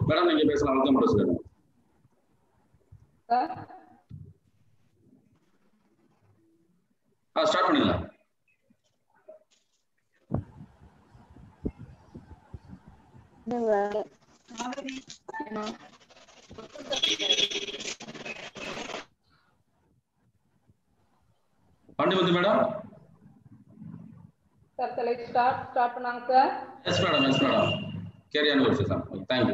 Madam நீங்க பேசலாம் welcome president sir ஆ ஸ்டார்ட் பண்ணிடலாம் பாண்டிமதி மேடம் சார் சிலை ஸ்டார்ட் ஸ்டார்ட் பண்ணாங்க sir yes madam yes madam carry on your system thank you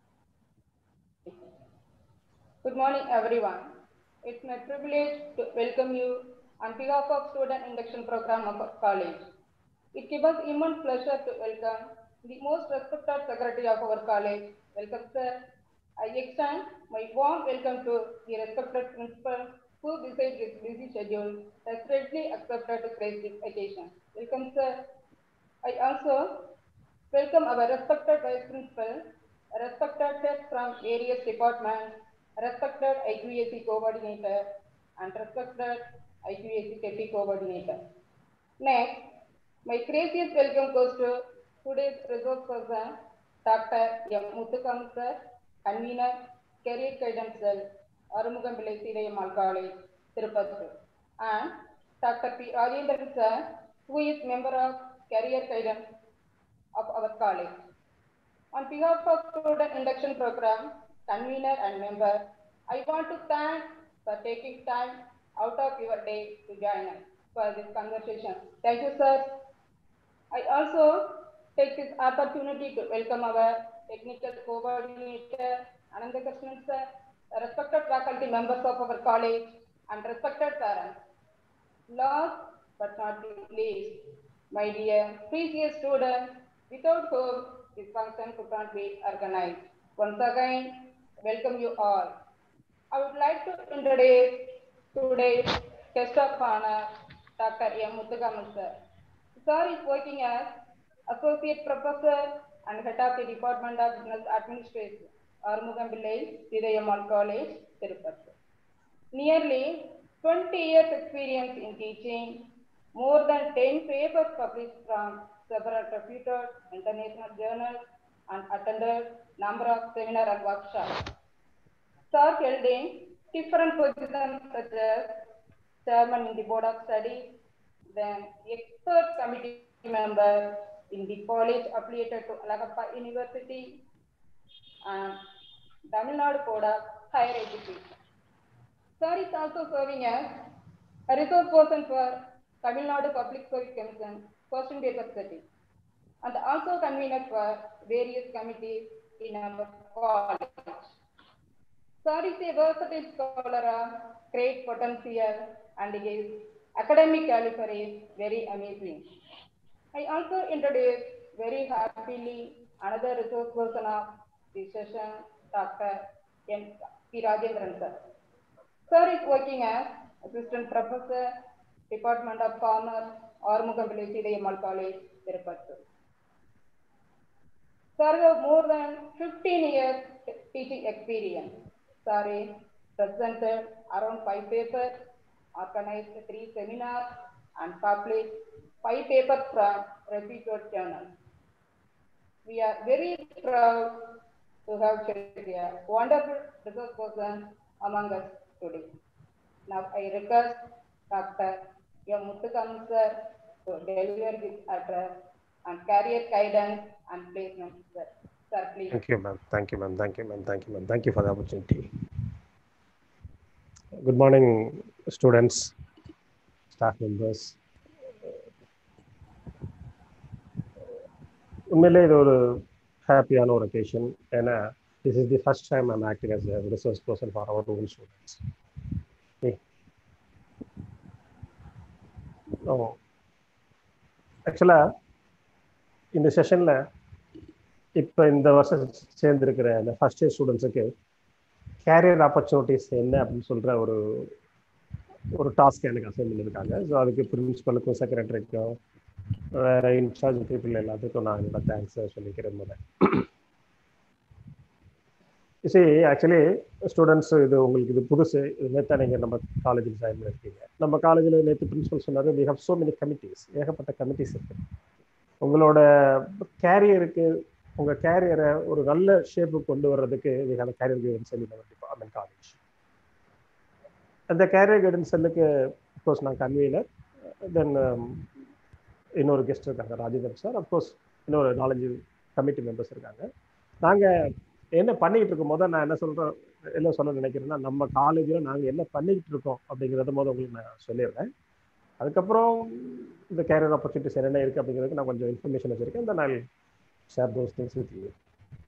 Good morning, everyone. It's my privilege to welcome you on behalf of Student Induction Program of our college. It gives us immense pleasure to welcome the most respected secretary of our college. Welcome, sir. I extend my warm welcome to the respected principal who, besides his busy schedule, has readily accepted to grace this occasion. Welcome, sir. I also welcome our respected vice principal, respected heads from various departments, respected IQAC coordinator, and respected IQAC deputy coordinator. Next, my gracious welcome goes to today's resource person, Dr. M. Muthukam sir, convener, career guidance cell, Arumugambillai Sirayamal College, Tirupati. And Dr. P. Rajendran sir, who is member of career guidance of our college. On behalf of student induction program, convener and member, I want to thank for taking time out of your day to join us for this conversation. Thank you, sir. I also take this opportunity to welcome our technical coordinator, Ananda Krishnan sir, respected faculty members of our college, and respected parents. Last but not least, my dear precious students, without whom this function could not be organized. Once again, welcome you all. I would like to introduce today's guest of honor, Dr. M. Muthugaman sir. Sir is working as Associate Professor and Head of the Department of Business Administration, Armugambillai, Sidayamal College, Tirupati. Nearly 20 years experience in teaching, more than 10 papers published from several reputed international journals and attended number of seminar and workshops. Sir held in different positions such as chairman in the board of studies, then expert committee member in the college affiliated to Alagappa University, and Tamil Nadu Board of Higher Education. Sir is also serving as a resource person for Tamil Nadu Public Service Commission, Question Paper Study, and also convener for various committees in our college. Sir is a versatile scholar of great potential and his academic caliber is very amazing. I also introduce very happily another resource person of this session, Dr. M. P. Rajendran sir. Sir is working as Assistant Professor, Department of Commerce, Armugambillai Sidayamal College, Tirupati. Sir have more than 15 years teaching experience. Sir is presented around five papers, organized three seminars, and published five papers from reputed journals. We are very proud to have shared a wonderful resource person among us today. Now I request Dr. M. Muthukam sir to deliver his address on career guidance and placement. Sir, sir please. Thank you, ma'am. Thank you, ma'am. Thank you, ma'am. Thank you, ma'am. Thank you for the opportunity. Good morning, students, staff members. உண்மையிலே இது ஒரு ஹாப்பியான ஒரு occasion ஏன்னா this is the first time I'm acting as research person for our own students ஆக்சுவலாக இந்த செஷனில் இப்போ இந்த வருஷம் சேர்ந்துருக்கிற இந்த ஃபர்ஸ்ட் இயர் ஸ்டூடெண்ட்ஸுக்கு கேரியர் ஆப்பர்ச்சுனிட்டிஸ் என்ன அப்படின்னு சொல்கிற ஒரு ஒரு டாஸ்க் எனக்கு அசைன் பண்ணியிருக்காங்க ஸோ அதுக்கு பிரின்சிபலுக்கும் செக்ரட்டரிக்கும் வேற இன்சார்ஜ் பீப்புள் எல்லாத்துக்கும் நான் என்னோட தேங்க்ஸ் சொல்லிக்கிறேன் முதல்ல சரி ஆக்சுவலி ஸ்டூடெண்ட்ஸ் இது உங்களுக்கு இது புதுசு இது நேற்று நீங்கள் நம்ம காலேஜில் ஜாயின் பண்ணியிருக்கீங்க நம்ம காலேஜில் நேற்று பிரின்சிபல் சொன்னார் we have so many committees ஏகப்பட்ட கமிட்டிஸ் இருக்கு உங்களோட கேரியருக்கு உங்கள் கேரியரை ஒரு நல்ல ஷேப்புக்கு கொண்டு வர்றதுக்கு இதுக்கான career guidance cell department college அந்த கேரியர் கைடன்ஸ் செல்லுக்கு அஃப்கோர்ஸ் நான் கன்வீனர் தென் இன்னொரு கெஸ்ட் இருக்காங்க ராஜேந்திரன் சார் அஃப்கோர்ஸ் இன்னொரு நாலஞ்சு கமிட்டி மெம்பர்ஸ் இருக்காங்க நாங்கள் என்ன பண்ணிக்கிட்டு இருக்கோம் முதல் நான் என்ன சொல்கிறேன் என்ன சொல்ல நினைக்கிறேன்னா நம்ம காலேஜில் நாங்கள் என்ன பண்ணிக்கிட்டு இருக்கோம் அப்படிங்கிறத முதல் உங்களுக்கு நான் சொல்லிடுறேன் அதுக்கப்புறம் இந்த கேரியர் ஆப்பர்ச்சுனிட்டிஸ் என்னென்ன இருக்குது அப்படிங்கிறதுக்கு நான் கொஞ்சம் இன்ஃபர்மேஷன் வச்சுருக்கேன் இந்த நாள் share those things with you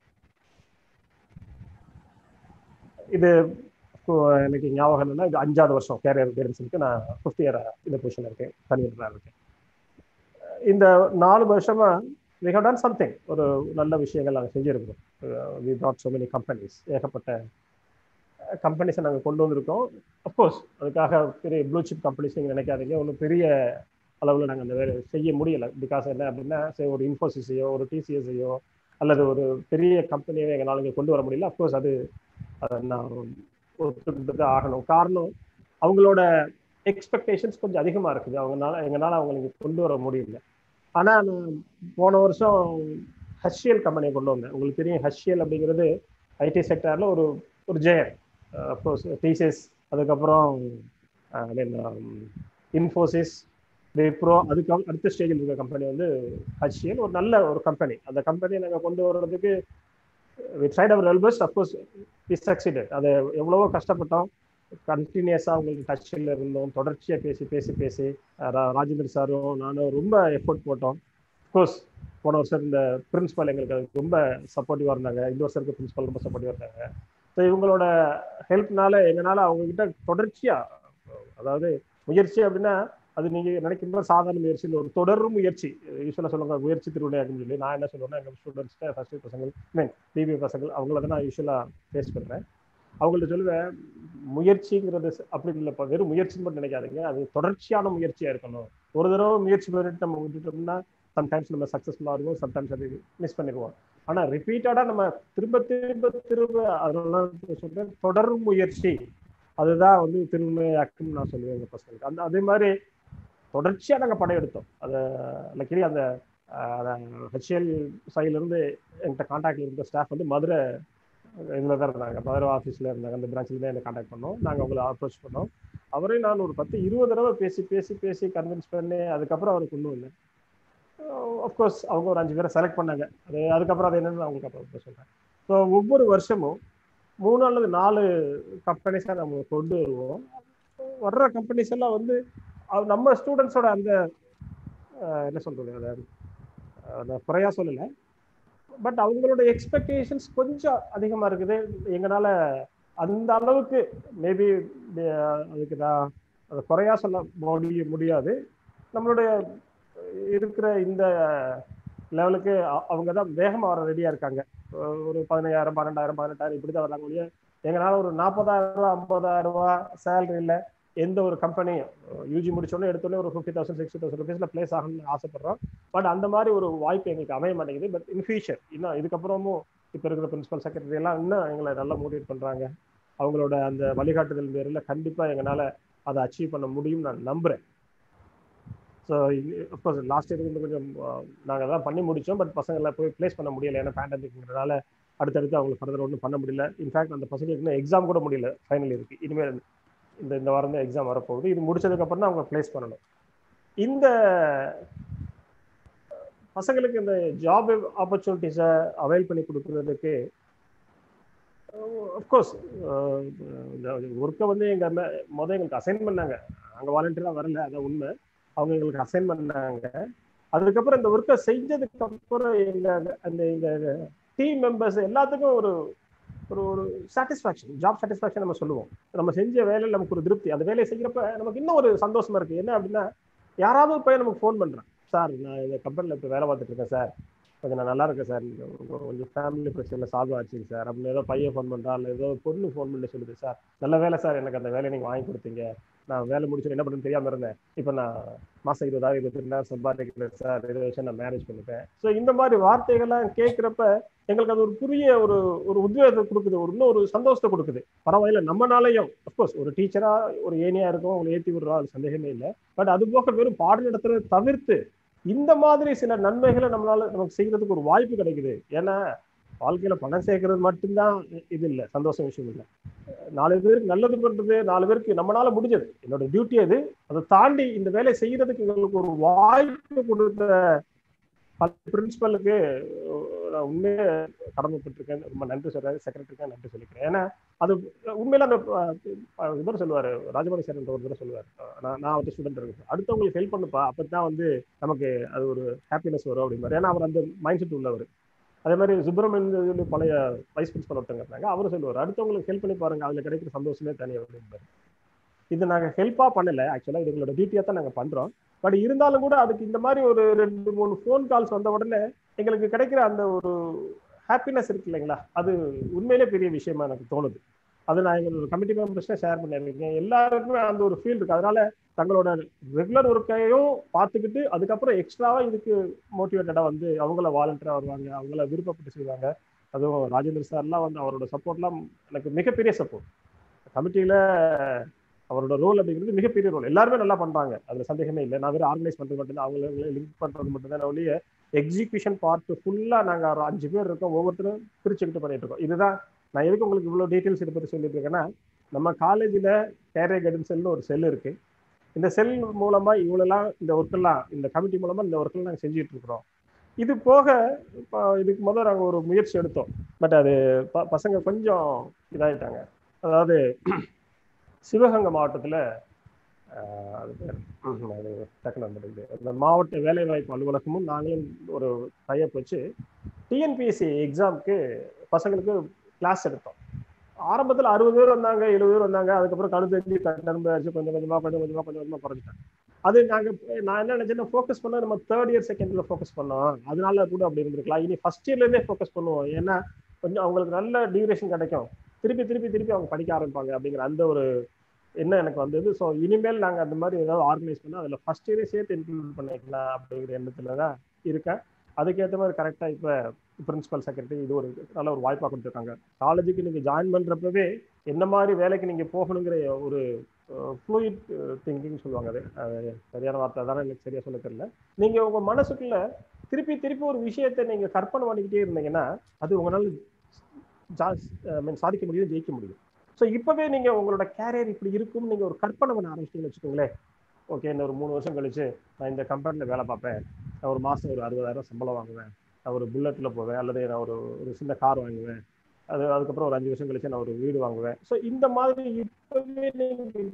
இது எனக்கு ஞாபகம் என்னன்னா இது அஞ்சாவது வருஷம் கேரியர் கைடன்ஸுக்கு நான் ஃபிஃப்த் இயர் இந்த பொசிஷன் இருக்கேன் கன்வீனராக இருக்கேன் இந்த நாலு வருஷமா வி ஹவ் டன் சம்திங் ஒரு நல்ல விஷயங்கள் நாங்கள் செஞ்சுருக்கிறோம் we brought so many companies ஏகப்பட்ட கம்பெனிஸை நாங்கள் கொண்டு வந்திருக்கோம் அஃப்கோர்ஸ் அதுக்காக பெரிய ப்ளூ சிப் கம்பெனிஸ் நீங்கள் நினைக்காதீங்க ஒன்றும் பெரிய அளவில் நாங்கள் அந்த வேலை செய்ய முடியலை பிகாஸ் என்ன அப்படின்னா சரி ஒரு இன்ஃபோசிஸையோ ஒரு டிசிஎஸ்ஐயோ அல்லது ஒரு பெரிய கம்பெனியை எங்களால் இங்கே கொண்டு வர முடியல அஃப்கோர்ஸ் அது அதை நான் ஒத்துக்கிட்டு தான் ஆகணும் காரணம் அவங்களோட எக்ஸ்பெக்டேஷன்ஸ் கொஞ்சம் அதிகமாக இருக்குது அவங்களால எங்களால் அவங்களுக்கு கொண்டு வர முடியல ஆனால் நான் போன வருஷம் ஹஷ்யல் கம்பெனியை கொண்டு வந்தேன் உங்களுக்கு தெரியும் ஹஷ்யல் அப்படிங்கிறது ஐடி செக்டரில் ஒரு ஒரு ஜெயர் அப்கோர்ஸ் டிசிஎஸ் அதுக்கப்புறம் இன்ஃபோசிஸ் விப்ரோ அதுக்கு அடுத்த ஸ்டேஜில் இருக்க கம்பெனி வந்து ஹச்சிஎல் ஒரு நல்ல ஒரு கம்பெனி அந்த கம்பெனியை நாங்கள் கொண்டு வர்றதுக்கு வித் சைட் அவர் வெல்பஸ்ட் அஃப்கோர்ஸ் இஸ் சக்சீடட் அதை எவ்வளவோ கஷ்டப்பட்டோம் கண்டினியூஸாக அவங்களுக்கு டச்சில் இருந்தோம் தொடர்ச்சியாக பேசி பேசி பேசி ராஜேந்திர சாரும் நானும் ரொம்ப எஃபோர்ட் போட்டோம் அஃப்கோர்ஸ் போன வருஷம் இந்த பிரின்ஸிபல் எங்களுக்கு அதுக்கு ரொம்ப சப்போர்ட்டிவாக இருந்தாங்க இந்த வருஷம் இருக்க பிரின்ஸிபல் ரொம்ப சப்போர்ட்டிவாக இருந்தாங்க ஸோ இவங்களோட ஹெல்ப்னால எங்களால் அவங்கக்கிட்ட தொடர்ச்சியாக அதாவது முயற்சி அப்படின்னா அது நீங்கள் நினைக்கிற சாதாரண முயற்சி இல்லை ஒரு தொடர் முயற்சி யூஸ்வலாக சொல்லுவாங்க முயற்சி திருவிளையாடுன்னு சொல்லி நான் என்ன சொல்லுவேன்னா எங்கள் ஸ்டூடெண்ட்ஸ்ட்டு ஃபர்ஸ்ட் இயர் பசங்கள் மீன் பிபிஏ பசங்கள் அவங்கள தான் நான் யூஸ்வலாக ஃபேஸ் பண்ணுறேன் அவங்கள்ட்ட சொல்லுவேன் முயற்சிங்கிறது அப்படி இல்லைப்பா வெறும் முயற்சின்னு மட்டும் நினைக்காதீங்க அது தொடர்ச்சியான முயற்சியாக இருக்கணும் ஒரு தடவை முயற்சி பண்ணிட்டு நம்ம விட்டுட்டோம்னா சம்டைம்ஸ் நம்ம சக்ஸஸ்ஃபுல்லாக இருக்கும் சம்டைம்ஸ் அது மிஸ் பண்ணிடுவோம் ஆனால் ரிப்பீட்டடாக நம்ம திரும்ப திரும்ப திரும்ப அதனால சொல்கிறேன் தொடர் முயற்சி அதுதான் வந்து திருமையாக்குன்னு நான் சொல்லுவேன் எங்கள் பசங்களுக்கு அந்த அதே மாதிரி தொடர்ச்சியாக நாங்கள் படையெடுத்தோம் அதை லக்கிலி அந்த ஹெச்எல் சைட்லேருந்து என்கிட்ட காண்டாக்டில் இருந்த ஸ்டாஃப் வந்து மதுரை இதில் தான் இருந்தாங்க மதுரை ஆஃபீஸில் இருந்தாங்க அந்த பிரான்ச்சில் தான் என்னை காண்டாக்ட் பண்ணோம் நாங்கள் அவங்கள அப்ரோச் பண்ணோம் அவரையும் நான் ஒரு பத்து இருபது தடவை பேசி பேசி பேசி கன்வின்ஸ் பண்ணி அதுக்கப்புறம் அவரை கொண்டு வந்தேன் அஃப்கோர்ஸ் அவங்க ஒரு அஞ்சு பேரை செலக்ட் பண்ணாங்க அது அதுக்கப்புறம் அது என்னன்னு அவங்களுக்கு அப்புறம் சொல்கிறேன் ஸோ ஒவ்வொரு வருஷமும் மூணு அல்லது நாலு கம்பெனிஸாக நம்ம கொண்டு வருவோம் வர்ற கம்பெனிஸ் எல்லாம் வந்து நம்ம ஸ்டூடெண்ட்ஸோட அந்த என்ன சொல்றது அதை அந்த குறையா சொல்லலை பட் அவங்களோட எக்ஸ்பெக்டேஷன்ஸ் கொஞ்சம் அதிகமாக இருக்குது எங்களால் அந்த அளவுக்கு மேபி அதுக்கு நான் அதை குறையா சொல்ல முடிய முடியாது நம்மளுடைய இருக்கிற இந்த லெவலுக்கு அவங்க தான் வேகமாக வர ரெடியாக இருக்காங்க ஒரு பதினையாயிரம் பன்னெண்டாயிரம் பதினெட்டாயிரம் இப்படி தான் வராங்க ஒழிய எங்களால் ஒரு நாற்பதாயிரம் ரூபா ஐம்பதாயிரம் ரூபா சேலரியில் எந்த ஒரு கம்பெனியும் யூஜி முடிச்சோடனே எடுத்தோடனே ஒரு ஃபிஃப்டி தௌசண்ட் சிக்ஸ்டி தௌசண்ட் ருபீஸில் பிளேஸ் ஆகணும்னு ஆசைப்படுறோம் பட் அந்த மாதிரி ஒரு வாய்ப்பு எங்களுக்கு அமைய மாட்டேங்குது பட் இன் ஃபியூச்சர் இன்னும் இதுக்கப்புறமும் இப்போ இருக்கிற பிரின்சிபல் செக்ரட்டரி எல்லாம் இன்னும் எங்களை நல்லா மோட்டிவேட் பண்ணுறாங்க அவங்களோட அந்த வழிகாட்டுதல் பேரில் கண்டிப்பாக எங்களால் அதை அச்சீவ் பண்ண முடியும் நான் நம்புகிறேன் ஸோ அஃப்கோர்ஸ் லாஸ்ட் இயர் வந்து கொஞ்சம் நாங்கள் தான் பண்ணி முடித்தோம் பட் பசங்களை போய் ப்ளேஸ் பண்ண முடியல ஏன்னா பேண்டமிக்ங்கிறதுனால அடுத்தடுத்து அவங்களுக்கு ஃபர்தர் ஒன்றும் பண்ண முடியல இன்ஃபேக்ட் அந்த பசங்களுக்கு இன்னும் எக்ஸாம் கூட முடியல ஃபைனல் இருக்கு இனிமேல் இந்த இந்த வாரம் தான் எக்ஸாம் வரப்போகுது இது முடிச்சதுக்கப்புறம் தான் அவங்க ப்ளேஸ் பண்ணணும் இந்த பசங்களுக்கு இந்த ஜாப் ஆப்பர்ச்சுனிட்டிஸை அவைல் பண்ணி கொடுக்குறதுக்கு அஃப்கோர்ஸ் இந்த ஒர்க்கை வந்து எங்கள் மொதல் எங்களுக்கு அசைன் பண்ணாங்க நாங்கள் வாலண்டியராக வரல அதான் உண்மை அவங்க எங்களுக்கு அசைன் பண்ணாங்க அதுக்கப்புறம் இந்த ஒர்க்கை செஞ்சதுக்கு அப்புறம் எங்க அந்த எங்க டீம் மெம்பர்ஸ் எல்லாத்துக்கும் ஒரு ஒரு ஒரு சாட்டிஸ்ஃபேக்ஷன் ஜாப் சாட்டிஸ்ஃபேக்ஷன் நம்ம சொல்லுவோம் நம்ம செஞ்ச வேலையில் நமக்கு ஒரு திருப்தி அந்த வேலையை செய்கிறப்ப நமக்கு இன்னும் ஒரு சந்தோஷமா இருக்கு என்ன அப்படின்னா யாராவது போய் நமக்கு ஃபோன் பண்றேன் சார் நான் இந்த கம்பெனியில் இப்போ வேலை பார்த்துட்டு இருக்கேன் சார் கொஞ்சம் நான் நல்லா இருக்கேன் சார் கொஞ்சம் ஃபேமிலி பிரச்சனை சால்வ் ஆச்சுங்க சார் அப்படின்னு ஏதோ பையன் ஃபோன் பண்ணுறா இல்லை ஏதோ பொண்ணு ஃபோன் பண்ணி சொல்லுது சார் நல்ல வேலை சார் எனக்கு அந்த வேலையை நீங்கள் வாங்கி கொடுத்தீங்க நான் வேலை முடிச்சு என்ன பண்ணுன்னு தெரியாமல் இருந்தேன் இப்போ நான் மாதம் இருபதாயிரம் இருபத்தி ரெண்டாயிரம் சம்பாதிக்கிறேன் சார் இதை வச்சு நான் மேரேஜ் பண்ணிப்பேன் ஸோ இந்த மாதிரி வார்த்தைகள்லாம் கேட்குறப்ப எங்களுக்கு அது ஒரு புதிய ஒரு ஒரு உத்வேகத்தை கொடுக்குது ஒரு இன்னும் ஒரு சந்தோஷத்தை கொடுக்குது பரவாயில்ல நம்மனாலையும் அஃப்கோர்ஸ் ஒரு டீச்சராக ஒரு ஏனியா இருக்கும் அவங்களை ஏற்றி விடுறோம் அது சந்தேகமே இல்லை பட் அது போக வெறும் பாடம் நடத்துறதை தவிர்த்து இந்த மாதிரி சில நன்மைகளை நம்மளால நமக்கு செய்யறதுக்கு ஒரு வாய்ப்பு கிடைக்குது ஏன்னா வாழ்க்கையில பணம் சேர்க்கறது மட்டும்தான் இது இல்லை சந்தோஷம் விஷயம் இல்லை நாலு பேருக்கு நல்லது பண்றது நாலு பேருக்கு நம்மளால முடிஞ்சது என்னோட டியூட்டி அது அதை தாண்டி இந்த வேலையை செய்யறதுக்கு எங்களுக்கு ஒரு வாய்ப்பு கொடுத்த பிரின்சிபலுக்கு நான் உண்மையே கடமைப்பட்டிருக்கேன் ரொம்ப நன்றி சொல்றேன் செக்ரட்டரிக்கு நன்றி சொல்லிக்கிறேன் ஏன்னா அது உண்மையில அந்த இவர் சொல்லுவாரு ராஜபாடி சார் ஒரு தடவை சொல்லுவார் நான் நான் அவர்கிட்ட ஸ்டூடெண்ட் இருக்கேன் அடுத்தவங்களுக்கு ஹெல்ப் பண்ணுப்பா அப்பதான் வந்து நமக்கு அது ஒரு ஹாப்பினஸ் வரும் அப்படிம்பாரு ஏன்னா அவர் அந்த மைண்ட் செட் உள்ளவர் அதே மாதிரி சுப்பிரமணியன் பழைய வைஸ் பிரின்சிபல் ஒருத்தங்க இருந்தாங்க அவரும் சொல்லுவார் அடுத்தவங்களுக்கு ஹெல்ப் பண்ணி பாருங்க அதுல கிடைக்கிற சந்தோஷமே தனி அப்படிம்பாரு இது நாங்கள் ஹெல்ப்பாக பண்ணல ஆக்சுவலாக இது எங்களோட டியூட்டியாக தான் நாங்கள் பண்ணுறோம் பட் இருந்தாலும் கூட அதுக்கு இந்த மாதிரி ஒரு ரெண்டு மூணு ஃபோன் கால்ஸ் வந்த உடனே எங்களுக்கு கிடைக்கிற அந்த ஒரு ஹாப்பினஸ் இருக்கு இல்லைங்களா அது உண்மையிலே பெரிய விஷயமா எனக்கு தோணுது அது நான் எங்களோட கமிட்டி மெம்பர்ஸ்ல ஷேர் பண்ணியிருக்கேன் எல்லாருக்குமே அந்த ஒரு ஃபீல் இருக்கு அதனால தங்களோட ரெகுலர் ஒர்க்கையும் பார்த்துக்கிட்டு அதுக்கப்புறம் எக்ஸ்ட்ராவா இதுக்கு மோட்டிவேட்டடா வந்து அவங்கள வாலண்டியரா வருவாங்க அவங்கள விருப்பப்பட்டு செய்வாங்க அதுவும் ராஜேந்திர சார்லாம் வந்து அவரோட சப்போர்ட்லாம் எனக்கு மிகப்பெரிய சப்போர்ட் கமிட்டியில அவரோட ரோல் அப்படிங்கிறது மிகப்பெரிய ரோல் எல்லாருமே நல்லா பண்றாங்க அதுல சந்தேகமே இல்லை நான் வெறும் ஆர்கனைஸ் பண்றது மட்டும் தான் அவங்கள லிங்க் பண்றது மட்டும் தான் ஒழிய எக்ஸிகியூஷன் பார்ட் ஃபுல்லா நாங்க ஒரு அஞ்சு பேர் இருக்கோம் ஒவ்வொருத்தரும் பிரிச்சுக்கிட்டு பண்ணிட்டு இருக்கோம் இதுதான் நான் எதுக்கு உங்களுக்கு இவ்வளவு டீட்டெயில்ஸ் இதை பத்தி சொல்லிட்டு இருக்கேன்னா நம்ம காலேஜில் கேரியர் கைடன்ஸ் செல்னு ஒரு செல் இருக்கு இந்த செல் மூலமா இவ்வளோலாம் இந்த ஒர்க்கெல்லாம் இந்த கமிட்டி மூலமா இந்த ஒர்க்கெல்லாம் நாங்கள் செஞ்சுட்டு இருக்கிறோம் இது போக இப்போ இதுக்கு முதல்ல நாங்கள் ஒரு முயற்சி எடுத்தோம் பட் அது ப பசங்க கொஞ்சம் இதாகிட்டாங்க அதாவது சிவகங்கை மாவட்டத்தில் அது பேர் அது டக்குனு வந்துடுது அந்த மாவட்ட வேலைவாய்ப்பு அலுவலகமும் நாங்களும் ஒரு டைப் வச்சு டிஎன்பிஎஸ்சி எக்ஸாமுக்கு பசங்களுக்கு கிளாஸ் எடுத்தோம் ஆரம்பத்தில் அறுபது பேர் வந்தாங்க எழுபது பேர் வந்தாங்க அதுக்கப்புறம் கணு தெரிஞ்சு கட்டணம் ஆச்சு கொஞ்சம் கொஞ்சமாக கொஞ்சம் கொஞ்சமாக கொஞ்சம் கொஞ்சமாக குறைஞ்சிட்டாங்க அது நாங்கள் நான் என்ன நினைச்சேன்னா ஃபோக்கஸ் பண்ண நம்ம third year second year focus பண்ணோம் அதனால கூட அப்படி இருந்திருக்கலாம் இனி ஃபர்ஸ்ட் இயர்லேருந்தே ஃபோக்கஸ் பண்ணுவோம் ஏன்னா கொஞ்சம் அவங்களுக்கு நல்ல டியூரேஷன் கிடைக்கும் திருப்பி திருப்பி திருப்பி அவங்க படிக்க ஆரம்பிப்பாங்க அப்படிங்கிற அந்த ஒரு என்ன எனக்கு வந்தது ஸோ இனிமேல் நாங்கள் அந்த மாதிரி ஏதாவது ஆர்கனைஸ் பண்ணால் அதில் ஃபர்ஸ்ட் இயரே சேர்த்து இன்க்ளூட் பண்ணிக்கலாம் அப்படிங்கிற எண்ணத்தில் தான் இருக்கேன் அதுக்கேற்ற மாதிரி கரெக்டாக இப்போ பிரின்சிபல் செக்ரட்டரி இது ஒரு நல்ல ஒரு வாய்ப்பாக கொடுத்துருக்காங்க காலேஜுக்கு நீங்கள் ஜாயின் பண்ணுறப்பவே என்ன மாதிரி வேலைக்கு நீங்கள் போகணுங்கிற ஒரு ஃப்ளூயிட் திங்கிங் சொல்லுவாங்க அது அது சரியான வார்த்தை தானே எனக்கு சரியாக சொல்ல தெரியல நீங்கள் உங்கள் மனசுக்குள்ள திருப்பி திருப்பி ஒரு விஷயத்தை நீங்கள் கற்பனை பண்ணிக்கிட்டே இருந்தீங்கன்னா அது உங்களால் ஜா மீன் சாதிக்க முடியும் ஜெயிக்க முடியும் ஸோ இப்போவே நீங்கள் உங்களோட கேரியர் இப்படி இருக்கும் நீங்கள் ஒரு கற்பனை பண்ண ஆரம்பிச்சிட்டீங்கன்னு வச்சுக்கோங்களேன் ஓகே இந்த ஒரு மூணு வருஷம் கழிச்சு நான் இந்த கம்பெனியில் வேலை பார்ப்பேன் நான் ஒரு மாதம் ஒரு அறுபதாயிரம் சம்பளம் வாங்குவேன் நான் ஒரு புல்லட்டில் போவேன் அல்லது நான் ஒரு ஒரு சின்ன கார் வாங்குவேன் அது அதுக்கப்புறம் ஒரு அஞ்சு வருஷம் கழிச்சு நான் ஒரு வீடு வாங்குவேன் ஸோ இந்த மாதிரி இப்பவே நீங்கள்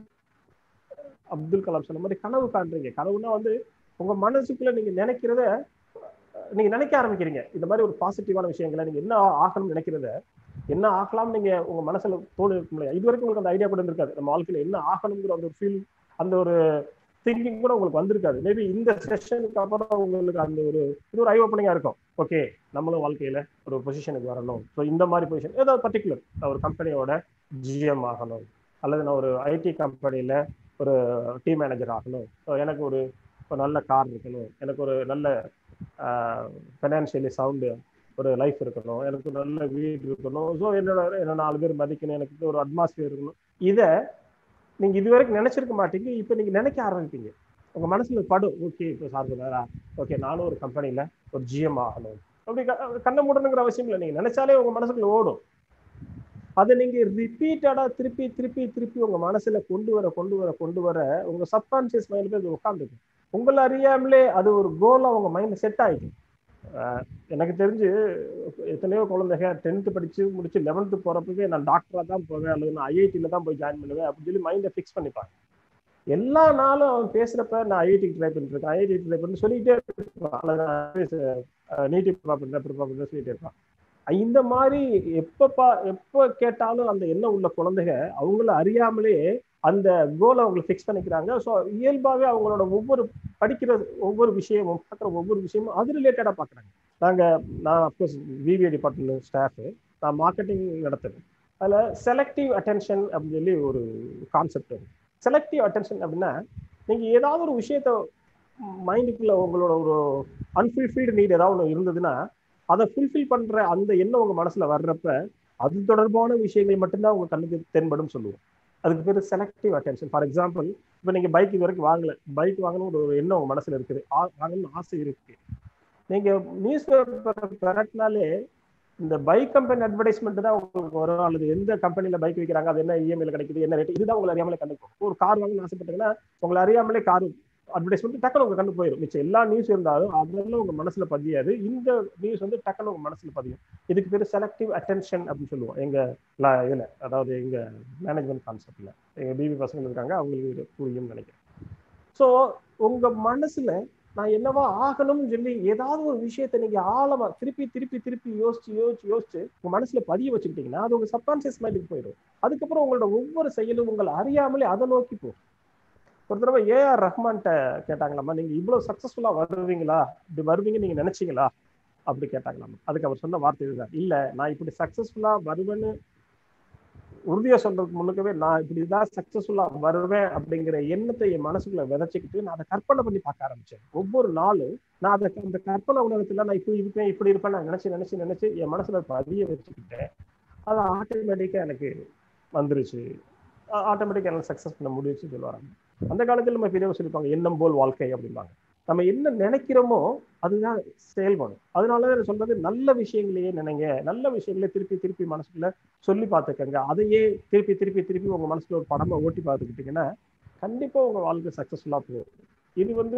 அப்துல் கலாம் சொன்ன மாதிரி கனவு காண்றீங்க கனவுனா வந்து உங்க மனசுக்குள்ள நீங்க நினைக்கிறத நீங்க நினைக்க ஆரம்பிக்கிறீங்க இந்த மாதிரி ஒரு பாசிட்டிவான விஷயங்களை நீங்க என்ன ஆகணும்னு நினைக்கிறத என்ன ஆகலாம் நீங்க உங்க மனசுல தோணு இருக்கும் இல்லையா இது வரைக்கும் உங்களுக்கு அந்த ஐடியா கூட இருக்காது நம்ம வாழ்க்கையில என்ன ஆகணுங்கிற அந்த ஒரு ஃபீல் அந்த ஒரு திங்கிங் கூட உங்களுக்கு வந்திருக்காது மேபி இந்த செஷனுக்கு அப்புறம் உங்களுக்கு அந்த ஒரு இது ஒரு ஐ ஓப்பனிங்கா இருக்கும் ஓகே நம்மளும் வாழ்க்கையில ஒரு பொசிஷனுக்கு வரணும் ஸோ இந்த மாதிரி பொசிஷன் ஏதாவது பர்டிகுலர் ஒரு கம்பெனியோட ஜிஎம் ஆகணும் அல்லது நான் ஒரு ஐடி கம்பெனியில ஒரு டீம் மேனேஜர் ஆகணும் ஸோ எனக்கு ஒரு ஒரு நல்ல கார் இருக்கணும் எனக்கு ஒரு நல்ல ஃபைனான்சியலி சவுண்டு ஒரு லைஃப் இருக்கணும் எனக்கு நல்ல வீடு இருக்கணும் ஸோ என்னோட என்ன நாலு பேர் மதிக்கணும் எனக்கு ஒரு அட்மாஸ்பியர் இருக்கணும் இதை நீங்க இது வரைக்கும் நினைச்சிருக்க மாட்டீங்க இப்போ நீங்க நினைக்க ஆரம்பிப்பீங்க உங்க மனசுல படும் ஓகே இப்போ சார் சொன்னாரா ஓகே நானும் ஒரு கம்பெனில ஒரு ஜிஎம் ஆகணும் அப்படி கண்ண மூடணுங்கிற அவசியம் இல்லை நீங்க நினைச்சாலே உங்க மனசுக்குள்ள ஓடும் அதை நீங்க ரிப்பீட்டடா திருப்பி திருப்பி திருப்பி உங்க மனசுல கொண்டு வர கொண்டு வர கொண்டு வர உங்க சப்கான்சியஸ் மைண்ட்ல அது உட்காந்துக்கும் உங்களை அறியாமலே அது ஒரு கோலா உங்க மைண்ட் செட் ஆயிடும் எனக்கு தெரிஞ்சு எத்தனையோ குழந்தைங்க டென்த்து படிச்சு முடிச்சு லெவன்த்து போறப்பவே நான் டாக்டரா தான் போவேன் அல்லது நான் ஐஐடியில தான் போய் ஜாயின் பண்ணுவேன் அப்படின்னு சொல்லி மைண்டை ஃபிக்ஸ் பண்ணிப்பாங்க எல்லா நாளும் அவன் பேசுறப்ப நான் ஐஐடிக்கு ட்ரை பண்ணிட்டு இருக்கேன் ஐஐடி ட்ரை பண்ணி சொல்லிட்டே இருப்பான் அல்லது நான் நீட்டி ப்ரிப்பேர் பண்றேன் ப்ரிப்பேர் பண்றேன் சொல்லிட்டே இருப்பான் இந்த மாதிரி எப்பப்பா எப்ப கேட்டாலும் அந்த என்ன உள்ள குழந்தைங்க அவங்கள அறியாமலே அந்த கோலை அவங்களை ஃபிக்ஸ் பண்ணிக்கிறாங்க ஸோ இயல்பாகவே அவங்களோட ஒவ்வொரு படிக்கிற ஒவ்வொரு விஷயமும் பார்க்குற ஒவ்வொரு விஷயமும் அது ரிலேட்டடாக பார்க்குறாங்க நாங்கள் நான் அப்கோர்ஸ் விவிஏ டிபார்ட்மெண்ட் ஸ்டாஃபு நான் மார்க்கெட்டிங் நடத்துறேன் அதில் செலக்டிவ் அட்டென்ஷன் அப்படின்னு சொல்லி ஒரு கான்செப்ட் வரும் செலக்டிவ் அட்டென்ஷன் அப்படின்னா நீங்கள் ஏதாவது ஒரு விஷயத்த மைண்டுக்குள்ள உங்களோட ஒரு அன்ஃபுல்ஃபில்டு நீட் ஏதாவது ஒன்று இருந்ததுன்னா அதை ஃபுல்ஃபில் பண்ற அந்த எண்ணம் உங்க மனசுல வர்றப்ப அது தொடர்பான விஷயங்கள் மட்டும்தான் உங்க கண்ணுக்கு தென்படும் சொல்லுவோம் அதுக்கு பேர் செலக்டிவ் அட்டென்ஷன் ஃபார் எக்ஸாம்பிள் இப்போ நீங்க பைக் இது வரைக்கும் வாங்கல பைக் வாங்கணும் ஒரு எண்ணம் உங்க மனசுல இருக்குது ஆ- வாங்கணும்னு ஆசை இருக்கு நீங்க நியூஸ் பேப்பர் பெறட்டினாலே இந்த பைக் கம்பெனி அட்வர்டைஸ்மெண்ட் தான் உங்களுக்கு வரும் அல்லது எந்த கம்பெனில பைக் விற்கிறாங்க அது என்ன இஎம்ஐல கிடைக்குது என்ன ரேட் இதுதான் உங்களை அறியாமலே கண்டுக்கும் ஒரு கார் வாங்கணும்னு ஆசைப்பட்டீங்கன்னா உங்களை அறியாமலே கார் அட்வர்டைஸ்மெண்ட் டக்குனு உங்க கண்டு போயிடும் மிச்சம் எல்லா நியூஸ் இருந்தாலும் அதெல்லாம் உங்க மனசுல பதியாது இந்த நியூஸ் வந்து டக்குனு உங்க மனசுல பதியும் இதுக்கு பேர் செலக்டிவ் அட்டென்ஷன் அப்படின்னு சொல்லுவோம் எங்க ல- இதுல அதாவது எங்க மேனேஜ்மெண்ட் கான்செப்ட்ல எங்க பிபி பசங்க இருக்காங்க அவங்களுக்கு இது புரியும்னு நினைக்கிறேன் ஸோ உங்க மனசுல நான் என்னவா ஆகணும்னு சொல்லி ஏதாவது ஒரு விஷயத்தை நீங்க ஆழமா திருப்பி திருப்பி திருப்பி யோசிச்சு யோசிச்சு யோசிச்சு உங்க மனசுல பதிய வச்சுக்கிட்டீங்கன்னா அது உங்க சப்கான்சியஸ் மைண்டுக்கு போயிடும் அதுக்கப்புறம் உங்களோட ஒவ்வொரு செயலும் உங்களை அறியாமலே அதை நோக்கி போகும் ஒரு தடவை ஏஆர் ரஹ்மான்கிட்ட கேட்டாங்களாமா நீங்க இவ்வளவு சக்சஸ்ஃபுல்லா வருவீங்களா இப்படி வருவீங்கன்னு நீங்க நினைச்சீங்களா அப்படி கேட்டாங்களாமா அதுக்கு அவர் சொன்ன வார்த்தை இதுதான் இல்ல நான் இப்படி சக்சஸ்ஃபுல்லா வருவேன்னு உறுதியா சொல்றதுக்கு முன்னுக்கவே நான் இப்படிதான் சக்சஸ்ஃபுல்லா வருவேன் அப்படிங்கிற எண்ணத்தை என் மனசுக்குள்ள விதைச்சுக்கிட்டு நான் அதை கற்பனை பண்ணி பார்க்க ஆரம்பிச்சேன் ஒவ்வொரு நாளும் நான் அதை அந்த கற்பனை உலகத்துல நான் இப்படி இருப்பேன் இப்படி இருப்பேன் நான் நினைச்சு நினைச்சு நினைச்சு என் மனசுல பதிய வச்சுக்கிட்டேன் அது ஆட்டோமேட்டிக்கா எனக்கு வந்துருச்சு ஆட்டோமேட்டிக்கா எல்லாம் சக்சஸ் பண்ண முடியுச்சு சொல்லுவாங்க அந்த காலத்துல நம்ம பெரியவங்க சொல்லிப்பாங்க எண்ணம் போல் வாழ்க்கை அப்படிம்பாங்க நம்ம என்ன நினைக்கிறோமோ அதுதான் செயல்படும் அதனாலதான் நான் சொல்றது நல்ல விஷயங்களையே நினைங்க நல்ல விஷயங்களே திருப்பி திருப்பி மனசுக்குள்ள சொல்லி பார்த்துக்கங்க அதையே திருப்பி திருப்பி திருப்பி உங்க மனசுல ஒரு படமா ஓட்டி பார்த்துக்கிட்டீங்கன்னா கண்டிப்பா உங்க வாழ்க்கை சக்சஸ்ஃபுல்லா போகும் இது வந்து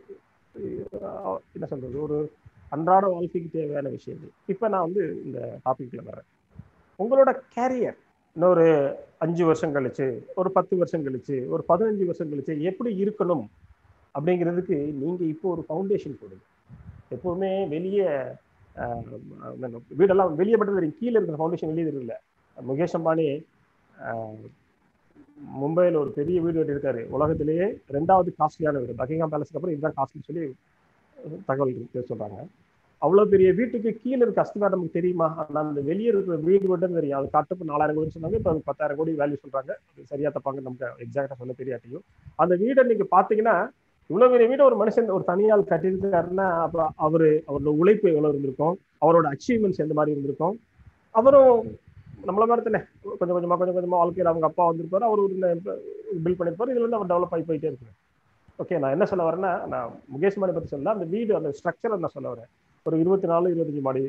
அஹ், என்ன சொல்றது ஒரு அன்றாட வாழ்க்கைக்கு தேவையான விஷயங்கள் இப்ப நான் வந்து இந்த டாபிக்ல வர்றேன் உங்களோட கேரியர் இன்னொரு அஞ்சு வருஷம் கழிச்சு ஒரு பத்து வருஷம் கழிச்சு ஒரு பதினஞ்சு வருஷம் கழிச்சு எப்படி இருக்கணும் அப்படிங்கிறதுக்கு நீங்க இப்போ ஒரு ஃபவுண்டேஷன் போடுங்க எப்பவுமே வெளியே ஆஹ், என்ன, வீடெல்லாம் வெளியே மட்டும் தெரியும் கீழே இருக்கிற ஃபவுண்டேஷன் வெளியே தெரியல முகேஷ் அம்பானி ஆஹ், மும்பையில் ஒரு பெரிய வீடு கட்டியிருக்காரு உலகத்திலேயே ரெண்டாவது காஸ்ட்லியான வீடு பக்கிங்ஹாம் பேலஸ்க்கு அப்புறம் இதுதான் காஸ்ட்லின்னு சொல்லி தகவல் இருக்கு சொல்றாங்க அவ்வளவு பெரிய வீட்டுக்கு கீழே இருக்க அஸ்திவாரம் நமக்கு தெரியுமா ஆனா அந்த வெளியே இருக்கிற வீடு மட்டும் தெரியும் அது கட்டப்பு நாலாயிரம் கோடி சொன்னாங்க இப்போ அது பத்தாயிரம் கோடி வேல்யூ சொல்றாங்க அது சரியா தப்பாங்க நமக்கு எக்ஸாக்டா சொல்ல தெரியாட்டியும் அந்த வீடை நீங்க பாத்தீங்கன்னா இவ்வளவு பெரிய வீடு ஒரு மனுஷன் ஒரு தனியால் கட்டியிருக்காருன்னா அப்ப அவரு அவரோட உழைப்பு எவ்வளவு இருந்திருக்கும் அவரோட அச்சீவ்மெண்ட்ஸ் எந்த மாதிரி இருந்திருக்கும் அவரும் நம்மள மாதிரி தானே கொஞ்சம் கொஞ்சமா கொஞ்சம் கொஞ்சமா வாழ்க்கையில் அவங்க அப்பா வந்திருப்பாரு அவர் ஒரு பில்ட் பண்ணிருப்பாரு இதுல இருந்து அவர் டெவலப் ஆகி போயிட்டே இருக்கு ஓகே நான் என்ன சொல்ல வரேன்னா நான் முகேஷ் மாடி பத்தி சொல்ல அந்த வீடு அந்த ஸ்ட்ரக்சர் நான் சொல்ல வரேன் ஒரு இருபத்தி நாலு இருபத்தஞ்சு மாடி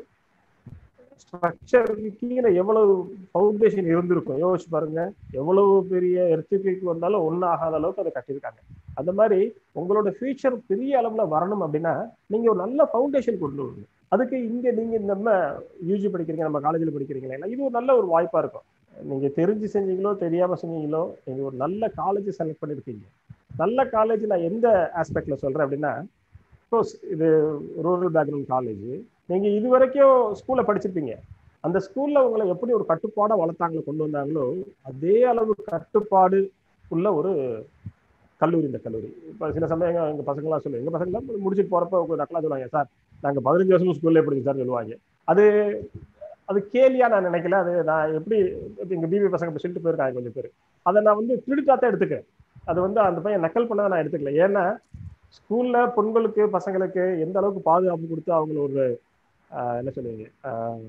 ஸ்ட்ரக்சருக்கு கீழே எவ்வளவு ஃபவுண்டேஷன் இருந்திருக்கும் யோசிச்சு பாருங்க எவ்வளவு பெரிய எர்த்துக்கு வந்தாலும் ஒன்றும் ஆகாத அளவுக்கு அதை கட்டியிருக்காங்க அந்த மாதிரி உங்களோட ஃபியூச்சர் பெரிய அளவுல வரணும் அப்படின்னா நீங்க ஒரு நல்ல ஃபவுண்டேஷன் கொண்டு வரணும் அதுக்கு இங்க நீங்க நம்ம யூஜி படிக்கிறீங்க நம்ம காலேஜில் படிக்கிறீங்களா இது ஒரு நல்ல ஒரு வாய்ப்பா இருக்கும் நீங்க தெரிஞ்சு செஞ்சீங்களோ தெரியாம செஞ்சீங்களோ நீங்க ஒரு நல்ல காலேஜ் செலக்ட் பண்ணிருக்கீங்க நல்ல காலேஜ் நான் எந்த ஆஸ்பெக்ட்ல சொல்றேன் அப்படின்னா சப்போஸ் இது ரூரல் பேக்ரவுண்ட் காலேஜ் நீங்க இது வரைக்கும் ஸ்கூல்ல படிச்சிருப்பீங்க அந்த ஸ்கூல்ல உங்களை எப்படி ஒரு கட்டுப்பாடா வளர்த்தாங்களோ கொண்டு வந்தாங்களோ அதே அளவு கட்டுப்பாடு உள்ள ஒரு கல்லூரி இந்த கல்லூரி இப்போ சில சமயம் எங்க பசங்களாம் சொல்லுவாங்க எங்க பசங்களாம் முடிச்சுட்டு போறப்ப ஒரு நக்கலா சொல்லுவாங்க சார் நாங்க பதினஞ்சு வருஷம் ஸ்கூல்ல எப்படி சார் சொல்லுவாங்க அது அது கேலியா நான் நினைக்கல அது நான் எப்படி இப்ப எங்க பிபி பசங்க இப்ப சொல்லிட்டு போயிருக்காங்க கொஞ்சம் பேர் அதை நான் வந்து திருட்டா தான் எடுத்துக்கிறேன் அது வந்து அந்த பையன் நக்கல் பண்ணதை நான் எடுத்துக்கல ஏன்னா ஸ்கூல்ல பெண்களுக்கு பசங்களுக்கு எந்த அளவுக்கு பாதுகாப்பு கொடுத்து அவங்கள ஒரு ஆஹ், என்ன சொல்லுவீங்க ஆஹ்,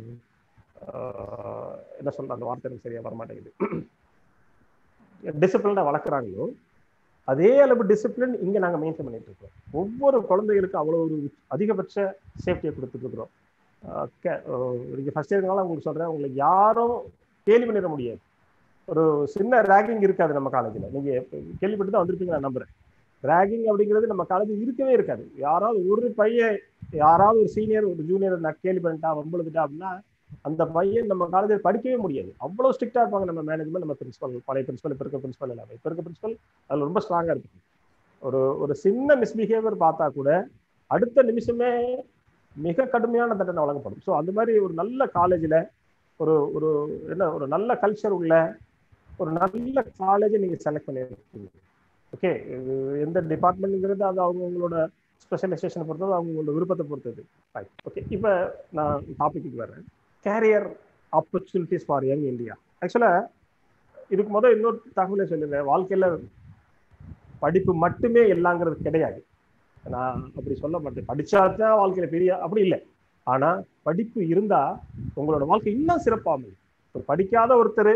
ஆஹ், என்ன சொல்ற அந்த வார்த்தை எனக்கு சரியா வரமாட்டேங்குது டிசிப்ளினா வளர்க்குறாங்களோ அதே அளவு டிசிப்ளின் இங்க நாங்க மெயின்டைன் பண்ணிட்டு இருக்கோம் ஒவ்வொரு குழந்தைகளுக்கும் அவ்வளவு ஒரு அதிகபட்ச சேஃப்டியை கொடுத்துட்டு இருக்கிறோம் ஆஹ் கே- ஆஹ் நீங்க ஃபர்ஸ்ட் இருக்கனால உங்களுக்கு சொல்றேன் உங்களுக்கு யாரும் கேள்வி பண்ணிட முடியாது ஒரு சின்ன ரேகிங் இருக்காது நம்ம காலேஜ்ல நீங்க கேள்விப்பட்டு தான் வந்திருப்பீங்க நான் நம்புறேன் ரேகிங் அப்படிங்கிறது நம்ம காலேஜ் இருக்கவே இருக்காது யாராவது ஒரு பையன் யாராவது ஒரு சீனியர் ஒரு ஜூனியர் நான் கேள்வி பண்ணிட்டா வம்பளுத்துட்டா அப்படின்னா அந்த பையன் நம்ம காலேஜில் படிக்கவே முடியாது அவ்வளவு ஸ்ட்ரிக்டா இருப்பாங்க நம்ம மேனேஜ்மெண்ட் நம்ம பிரின்சிபல் பழைய பிரின்சிபல் இப்ப இருக்க பிரின்சிபல் எல்லாமே இப்ப இருக்க பிரின்சிபல் அதுல ரொம்ப ஸ்ட்ராங்கா இருக்கு ஒரு ஒரு சின்ன மிஸ்பிஹேவியர் பார்த்தா கூட அடுத்த நிமிஷமே மிக கடுமையான தண்டனை வழங்கப்படும் ஸோ அந்த மாதிரி ஒரு நல்ல காலேஜில் ஒரு ஒரு என்ன ஒரு நல்ல கல்ச்சர் உள்ள ஒரு நல்ல காலேஜை நீங்க செலக்ட் பண்ணிருக்கீங்க ஓகே எந்த டிபார்ட்மெண்ட்ங்கிறது அது அவங்கவுங்களோட ஸ்பெஷலைசேஷனை பொறுத்தது அவங்களோட விருப்பத்தை பொறுத்தது ரைட் ஓகே இப்போ நான் டாபிக்கு வரேன் career opportunities for young India ஆக்சுவலாக இதுக்கு முதல் இன்னொரு தகவலை சொல்லிடுறேன் வாழ்க்கையில் படிப்பு மட்டுமே எல்லாங்கிறது கிடையாது நான் அப்படி சொல்ல மாட்டேன் படிச்சாதான் வாழ்க்கையில பெரிய அப்படி இல்லை ஆனா படிப்பு இருந்தா உங்களோட வாழ்க்கை இன்னும் சிறப்பாக அமையும் ஒரு படிக்காத ஒருத்தர்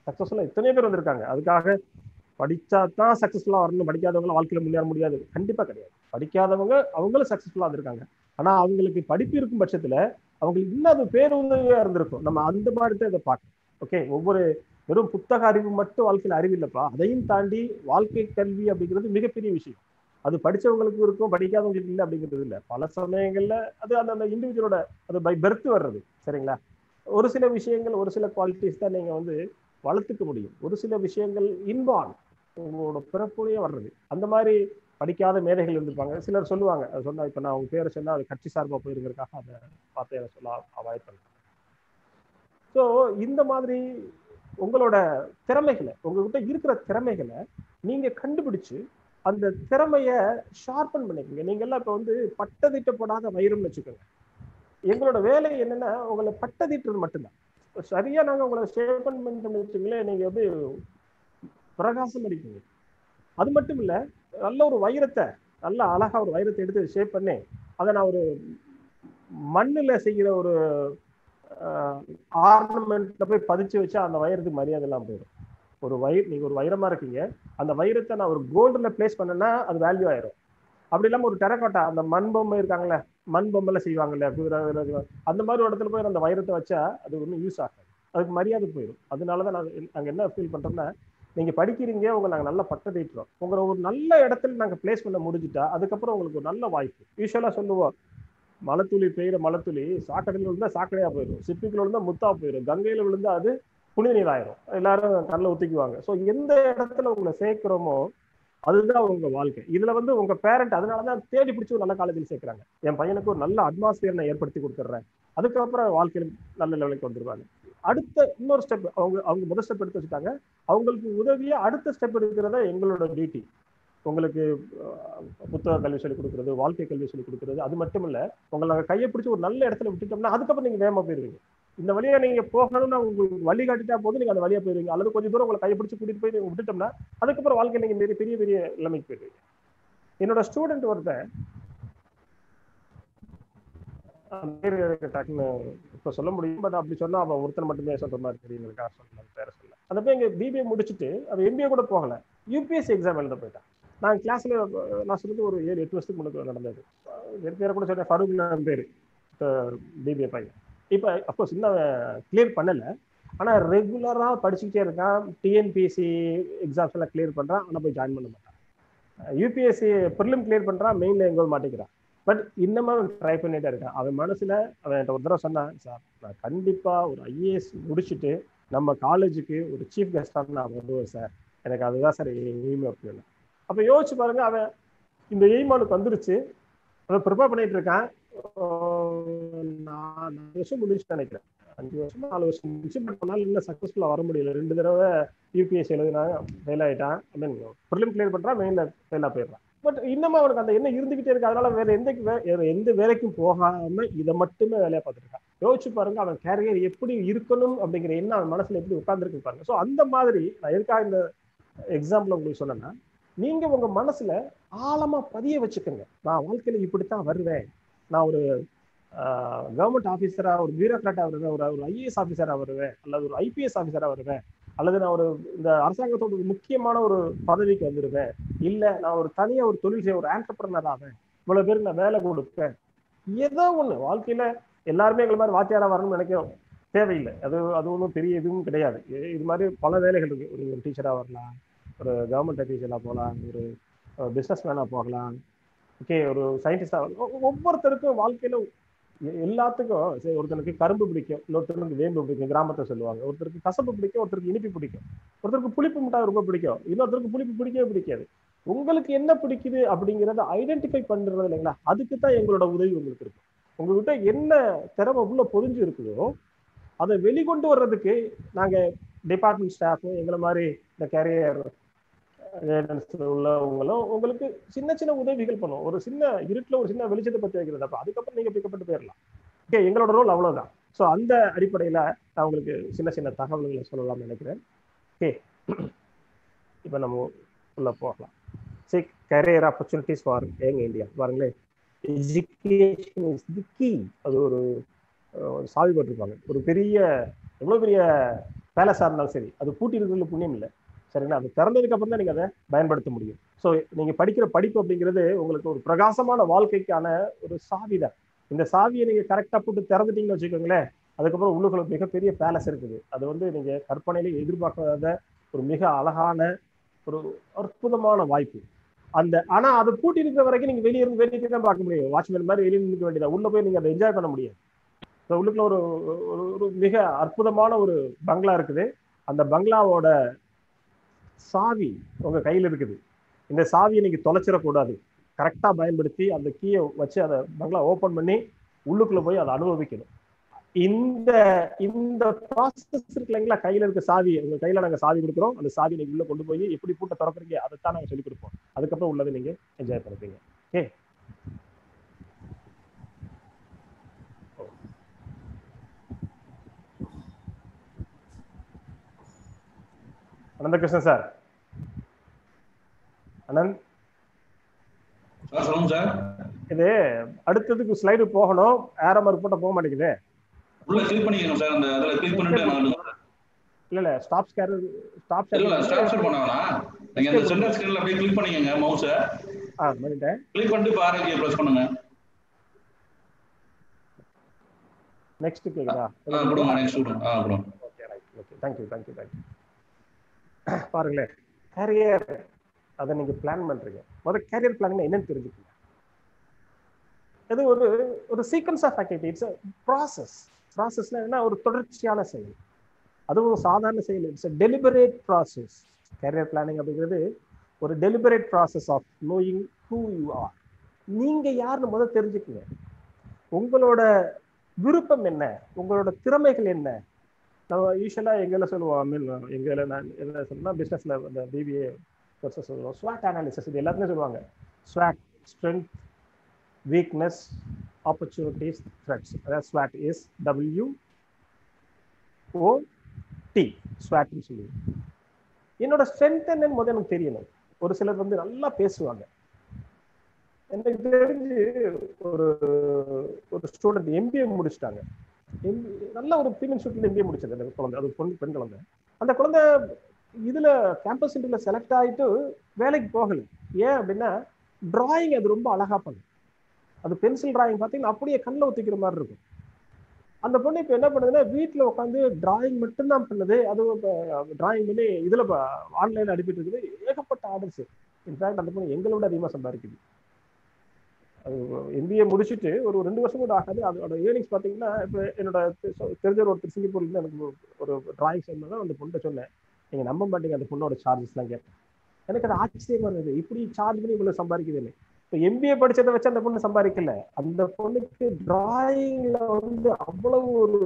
சக்ஸஸ்ஃபுல்லாக எத்தனை பேர் வந்திருக்காங்க அதுக்காக படிச்சா தான் சக்ஸஸ்ஃபுல்லாக வரணும் படிக்காதவங்க வாழ்க்கையில முன்னேற முடியாது கண்டிப்பாக கிடையாது படிக்காதவங்க அவங்களும் சக்ஸஸ்ஃபுல்லாக வந்திருக்காங்க ஆனால் அவங்களுக்கு படிப்பு இருக்கும் பட்சத்தில் அவங்களுக்கு இன்னும் அது பேருதவியாக இருந்திருக்கும் நம்ம அந்த மாதிரி தான் இதை பார்க்கணும் ஓகே ஒவ்வொரு வெறும் புத்தக அறிவு மட்டும் வாழ்க்கையில் அறிவு இல்லைப்பா அதையும் தாண்டி வாழ்க்கை கல்வி அப்படிங்கிறது மிகப்பெரிய விஷயம் அது படிச்சவங்களுக்கு இருக்கும் படிக்காதவங்களுக்கு இல்லை அப்படிங்கிறது இல்லை பல சமயங்கள்ல அது அந்த அந்த இண்டிவிஜுவலோட அது பை பெர்த் வர்றது சரிங்களா ஒரு சில விஷயங்கள் ஒரு சில குவாலிட்டிஸ் தான் நீங்க வந்து வளர்த்துக்க முடியும் ஒரு சில விஷயங்கள் இன்பான் உங்களோட பிறப்புலயே வர்றது அந்த மாதிரி படிக்காத மேதைகள் இருந்திருப்பாங்க சிலர் சொல்லுவாங்க அது சொன்னா இப்ப நான் உங்க பேரை சொன்னா அது கட்சி சார்பா போயிருக்கிறதுக்காக அந்த வார்த்தையை சொல்ல அவாய்ட் பண்ணுறேன் ஸோ இந்த மாதிரி உங்களோட திறமைகளை உங்ககிட்ட இருக்கிற திறமைகளை நீங்க கண்டுபிடிச்சு அந்த திறமைய ஷார்பன் பண்ணிக்கோங்க நீங்க எல்லாம் இப்ப வந்து பட்டதிட்டப்படாத வைரம்னு வச்சுக்கோங்க எங்களோட வேலை என்னன்னா உங்களை பட்டதிட்டுறது மட்டும்தான் சரியா நாங்க உங்களை ஷேப்பன் பண்ணிட்டோம்னு வச்சுங்களேன் நீங்க வந்து பிரகாசம் அடிப்பீங்க அது மட்டும் இல்ல நல்ல ஒரு வைரத்தை நல்ல அழகா ஒரு வைரத்தை எடுத்து ஷேப் பண்ணி அதை நான் ஒரு மண்ணுல செய்கிற ஒரு ஆர்னமெண்ட்ல போய் பதிச்சு வச்சா அந்த வைரத்துக்கு மரியாதை எல்லாம் போயிடும் ஒரு வயிறு நீங்க ஒரு வைரமா இருக்கீங்க அந்த வைரத்தை நான் ஒரு கோல்டுல பிளேஸ் பண்ணேன்னா அது வேல்யூ ஆயிரும் அப்படி இல்லாம ஒரு டெரக்கோட்டா அந்த மண் பொம்மை இருக்காங்கல்ல மண் பொம்மைல செய்வாங்கல்ல குதிரை அந்த மாதிரி ஒரு இடத்துல போய் அந்த வைரத்தை வச்சா அது ஒன்றும் யூஸ் ஆகாது அதுக்கு மரியாதை போயிடும் அதனாலதான் நாங்க நாங்க என்ன ஃபீல் பண்றோம்னா நீங்க படிக்கிறீங்க உங்களை நாங்க நல்லா பட்டதிட்டுறோம் உங்களை ஒரு நல்ல இடத்துல நாங்க பிளேஸ் பண்ண முடிஞ்சுட்டா அதுக்கப்புறம் உங்களுக்கு ஒரு நல்ல வாய்ப்பு யூஸ்வலா சொல்லுவோம் மலைத்துளி பெய்யுற மலைத்துளி சாக்கடையில் விழுந்தா சாக்கடையா போயிடும் சிப்பிக்குள்ள விழுந்தா முத்தா போயிடும் கங்கையில விழுந்தா அது புனித நீர் ஆயிரும் எல்லாரும் கண்ணில் ஊத்திக்குவாங்க ஸோ எந்த இடத்துல உங்களை சேர்க்கிறோமோ அதுதான் உங்க வாழ்க்கை இதுல வந்து உங்க பேரண்ட் அதனாலதான் தேடி பிடிச்சி ஒரு நல்ல காலேஜில் சேர்க்கிறாங்க என் பையனுக்கு ஒரு நல்ல அட்மாஸ்பியர் நான் ஏற்படுத்தி கொடுத்துட்றேன் அதுக்கப்புறம் வாழ்க்கையில் நல்ல லெவலுக்கு வந்துருவாங்க அடுத்த இன்னொரு ஸ்டெப் அவங்க அவங்க முதல் ஸ்டெப் எடுத்து வச்சுட்டாங்க அவங்களுக்கு உதவியா அடுத்த ஸ்டெப் எடுக்கிறத எங்களோட டியூட்டி உங்களுக்கு புத்தக கல்வி சொல்லிக் கொடுக்குறது வாழ்க்கை கல்வி சொல்லிக் கொடுக்குறது அது மட்டும் இல்ல உங்களை நாங்கள் கையை பிடிச்சி ஒரு நல்ல இடத்துல விட்டுட்டோம்னா அதுக்கப்புறம் நீங்க வேகமா போயிருவீங்க இந்த வழியா நீங்க போகணும்னா உங்களுக்கு வழி காட்டிட்டா போது நீங்க அந்த வழியா போயிருவீங்க அல்லது கொஞ்சம் தூரம் உங்களை கையை பிடிச்சி கூட்டிட்டு போய் நீங்க விட்டுட்டோம்னா அதுக்கப்புறம் வாழ்க்கையில் நீங்க பெரிய பெரிய பெரிய நிலைமைக்கு போயிருவீங்க என்னோட ஸ்டூடெண்ட் ஒருத்தன் பேர் எனக்கு டக்குன்னு இப்போ சொல்ல முடியும் பட் அப்படி சொன்னா அவன் ஒருத்தர் மட்டுமே சொல்ற மாதிரி தெரியுங்கிறதுக்காக சொல்லலாம் பேர சொல்ல அந்த பையன் இங்கே பிபிஏ முடிச்சுட்டு அவன் எம்பிஏ கூட போகல யூபிஎஸ்சி எக்ஸாம் எழுத போயிட்டான் நான் கிளாஸ்ல நான் சொன்னது ஒரு ஏழு எட்டு வருஷத்துக்கு முன்னாடி நடந்தது என் பேரை கூட சொன்னேன் ஃபரூக் பேர் பிபிஏ பையன் இப்போ அப்கோர்ஸ் இன்னும் கிளியர் பண்ணலை ஆனால் ரெகுலராக படிச்சுக்கிட்டே இருக்கான் டிஎன்பிஎஸ்சி எக்ஸாம்ஸ் எல்லாம் கிளியர் பண்ணுறான் ஆனால் போய் ஜாயின் பண்ண மாட்டான் யூபிஎஸ்சி ப்ரிலிம் கிளியர் பண்ணுறான் மெயினில் எங்கோ மாட்டேங்கிறான் பட் இன்னமும் அவன் ட்ரை பண்ணிட்டே இருக்கான் அவன் மனசில் அவன் என்கிட்ட ஒரு தடவை சொன்னான் சார் நான் கண்டிப்பாக ஒரு ஐஏஎஸ் முடிச்சுட்டு நம்ம காலேஜுக்கு ஒரு சீஃப் கெஸ்டாக நான் வருவேன் சார் எனக்கு அதுதான் சார் எய்ம் அப்படின்னு அப்போ யோசிச்சு பாருங்க அவன் இந்த எய்ம் அவனுக்கு வந்துருச்சு அவன் ப்ரிப்பேர் பண்ணிட்டு இருக்கான் நான் நாலு வருஷம் முடிச்சு நினைக்கிறேன் அஞ்சு வருஷம் நாலு வருஷம் முடிச்சு பட் பண்ணாலும் இன்னும் சக்ஸஸ்ஃபுல்லாக வர முடியல ரெண்டு தடவை யூபிஎஸ்சி எழுதினாங்க ஃபெயில் ஆகிட்டான் ஐ மீன் ப்ரிலிம் கிளியர் பண்ணுறான் மெயினில் ஃபெயிலாக போயிடுறான் பட் இன்னமும் அவனுக்கு அந்த என்ன இருந்துகிட்டே இருக்கு அதனால வேற எந்த வேற எந்த வேலைக்கும் போகாம இதை மட்டுமே வேலையா பார்த்துருக்கான் யோசிச்சு பாருங்க அவன் கேரியர் எப்படி இருக்கணும் அப்படிங்கிற என்ன அவன் மனசுல எப்படி உட்கார்ந்துருக்கு பாருங்க ஸோ அந்த மாதிரி நான் எதுக்காக இந்த எக்ஸாம்பிள் உங்களுக்கு சொன்னேன்னா நீங்க உங்க மனசுல ஆழமா பதிய வச்சுக்கோங்க நான் வாழ்க்கையில இப்படித்தான் வருவேன் நான் ஒரு கவர்மெண்ட் ஆஃபீஸரா ஒரு பியூரோக்ராட்டா வருவேன் ஒரு ஒரு ஐஏஎஸ் ஆஃபீஸரா வருவேன் அல்லது ஒரு ஐபிஎஸ் ஆஃபீஸரா வருவேன் அல்லது நான் ஒரு இந்த அரசாங்கத்தோட முக்கியமான ஒரு பதவிக்கு வந்துடுவேன் இல்ல நான் ஒரு தனியா ஒரு தொழில் செய்ய ஒரு ஆண்டர்பிரனர் ஆவேன் இவ்வளவு பேருக்கு நான் வேலை கொடுப்பேன் ஏதோ ஒண்ணு வாழ்க்கையில எல்லாருமே எங்களை மாதிரி வாத்தியாரா வரணும்னு நினைக்கிறோம் தேவையில்லை அது அது ஒன்றும் பெரிய இதுவும் கிடையாது இது மாதிரி பல வேலைகள் இருக்கு ஒரு டீச்சரா வரலாம் ஒரு கவர்மெண்ட் டீச்சரா போகலாம் ஒரு பிஸ்னஸ் மேனா போகலாம் ஓகே ஒரு சயின்டிஸ்டா ஒவ்வொருத்தருக்கும் வாழ்க்கையில எல்லாத்துக்கும் சரி ஒருத்தனுக்கு கரும்பு பிடிக்கும் இன்னொருத்தருக்கு வேம்பு பிடிக்கும் கிராமத்தை சொல்லுவாங்க ஒருத்தருக்கு கசப்பு பிடிக்கும் ஒருத்தருக்கு இனிப்பு பிடிக்கும் ஒருத்தருக்கு புளிப்பு மிட்டாய் ரொம்ப பிடிக்கும் இன்னொருத்தருக்கு புளிப்பு பிடிக்கவே பிடிக்காது உங்களுக்கு என்ன பிடிக்குது அப்படிங்கிறத ஐடென்டிஃபை பண்றது இல்லைங்களா அதுக்கு தான் எங்களோட உதவி உங்களுக்கு இருக்கு உங்ககிட்ட என்ன திறமை உள்ள பொதிஞ்சு இருக்குதோ அதை வெளிக்கொண்டு வர்றதுக்கு நாங்க டிபார்ட்மெண்ட் ஸ்டாஃப் எங்களை மாதிரி இந்த கேரியர் உள்ளவங்களும் உங்களுக்கு சின்ன சின்ன உதவிகள் பண்ணும் ஒரு சின்ன இருட்டில் ஒரு சின்ன வெளிச்சத்தை பற்றி வைக்கிறது அப்போ அதுக்கப்புறம் நீங்க பிக்கப்பட்டு போயிடலாம் ஓகே எங்களோட ரோல் அவ்வளவுதான் ஸோ அந்த அடிப்படையில் நான் உங்களுக்கு சின்ன சின்ன தகவல்களை சொல்லலாம்னு நினைக்கிறேன் ஓகே இப்போ நம்ம உள்ள போகலாம் சரி career opportunities for young India பாருங்களேன் எஜுகேஷன் இஸ் தி கீ அது ஒரு சாவி போட்டிருப்பாங்க ஒரு பெரிய எவ்வளோ பெரிய பேலஸா இருந்தாலும் சரி அது பூட்டி இருக்கிறதுல புண்ணியம் இல்லை சரிங்களா அது திறந்ததுக்கு அப்புறம் தான் நீங்க அதை பயன்படுத்த முடியும் ஸோ நீங்க படிக்கிற படிப்பு அப்படிங்கிறது உங்களுக்கு ஒரு பிரகாசமான வாழ்க்கைக்கான ஒரு சாவி தான் இந்த சாவியை நீங்க கரெக்டா போட்டு திறந்துட்டீங்கன்னு வச்சுக்கோங்களேன் அதுக்கப்புறம் உள்ளுக்குள்ள மிகப்பெரிய பேலஸ் இருக்குது அது வந்து நீங்க கற்பனையில எதிர்பார்க்காத ஒரு மிக அழகான ஒரு அற்புதமான வாய்ப்பு அந்த ஆனா அது பூட்டி இருக்கிற வரைக்கும் நீங்க வெளியே இருந்து வெளியே தான் பார்க்க முடியும் வாட்ச்மேன் மாதிரி வெளியே நிற்க வேண்டியதா உள்ள போய் நீங்க அதை என்ஜாய் பண்ண முடியாது ஸோ உள்ளுக்குள்ள ஒரு ஒரு ஒரு மிக அற்புதமான ஒரு பங்களா இருக்குது அந்த பங்களாவோட சாவி உங்க கையில இருக்குது இந்த சாவியை நீங்க தொலைச்சிடக்கூடாது கரெக்டா பயன்படுத்தி அந்த கீயை வச்சு அதை பங்களா ஓபன் பண்ணி உள்ளுக்குள்ள போய் அதை அனுபவிக்கணும் இந்த இந்த ப்ராசஸ் இருக்கு இல்லைங்களா கையில இருக்க சாவி உங்க கையில நாங்க சாவி கொடுக்குறோம் அந்த சாவி நீங்க உள்ள கொண்டு போய் எப்படி பூட்டை திறக்கிறீங்க அதை தான் நாங்க சொல்லி கொடுப்போம் அதுக்கப்புறம் உள்ளதை நீங்க என்ஜாய் பண்ணிப்பீங்க okay Ananthakrishnan sir Anand sir சொல்லுங்க சார் இது அடுத்ததுக்கு ஸ்லைடு போகணும் ஏரமர் போட்ட போக மாட்டேங்குது உள்ள கிளிக் பண்ணிக்கணும் சார் அந்த அதுல கிளிக் பண்ணிட்டு நான் இல்ல இல்ல ஸ்டாப் ஸ்கேர் ஸ்டாப் இல்ல இல்ல ஸ்டாப் ஷேர் பண்ண வேணாம் நீங்க அந்த சென்டர் ஸ்கிரீன்ல அப்படியே கிளிக் பண்ணிக்கங்க மவுஸ ஆ பண்ணிட்டேன் கிளிக் பண்ணிட்டு இப்போ ஆரோக்கிய ப்ரெஸ் பண்ணுங்க நெக்ஸ்ட் கேக்குதா ஆ கொடுங்க நெக்ஸ்ட் கொடுங்க ஆ கொடுங்க okay right okay thank you thank you thank you பாருங்களேன் கேரியர் அதை நீங்க பிளான் பண்றீங்க முதல்ல கேரியர் பிளானிங் என்னன்னு தெரிஞ்சுக்கங்க இது ஒரு ஒரு sequence of activity it's process ப்ராசஸ்னா என்ன ஒரு தொடர்ச்சியான செயல் அதுவும் சாதாரண செயல் it's deliberate process career planning அப்படிங்கிறது ஒரு deliberate process of knowing who you are நீங்க யாருன்னு முதல் தெரிஞ்சுக்கங்க உங்களோட விருப்பம் என்ன உங்களோட திறமைகள் என்ன நம்ம யூஸ்வலாக எங்கெல்லாம் சொல்லுவோம் ஐ மீன் எங்கெல்லாம் நான் என்ன சொல்லணும்னா பிஸ்னஸில் இந்த பிபிஏ கோர்ஸஸ் சொல்லுவோம் ஸ்வாட் அனாலிசிஸ் இது எல்லாத்துலேயும் சொல்லுவாங்க ஸ்வாட் ஸ்ட்ரென்த் வீக்னஸ் ஆப்பர்ச்சுனிட்டிஸ் த்ரெட்ஸ் அதாவது ஸ்வாட் இஸ் டபிள்யூ ஓ டி ஸ்வாட்னு சொல்லுவோம் என்னோட ஸ்ட்ரென்த் என்னன்னு முதல்ல எனக்கு தெரியணும் ஒரு சிலர் வந்து நல்லா பேசுவாங்க எனக்கு தெரிஞ்சு ஒரு ஒரு ஸ்டூடெண்ட் எம்பிஏ முடிச்சிட்டாங்க நல்ல ஒரு ப்ரீமியம் இன்ஸ்டியூட்ல எம்பிஏ முடிச்சது அந்த குழந்தை அது பொண்ணு பெண் குழந்தை அந்த குழந்தை இதுல கேம்பஸ் இன்டர்வியூல செலக்ட் ஆயிட்டு வேலைக்கு போகல ஏன் அப்படின்னா டிராயிங் அது ரொம்ப அழகா பண்ணும் அது பென்சில் டிராயிங் பார்த்தீங்கன்னா அப்படியே கண்ணில் ஒத்திக்கிற மாதிரி இருக்கும் அந்த பொண்ணு இப்போ என்ன பண்ணுதுன்னா வீட்டில் உட்காந்து டிராயிங் மட்டும்தான் பண்ணுது அதுவும் இப்போ டிராயிங் பண்ணி இதில் இப்போ ஆன்லைனில் அனுப்பிட்டு இருக்குது ஏகப்பட்ட ஆர்டர்ஸ் இன்ஃபேக்ட் அந்த பொண்ணு எங்களை விட அதிகமாக சம்பாதிக்குது அது எம்பிஏ முடிச்சுட்டு ஒரு ரெண்டு வருஷம் கூட ஆகாது அதோட ஏர்னிங்ஸ் பார்த்தீங்கன்னா இப்போ என்னோட தெரிஞ்ச ஒருத்தர் சிங்கப்பூர்லேருந்து எனக்கு ஒரு டிராயிங் சொன்னா அந்த பொண்ணை சொன்னேன் நீங்கள் நம்ப மாட்டீங்க அந்த பொண்ணோட சார்ஜஸ்லாம் கேட்டேன் எனக்கு அது ஆச்சரியமா இருந்தது இப்படி சார்ஜ் பண்ணி இவ்வளோ சம்பாதிக்குது இல்லை இப்போ எம்பிஏ படிச்சதை வச்சு அந்த பொண்ணு சம்பாதிக்கல அந்த பொண்ணுக்கு டிராயிங்ல வந்து அவ்வளவு ஒரு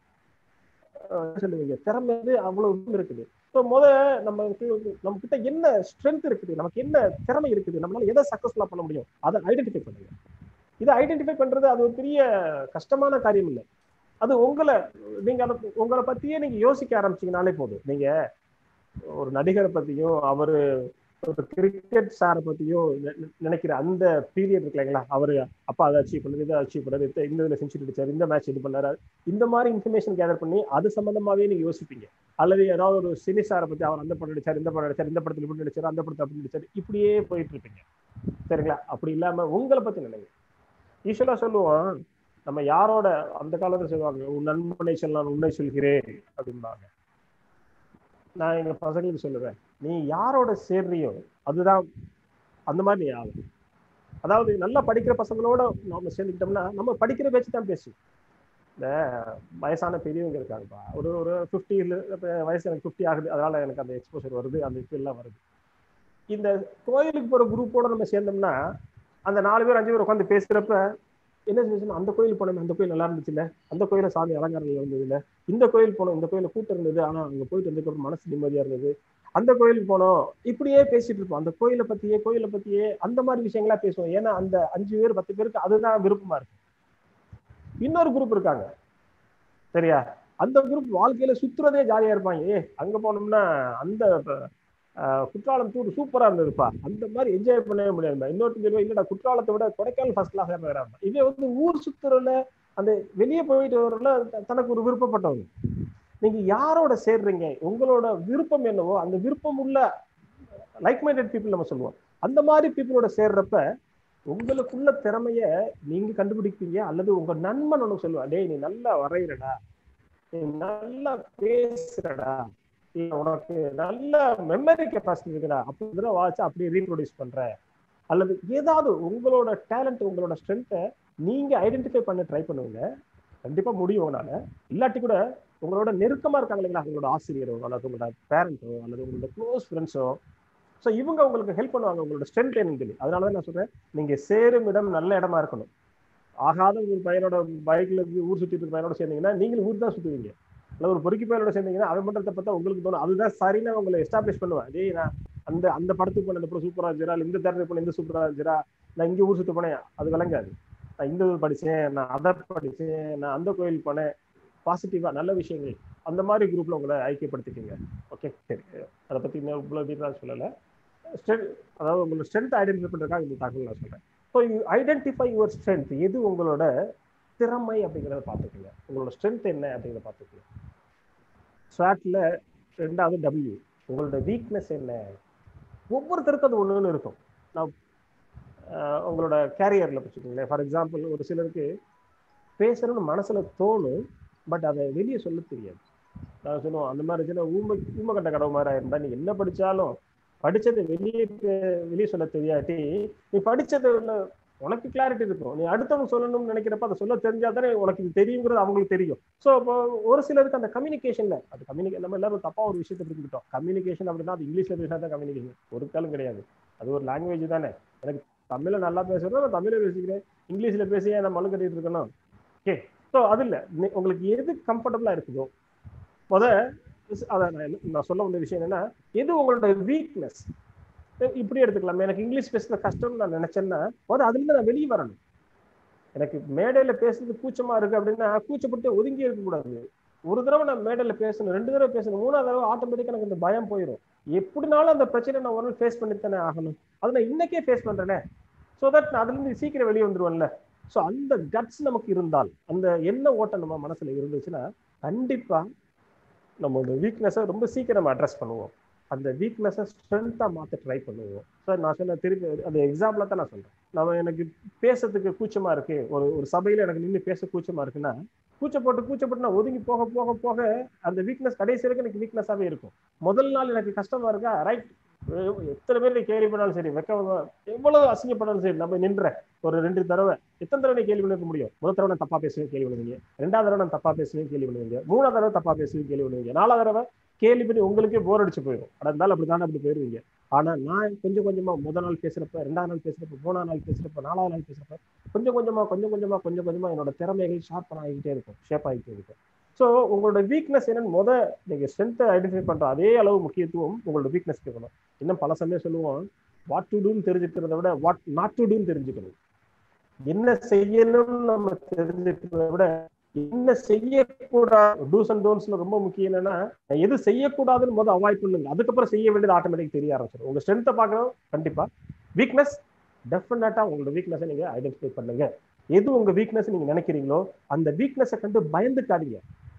சொல்லுவீங்க திறமை வந்து அவ்வளவு இருக்குது ஸோ முத நம்ம நம்ம கிட்ட என்ன ஸ்ட்ரென்த் இருக்குது நமக்கு என்ன திறமை இருக்குது நம்மளால எதை சக்சஸ்ஃபுல்லா பண்ண முடியும் அதை ஐடென்டிஃபை பண்ணுங்க இதை ஐடென்டிஃபை பண்றது அது ஒரு பெரிய கஷ்டமான காரியம் இல்லை அது உங்களை நீங்க அதை உங்களை பத்தியே நீங்க யோசிக்க ஆரம்பிச்சீங்கனாலே போதும் நீங்க ஒரு நடிகரை பத்தியும் அவரு ஒரு கிரிக்கெட் சாரை பத்தியும் நினைக்கிற அந்த பீரியட் இருக்கு இல்லைங்களா அவரு அப்பா அதை அச்சீவ் பண்ணது இதை அச்சீவ் பண்ணது இந்த இதுல செஞ்சுரி அடிச்சாரு இந்த மேட்ச் இது பண்ணாரு இந்த மாதிரி இன்ஃபர்மேஷன் கேதர் பண்ணி அது சம்பந்தமாவே நீங்க யோசிப்பீங்க அல்லது ஏதாவது ஒரு சினி சாரை பத்தி அவர் அந்த படம் நடிச்சார் இந்த படம் நடிச்சார் இந்த படத்துல இப்படி நடிச்சார் அந்த படத்தை அப்படி நடிச்சார் இப்படியே போயிட்டு இருப்பீங்க சரிங்களா அப்படி இல்லாம உங்களை பத்தி நினைங்க யூஸ்வலா சொல்லுவோம் நம்ம யாரோட அந்த காலத்துல சொல்லுவாங்க உன் நண்பனை சொல்ல நான் உன்னை சொல்கிறேன் அப்படிம்பாங்க நான் எங்க பசங்களுக்கு சொல்லுவேன் நீ யாரோட சேர்றியோ அதுதான் அந்த மாதிரி நீ ஆகும் அதாவது நல்லா படிக்கிற பசங்களோட நம்ம சேர்ந்துக்கிட்டோம்னா நம்ம படிக்கிற பேச்சு தான் பேசுவோம் இந்த வயசான பெரியவங்க இருக்காங்கப்பா ஒரு ஒரு ஃபிஃப்டி வயசு எனக்கு ஃபிஃப்டி ஆகுது அதனால எனக்கு அந்த எக்ஸ்போசர் வருது அந்த இப்பெல்லாம் வருது இந்த கோயிலுக்கு போற குரூப்போட நம்ம சேர்ந்தோம்னா அந்த நாலு பேர் அஞ்சு பேர் உட்காந்து பேசுறப்ப என்ன சொல்லுச்சுன்னா அந்த கோயில் போனோம் அந்த கோயில் நல்லா இருந்துச்சுல்ல அந்த கோயில சாமி அலங்காரம் இருந்தது இல்ல இந்த கோயில் போனோம் இந்த கோயில கூட்டம் இருந்தது ஆனா அங்க போயிட்டு வந்ததுக்கப்புறம் மனசு நிம்மதியா இருந்தது அந்த கோயிலுக்கு போனோம் இப்படியே பேசிட்டு இருப்போம் அந்த கோயிலை பத்தியே கோயிலை பத்தியே அந்த மாதிரி விஷயங்களா பேசுவோம் ஏன்னா அந்த அஞ்சு பேர் பத்து பேருக்கு அதுதான் விருப்பமா இருக்கு இன்னொரு குரூப் இருக்காங்க சரியா அந்த குரூப் வாழ்க்கையில சுத்துறதே ஜாலியா இருப்பாங்க ஏ அங்க போனோம்னா அந்த குற்றாலம் டூர் சூப்பரா இருந்ததுப்பா அந்த மாதிரி என்ஜாய் பண்ணவே முடியாது இன்னொருத்தர் சொல்லுவா இல்லடா குற்றாலத்தை விட கொடைக்கானல் ஃபர்ஸ்ட் கிளாஸ் இருக்கிறாங்க இதே வந்து ஊர் சுத்துறதுல அந்த வெளியே போயிட்டு வரல தனக்கு ஒரு விருப்பப்பட்டவங்க நீங்க யாரோட சேர்றீங்க உங்களோட விருப்பம் என்னவோ அந்த விருப்பம் உள்ள லைக் மைண்டட் பீப்புள் நம்ம சொல்லுவோம் அந்த மாதிரி பீப்புளோட சேர்றப்ப உங்களுக்குள்ள திறமைய நீங்க கண்டுபிடிப்பீங்க அல்லது உங்க நண்பன் ஒண்ணு சொல்லுவான் டேய் நீ நல்லா வரைகிறடா நீ நல்லா பேசுறடா நீ உனக்கு நல்ல மெமரி கெப்பாசிட்டி இருக்குடா அப்படி வாட்ச் அப்படியே ரீப்ரொடியூஸ் பண்ற அல்லது ஏதாவது உங்களோட டேலண்ட் உங்களோட ஸ்ட்ரென்த்தை நீங்க ஐடென்டிஃபை பண்ண ட்ரை பண்ணுவீங்க கண்டிப்பா முடியும் உங்களால இல்லாட்டி கூட உங்களோட நெருக்கமா இருக்காங்க இல்லைங்களா உங்களோட ஆசிரியரோ அல்லது உங்களோட பேரண்ட்டோ அல்லது உங்களோட க்ளோஸ் ஃப்ரெண்ட்ஸோ ஸோ இவங்க உங்களுக்கு ஹெல்ப் பண்ணுவாங்க உங்களோட ஸ்ட்ரென்த் என்னன்னு சொல்லி அதனால தான் நான் சொல்றேன் நீங்க சேரும் இடம் நல்ல இடமா இருக்கணும் ஆகாத ஒரு பையனோட பைக்ல இருந்து ஊர் சுத்திட்டு இருக்க பையனோட சேர்ந்தீங்கன்னா நீங்களும் ஊர் தான் சுத்துவீங்க இல்லை ஒரு பொறுக்கி பையனோட சேர்ந்தீங்கன்னா அவன் பண்றதை பார்த்தா உங்களுக்கு தோணும் அதுதான் சரின்னு உங்களை எஸ்டாப்ளிஷ் பண்ணுவேன் டேய் நான் அந்த அந்த படத்துக்கு போன இந்த படம் சூப்பரா இருந்துச்சுரா இந்த தேட்டருக்கு போன இந்த சூப்பரா இருந்துச்சுரா நான் இங்கே ஊர் சுத்த போனேன் அது விளங்காது நான் இந்த ஊர் படிச்சேன் நான் அதை படிச்சேன் நான் அந்த கோயில் போனேன் பாசிட்டிவா நல்ல விஷயங்கள் அந்த மாதிரி குரூப்ல உங்களை ஐக்கியப்படுத்திக்கீங்க ஓகே சரி அதை பத்தி இன்னும் இவ்வளவு டீட்டெயிலாக சொல்லலை ஸ்ட்ரென்த் அதாவது உங்களோட ஸ்ட்ரென்த் ஐடென்டிஃபை பண்ணுறதுக்காக இந்த தகவல் நான் சொல்றேன் so you identify your strength எது உங்களோட திறமை அப்படிங்கிறத பார்த்துக்கோங்க உங்களோட ஸ்ட்ரென்த் என்ன அப்படிங்கிறத பார்த்துக்கோங்க ஸ்வாட்ல ரெண்டாவது டபிள்யூ உங்களோட வீக்னஸ் என்ன ஒவ்வொருத்தருக்கும் அது ஒன்று ஒன்று இருக்கும் நான் ஆஹ் உங்களோட கேரியரில் வச்சுக்கோங்களேன் ஃபார் எக்ஸாம்பிள் ஒரு சிலருக்கு பேசணும்னு மனசுல தோணும் பட் அதை வெளியே சொல்ல தெரியாது நான் சொல்லுவோம் அந்த மாதிரி சின்ன ஊமை ஊமை கட்ட கடவு மாதிரி இருந்தா நீ என்ன படிச்சாலும் படிச்சதை வெளியே பே- வெளியே சொல்ல தெரியாட்டி நீ படிச்சது உள்ள உனக்கு கிளாரிட்டி இருக்கும் நீ அடுத்தவங்க சொல்லணும்னு நினைக்கிறப்ப அதை சொல்ல தெரிஞ்சா தானே உனக்கு இது தெரியுங்கிறது அவங்களுக்கு தெரியும் ஸோ இப்போ ஒரு சிலருக்கு அந்த கம்யூனிகேஷன்ல அது கம்யூனிகே நம்ம எல்லாரும் தப்பா ஒரு விஷயத்தை புரிஞ்சுக்கிட்டோம் கம்யூனிகேஷன் அப்படின்னா அது இங்கிலீஷ்ல பேசினா தான் கம்யூனிகேஷன் ஒரு காலம் கிடையாது அது ஒரு லாங்குவேஜ் தானே எனக்கு தமிழ்ல நல்லா பேசுறோம் நான் தமிழ்ல பேசிக்கிறேன் இங்கிலீஷ்ல பேசி ஏன் நான் மனு கட்டிட்டு இருக்கணும் ஓகே ஸோ அது இல்லை நீ- உங்களுக்கு எது கம்ஃபர்டபுளா இருக்குதோ முத அதை நான் என்ன- நான் சொல்ல வந்த விஷயம் என்னன்னா எது உங்களோட வீக்னஸ் இப்படி எடுத்துக்கலாம் எனக்கு இங்கிலீஷ் பேசுறது கஷ்டம்னு நான் நினைச்சேன்னா முதல்ல அதுல இருந்து நான் வெளியே வரணும் எனக்கு மேடையில பேசுறது கூச்சமா இருக்கு அப்படின்னா கூச்சப்பட்டு ஒதுங்கி இருக்கக்கூடாது ஒரு தடவை நான் மேடையில பேசணும் ரெண்டு தடவை பேசணும் மூணாவது தடவை ஆட்டோமேட்டிக்கா எனக்கு இந்த பயம் போயிடும் எப்படினாலும் அந்த பிரச்சனை நான் ஒரு நாள் ஃபேஸ் பண்ணித்தானே ஆகணும் அதை நான் இன்னைக்கே ஃபேஸ் பண்றேனே ஸோ தட் நான் அதுல இருந்து சீக்கிரம் வெளியே வந்துருவேன்ல ஸோ அந்த கட்ஸ் நமக்கு இருந்தால் அந்த என்ன ஓட்டம் நம்ம மனசுல இருந்துச்சுன்னா கண்டிப்பா நம்மளோட வீக்னஸை ரொம்ப சீக்கிரம் அட்ரஸ் பண்ணுவோம் அந்த வீக்னஸை ஸ்ட்ரென்த்தாக மாற்ற ட்ரை பண்ணுவோம் சார் நான் சொன்ன திருப்பி அந்த எக்ஸாம்பிளாக தான் நான் சொல்றேன் நம்ம எனக்கு பேசுறதுக்கு கூச்சமா இருக்கு ஒரு ஒரு சபையில எனக்கு நின்று பேச கூச்சமா இருக்குன்னா கூச்சப்பட்டு கூச்சப்பட்டு நான் ஒதுங்கி போக போக போக அந்த வீக்னஸ் கடைசி வரைக்கும் எனக்கு வீக்னஸாவே இருக்கும் முதல் நாள் எனக்கு கஷ்டமா இருக்கா ரைட் எத்தனை பேர் நீ கேள்வி பண்ணாலும் சரி வெக்க எவ்வளவு அசிங்கப்பட்டாலும் சரி நம்ம நின்ற ஒரு ரெண்டு தடவை எத்தனை தடவை நீ கேள்வி பண்ணிருக்க முடியும் முதல் தடவை நான் தப்பா பேசுவேன் கேள்வி பண்ணுவீங்க ரெண்டாவது தடவை நான் தப்பா பேசுவேன் கேள்வி பண்ணுவீங்க மூணாவது தடவை தப்பா பேசுவேன் கேள்வி பண்ணுவீங்க நாலாவது தடவை கேள்வி பண்ணி உங்களுக்கே போர் அடிச்சு போயிடும் அட இருந்தாலும் அப்படி தானே அப்படி போயிருவீங்க ஆனா நான் கொஞ்சம் கொஞ்சமா முதல் நாள் பேசுறப்ப ரெண்டாவது நாள் பேசுறப்ப மூணாவது நாள் பேசுறப்ப நாலாவது நாள் பேசுறப்ப கொஞ்சம் கொஞ்சமா கொஞ்சம் கொஞ்சமா கொஞ்சம் கொஞ்சமா என்னோட திறமைகள் ஷார்ப் ஆகிட்டே இருக்கும் ஷேப் ஆகிட்டே இருக்கும் ஸோ உங்களோட வீக்னஸ் என்னன்னு முத நீங்க ஸ்ட்ரென்த்தை ஐடென்டிஃபை பண்ற அதே அளவு முக்கியத்துவம் உங்களோட வீக்னஸ் இருக்கணும் இன்னும் பல சமயம் சொல்லுவோம் வாட் டு டூன்னு தெரிஞ்சுக்கிறத விட வாட் நாட் டு டூன்னு தெரிஞ்சுக்கணும் என்ன செய்யணும்னு நம்ம தெரிஞ்சுக்கிறத விட என்ன செய்யக்கூடாது டூஸ் அண்ட் டோன்ஸ்ல ரொம்ப முக்கியம் என்னன்னா எது செய்யக்கூடாதுன்னு முதல் அவாய்ட் பண்ணுங்க அதுக்கப்புறம் செய்ய வேண்டியது ஆட்டோமேட்டிக் தெரிய ஆரம்பிச்சிடும் உங்க ஸ்ட்ரென்த்தை பார்க்கணும் கண்டிப்பா வீக்னஸ் டெஃபினட்டா உங்களோட வீக்னஸை நீங்க ஐடென்டிஃபை பண்ணுங்க எது உங்க வீக்னஸ் நீங்க நினைக்கிறீங்களோ அந்த வீக்னஸை கண்டு பயந்துக்காதீங்க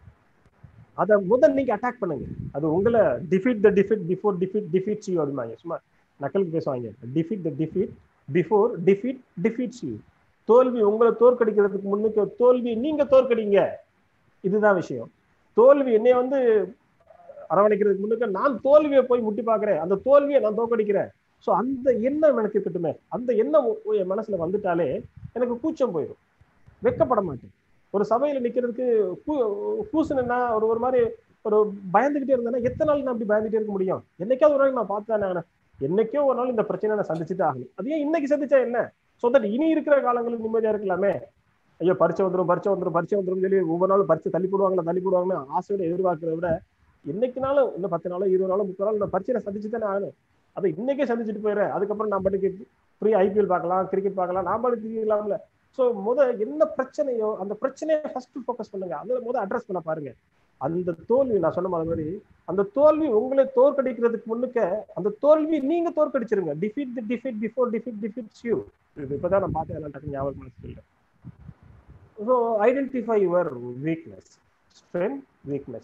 அதை முதல் நீங்க அட்டாக் பண்ணுங்க அது உங்களை defeat the defeat before defeat defeats you அப்படிம்பாங்க சும்மா நக்கலுக்கு பேசுவாங்க defeat the defeat before defeat defeats you தோல்வி உங்களை தோற்கடிக்கிறதுக்கு முன்னுக்கு தோல்வி நீங்க தோற்கடிங்க இதுதான் விஷயம் தோல்வி என்னைய வந்து அரவணைக்கிறதுக்கு முன்னுக்கு நான் தோல்வியை போய் முட்டி பார்க்கிறேன் அந்த தோல்வியை நான் தோற்கடிக்கிறேன் ஸோ அந்த எண்ணம் எனக்கு இருக்கட்டுமே அந்த எண்ணம் உ- என் மனசுல வந்துட்டாலே எனக்கு கூச்சம் போயிடும் வெக்கப்பட மாட்டேன் ஒரு சபையில நிக்கிறதுக்கு கூசுனா ஒரு ஒரு மாதிரி ஒரு பயந்துகிட்டே இருந்தேன்னா எத்தனை நாள் நான் அப்படி பயந்துட்டே இருக்க முடியும் என்னைக்காவது ஒரு நாள் நான் பார்த்தானே என்னைக்கோ ஒரு நாள் இந்த பிரச்சனை நான் சந்திச்சுட்டு ஆகணும் அது ஏன் இன்னைக்கு சந்திச்சா என்ன ஸோ தட் இனி இருக்கிற காலங்களுக்கு நிம்மதியா இருக்கலாமே ஐயோ பரிச்சை வந்துடும் பரிச்சை வந்துடும் பரிச்சை வந்துடும் சொல்லி ஒவ்வொரு நாளும் பரிச்சை தள்ளி போடுவாங்களா தள்ளி போடுவாங்கன்னு ஆசையோட எதிர்பார்க்கறத விட என்னைக்குனாலும் இன்னும் பத்து நாளோ இருபது நாளோ முப்பது நாள் இந்த பரிச்சை சந்திச்சு தானே ஆகணும் அதை இன்னைக்கே சந்திச்சுட்டு போயிடுறேன் அதுக்கப்புறம் நான் பாட்டுக்கு ஃப்ரீ ஐபிஎல் பார்க்கலாம் கிரிக்கெட் பார்க்கலாம் நான் பாட்டு தெரியலாம்ல ஸோ முத என்ன பிரச்சனையோ அந்த பிரச்சனையை ஃபர்ஸ்ட் ஃபோக்கஸ் பண்ணுங்க அதுல முத அட்ரஸ் பண்ண பாருங்க அந்த தோல்வி நான் சொன்ன மாதிரி அந்த தோல்வி உங்களை தோற்கடிக்கிறதுக்கு முன்னுக்க அந்த தோல்வி நீங்க தோற்கடிச்சிருங்க defeat the defeat before defeat defeats you இது இப்பதான் நான் பார்த்தேன் எல்லாம் டக்கு ஞாபகம் சொல்லிட்டேன் so identify your weakness strength weakness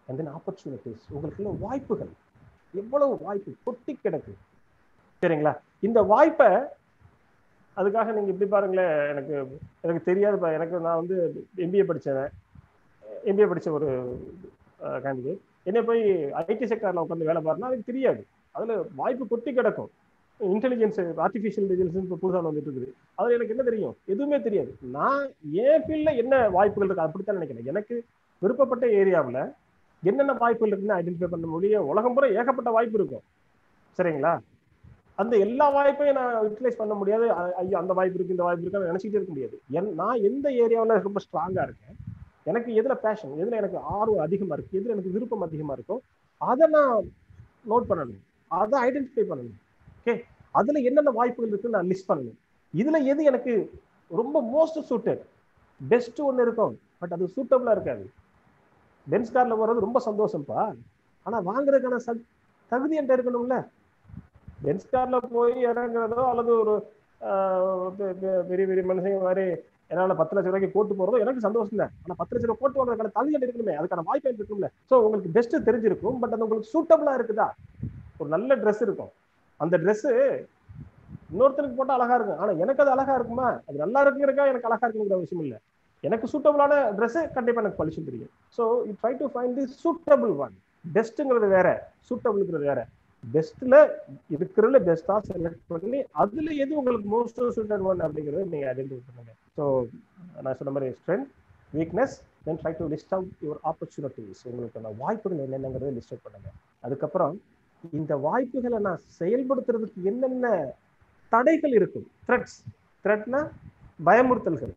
and then opportunities உங்களுக்குள்ள வாய்ப்புகள் எவ்வளவு வாய்ப்பு கொட்டி கிடக்கு சரிங்களா இந்த வாய்ப்பை அதுக்காக நீங்க இப்படி பாருங்களேன் எனக்கு எனக்கு தெரியாதுப்பா எனக்கு நான் வந்து எம்பிஏ படிச்சேன் எம்பிஏ படிச்ச ஒரு கேண்டிடேட் என்ன போய் ஐடி செக்டர்ல உட்காந்து வேலை பாருன்னா அதுக்கு தெரியாது அதுல வாய்ப்பு கொட்டி கிடக்கும் இன்டெலிஜென்ஸ் ஆர்டிஃபிஷியல் இன்டெலிஜென்ஸ் இப்போ புதுசாக வந்துட்டு இருக்குது அதுல எனக்கு என்ன தெரியும் எதுவுமே தெரியாது நான் என் ஃபீல்ட்ல என்ன வாய்ப்புகள் இருக்கு அப்படித்தான் நினைக்கிறேன் எனக்கு விருப்பப்பட்ட ஏரியாவில் என்னென்ன வாய்ப்புகள் இருக்குன்னு ஐடென்டிஃபை பண்ண முடிய உலகம் பூரா ஏகப்பட்ட வாய்ப்பு இருக்கும் சரிங்களா அந்த எல்லா வாய்ப்பையும் நான் யூட்டிலைஸ் பண்ண முடியாது அ- ஐயோ அந்த வாய்ப்பு இருக்கு இந்த வாய்ப்பு இருக்குன்னு நினைச்சிட்டே இருக்க முடியாது என் நான் எந்த ஏரியாவில் ரொம்ப ஸ்ட்ராங்கா இருக்கேன் எனக்கு எதுல பேஷன் எதுல எனக்கு ஆர்வம் அதிகமா இருக்கு எதுல எனக்கு விருப்பம் அதிகமா இருக்கோ அதை நான் நோட் பண்ணணும் அதை ஐடென்டிஃபை பண்ணணும் ஓகே அதுல என்னென்ன வாய்ப்புகள் இருக்குன்னு நான் லிஸ்ட் பண்ணணும் இதுல எது எனக்கு ரொம்ப மோஸ்ட் சூட்டட் பெஸ்ட் ஒன்று இருக்கும் பட் அது சூட்டபிளா இருக்காது பென்ஸ் கார்ல போறது ரொம்ப சந்தோஷம்ப்பா ஆனா வாங்குறதுக்கான சக்- தகுதி என்கிட்ட இருக்கணும்ல பென்ஸ் கார்ல போய் இறங்குறதோ அல்லது ஒரு ஆஹ், பெ- பெ- பெரிய பெரிய மனுஷங்க மாதிரி என்னால பத்து லட்சம் ரூபாய்க்கு போட்டு போறதோ எனக்கு சந்தோஷம் தான் ஆனா பத்து லட்சம் ரூபாய் போட்டு வாங்குறதுக்கான தகுதி என்கிட்ட இருக்கணுமே அதுக்கான வாய்ப்பு என்கிட்ட இருக்கும்ல ஸோ உங்களுக்கு பெஸ்ட் தெரிஞ்சிருக்கும் பட் அது உங்களுக்கு சூட்டபிளா இருக்குதா ஒரு நல்ல ட்ரெஸ் இருக்கும் அந்த Dress இன்னொருத்தனுக்கு போட்டா அழகா இருக்கும் ஆனா எனக்கு அது அழகா இருக்குமா அது நல்லா இருக்குங்கிறக்கா எனக்கு அழகா இருக்குங்கிற விஷயம் இல்ல எனக்கு சூட்டபிளான Dress கண்டிப்பா எனக்கு பளிச்சு தெரியும் so you try to find the suitable one பெஸ்ட்டுங்கிறது வேற சூட்டபிள்ங்கிறது வேற பெஸ்ட்ல இருக்கிறதுல பெஸ்டா செலக்ட் பண்ணி அதுல எது உங்களுக்கு மோஸ்ட் சூட்டட் ஒன் அப்படிங்கறத நீங்க ஐடென்டிஃபை பண்ணுங்க ஸோ நான் சொன்ன மாதிரி strength weakness then try to list out your opportunities உங்களுக்கான வாய்ப்புகள் என்னென்னங்கிறத லிஸ்ட் அவுட் பண்ணுங்க அதுக்கப்புறம் இந்த வாய்ப்புகளை நான் செயல்படுத்துறதுக்கு என்னென்ன தடைகள் இருக்கும் த்ரெட்ஸ் த்ரெட்னா பயமுறுத்தல்கள்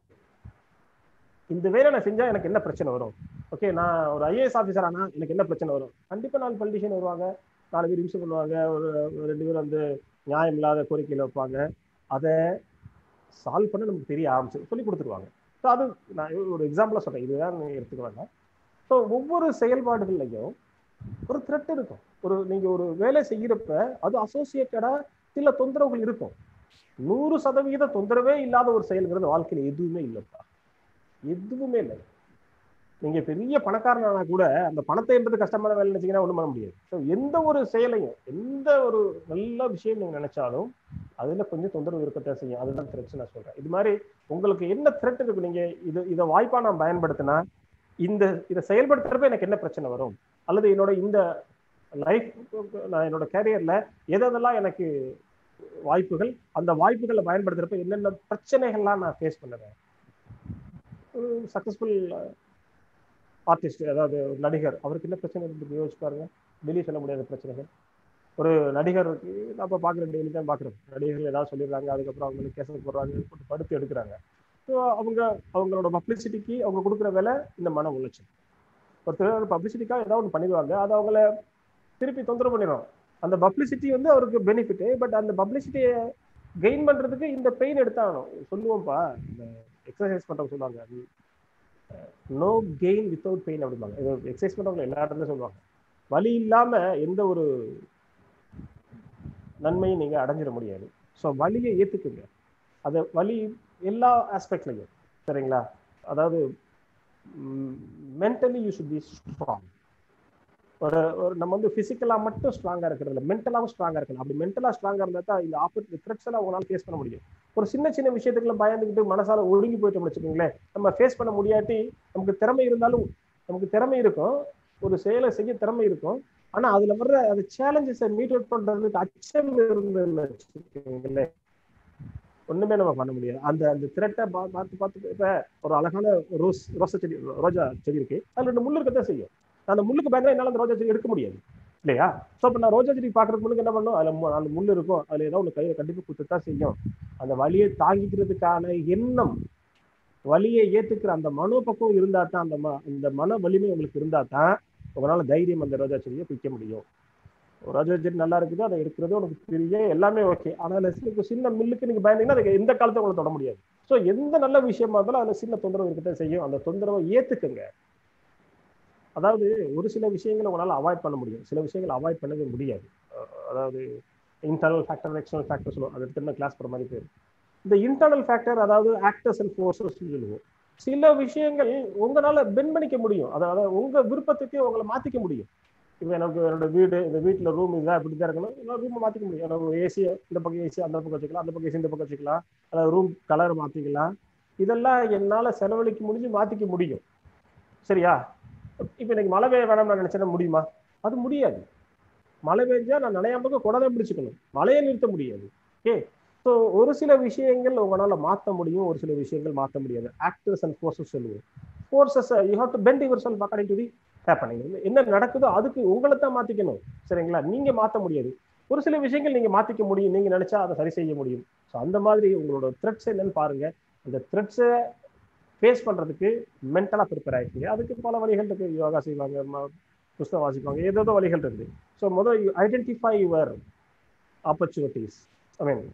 இந்த வேலை நான் செஞ்சா எனக்கு என்ன பிரச்சனை வரும் ஓகே நான் ஒரு ஐஏஎஸ் ஆஃபீஸர் ஆனா எனக்கு என்ன பிரச்சனை வரும் கண்டிப்பா நாலு பொலிட்டிஷியன் வருவாங்க நாலு பேர் இம்சம் பண்ணுவாங்க ஒரு ஒரு ரெண்டு பேர் வந்து நியாயம் இல்லாத கோரிக்கையில வைப்பாங்க அதை சால்வ் பண்ண நமக்கு தெரிய ஆரம்பிச்சு சொல்லி கொடுத்துருவாங்க ஸோ அது நான் ஒரு எக்ஸாம்பிளாக சொல்றேன் இதுதான் நீங்க எடுத்துக்க வேண்டாம் ஸோ ஒவ்வொரு செயல்பாடுகள்லையும் ஒரு த்ரெட் இருக்கும் ஒரு நீங்க ஒரு வேலை செய்யறப்ப அது அசோசியேட்டடா சில தொந்தரவுகள் இருக்கும் நூறு சதவிகித தொந்தரவே இல்லாத ஒரு செயல்கிறது வாழ்க்கையில எதுவுமே இல்லைப்பா எதுவுமே இல்லை நீங்க பெரிய பணக்காரனானா கூட அந்த பணத்தை என்பது கஷ்டமான வேலை நினைச்சீங்கன்னா ஒண்ணும் பண்ண முடியாது ஸோ எந்த ஒரு செயலையும் எந்த ஒரு நல்ல விஷயம் நீங்க நினைச்சாலும் அதுல கொஞ்சம் தொந்தரவு இருக்கத்தான் செய்யும் அதுதான் த்ரெட்ஸ் நான் சொல்றேன் இது மாதிரி உங்களுக்கு என்ன த்ரெட் இருக்கு நீங்க இது இதை வாய்ப்பா நான் பயன்படுத்தினா இந்த இதை செயல்படுத்துறப்ப எனக்கு என்ன பிரச்சனை வரும் அல்லது என்னோட இந்த லைஃப் நான் என்னோட கேரியர்ல எதெல்லாம் எனக்கு வாய்ப்புகள் அந்த வாய்ப்புகளை பயன்படுத்துறப்ப என்னென்ன பிரச்சனைகள்லாம் நான் ஃபேஸ் பண்ணுறேன் ஒரு சக்சஸ்ஃபுல் ஆர்டிஸ்ட் அதாவது ஒரு நடிகர் அவருக்கு என்ன பிரச்சனை இருக்கு யோசிச்சு பாருங்க வெளியே சொல்ல முடியாத பிரச்சனைகள் ஒரு நடிகருக்கு நம்ம பார்க்குற டெய்லி தான் பார்க்குறோம் நடிகர்கள் ஏதாவது சொல்லிடுறாங்க அதுக்கப்புறம் அவங்களுக்கு கேசல் போடுறாங்க போட்டு படுத்து எடுக்கிறாங்க ஸோ அவங்க அவங்களோட பப்ளிசிட்டிக்கு அவங்க கொடுக்குற வேலை இந்த மன உளைச்சல் ஒருத்தர் பப்ளிசிட்டிக்காக ஏதாவது ஒன்று பண்ணிடுவாங்க அது அவங்கள திருப்பி தொந்தரவு பண்ணிடும் அந்த பப்ளிசிட்டி வந்து அவருக்கு பெனிஃபிட்டு பட் அந்த பப்ளிசிட்டியை கெயின் பண்றதுக்கு இந்த பெயின் எடுத்தாகணும் சொல்லுவோம்ப்பா இந்த எக்ஸசைஸ் பண்றவங்க சொல்லுவாங்க நோ கெயின் வித்தவுட் பெயின் அப்படிம்பாங்க இது எக்ஸசைஸ் பண்றவங்க எல்லா இடத்துலயும் சொல்லுவாங்க வலி இல்லாம எந்த ஒரு நன்மையும் நீங்க அடைஞ்சிட முடியாது ஸோ வலியை ஏத்துக்குங்க அதை வலி எல்லா ஆஸ்பெக்ட்லையும் சரிங்களா அதாவது mentally you should be strong ஒரு ஒரு நம்ம வந்து பிசிக்கலா மட்டும் ஸ்ட்ராங்கா இருக்கிறது இல்லை மென்டலாவும் ஸ்ட்ராங்கா இருக்கணும் அப்படி மென்டலா ஸ்ட்ராங்கா இருந்தா தான் இந்த ஆப்போசிட் த்ரெட்ஸ் எல்லாம் உங்களால ஃபேஸ் பண்ண முடியும் ஒரு சின்ன சின்ன விஷயத்துக்குள்ள பயந்துக்கிட்டு மனசால ஒடுங்கி போயிட்டோம்னு வச்சுக்கோங்களேன் நம்ம ஃபேஸ் பண்ண முடியாட்டி நமக்கு திறமை இருந்தாலும் நமக்கு திறமை இருக்கும் ஒரு செயலை செய்ய திறமை இருக்கும் ஆனா அதுல வர்ற அந்த சேலஞ்சஸை மீட் அவுட் பண்றதுக்கு அச்சம் இருந்ததுன்னு வச்சுக்கோங்களேன் ஒண்ணுமே நம்ம பண்ண முடியாது அந்த அந்த திரட்டை பார்த்து பார்த்து இப்ப ஒரு அழகான ரோஸ் ரோசா செடி ரோஜா செடி இருக்கு அதுல ரெண்டு முள்ளு இருக்கத்தான் செய்யும் அந்த முள்ளுக்கு பயந்தா என்னால அந்த ரோஜா செடி எடுக்க முடியாது இல்லையா ஸோ இப்போ நான் ரோஜா செடி பார்க்கறதுக்கு முன்னுக்கு என்ன பண்ணும் அதுல மு- அந்த முள் இருக்கும் அதுல ஏதாவது ஒன்று கையில கண்டிப்பா குத்துத்தான் செய்யும் அந்த வலியை தாங்கிக்கிறதுக்கான எண்ணம் வலியை ஏத்துக்கிற அந்த மனோபக்கம் இருந்தா தான் அந்த ம அந்த மன வலிமை உங்களுக்கு இருந்தா தான் உங்களால தைரியம் அந்த ரோஜா செடியை பிக்க முடியும் ஒரு ரோஜா செடி நல்லா இருக்குது அதை எடுக்கிறது உனக்கு பெரிய எல்லாமே ஓகே ஆனா அதுல சின்ன சின்ன மில்லுக்கு நீங்க பயந்தீங்கன்னா அதுக்கு எந்த காலத்தை உங்களை தொட முடியாது ஸோ எந்த நல்ல விஷயமா இருந்தாலும் அதுல சின்ன தொந்தரவு இருக்கத்தான் செய்யும் அந்த தொந்தரவை ஏத்துக்குங்க அதாவது ஒரு சில விஷயங்களை உங்களால் அவாய்ட் பண்ண முடியும் சில விஷயங்களை அவாய்ட் பண்ணவே முடியாது அஹ் அதாவது இன்டர்னல் ஃபேக்டர் எக்ஸ்டர்னல் ஃபேக்டர் சொல்லுவோம் அது எடுத்து கிளாஸ் போகிற மாதிரி பேர் இந்த இன்டர்னல் ஃபேக்டர் அதாவது ஆக்டர்ஸ் அண்ட் ஃபோர்ஸஸ் சொல்லுவோம் சில விஷயங்கள் உங்களால பெண்ட் பண்ணிக்க முடியும் அதாவது உங்க விருப்பத்துக்கு உங்களை மாத்திக்க முடியும் இப்போ எனக்கு என்னோட வீடு இந்த வீட்டுல ரூம் இதுதான் இப்படி தான் இருக்கணும் இன்னொரு ரூமை மாத்திக்க முடியும் எனக்கு ஏசி இந்த பக்கம் ஏசி அந்த பக்கம் வச்சுக்கலாம் அந்த பக்கம் ஏசி இந்த பக்கம் வச்சுக்கலாம் அதாவது ரூம் கலர் மாத்திக்கலாம் இதெல்லாம் என்னால செலவழிக்க முடிஞ்சு மாத்திக்க முடியும் சரியா இப்போ எனக்கு மழை பெய்ய வேணாம் நான் நினைச்சேன்னா முடியுமா அது முடியாது மழை பெஞ்சா நான் நனையாம குடதை பிடிச்சுக்கணும் மழையை நிறுத்த முடியாது ஓகே ஸோ ஒரு சில விஷயங்கள் உங்களால மாற்ற முடியும் ஒரு சில விஷயங்கள் மாற்ற முடியாது ஆக்டர்ஸ் அண்ட் ஃபோர்ஸஸ் சொல்லுவோம் forces you have to bend yourself according to the happening என்ன நடக்குதோ அதுக்கு உங்களை தான் மாத்திக்கணும் சரிங்களா நீங்க மாற்ற முடியாது ஒரு சில விஷயங்கள் நீங்க மாத்திக்க முடியும் நீங்க நினைச்சா அதை சரி செய்ய முடியும் ஸோ அந்த மாதிரி உங்களோட த்ரெட்ஸ் என்னன்னு பாருங்க அந்த த்ரெட்ஸை ஃபேஸ் பண்றதுக்கு மென்டலா ப்ரிப்பேர் ஆகிக்கீங்க அதுக்கு பல வழிகள் இருக்கு யோகா செய்வாங்க ம- புஸ்தகம் வாசிப்பாங்க ஏதோ வழிகள் இருக்குது ஸோ முதல் identify your opportunities I mean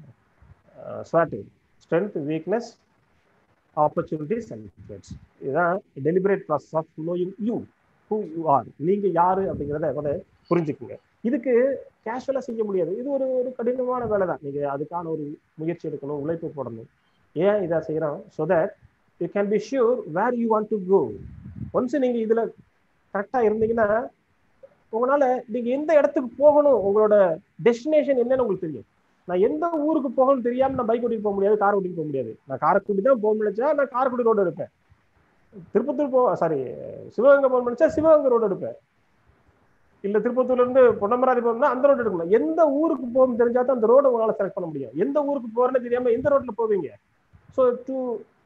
SWOTing strength weakness opportunities and threats இதுதான் deliberate process of knowing you who you are நீங்க யாரு அப்படிங்கிறத வந்து புரிஞ்சுக்குங்க இதுக்கு கேஷுவலாக செய்ய முடியாது இது ஒரு ஒரு கடினமான வேலை தான் நீங்க அதுக்கான ஒரு முயற்சி எடுக்கணும் உழைப்பு போடணும் ஏன் இதை செய்யறோம் so that you can be sure where you want to go once நீங்க இதுல கரெக்டா இருந்தீங்கன்னா உங்களால நீங்க எந்த இடத்துக்கு போகணும் உங்களோட டெஸ்டினேஷன் என்னன்னு உங்களுக்கு தெரியும் நான் எந்த ஊருக்கு போகணும்னு தெரியாம நான் பைக் ஓட்டிட்டு போக முடியாது கார் ஓட்டிட்டு போக முடியாது நான் காரைக்குடி தான் போக முடிச்சா நான் காரைக்குடி ரோடு எடுப்பேன் திருப்பத்தூர் போ சாரி சிவகங்கை போக முடிச்சா சிவகங்கை ரோடு எடுப்பேன் இல்ல திருப்பத்தூர்ல இருந்து பொன்னமராதி போகணும்னா அந்த ரோடு எடுக்கணும் எந்த ஊருக்கு போகணும்னு தெரிஞ்சா தான் அந்த ரோடு உங்களால செலக்ட் பண்ண முடியும் எந்த ஊருக்கு போறேன்னு தெரியாம எந்த ரோட்ல போவீங்க so to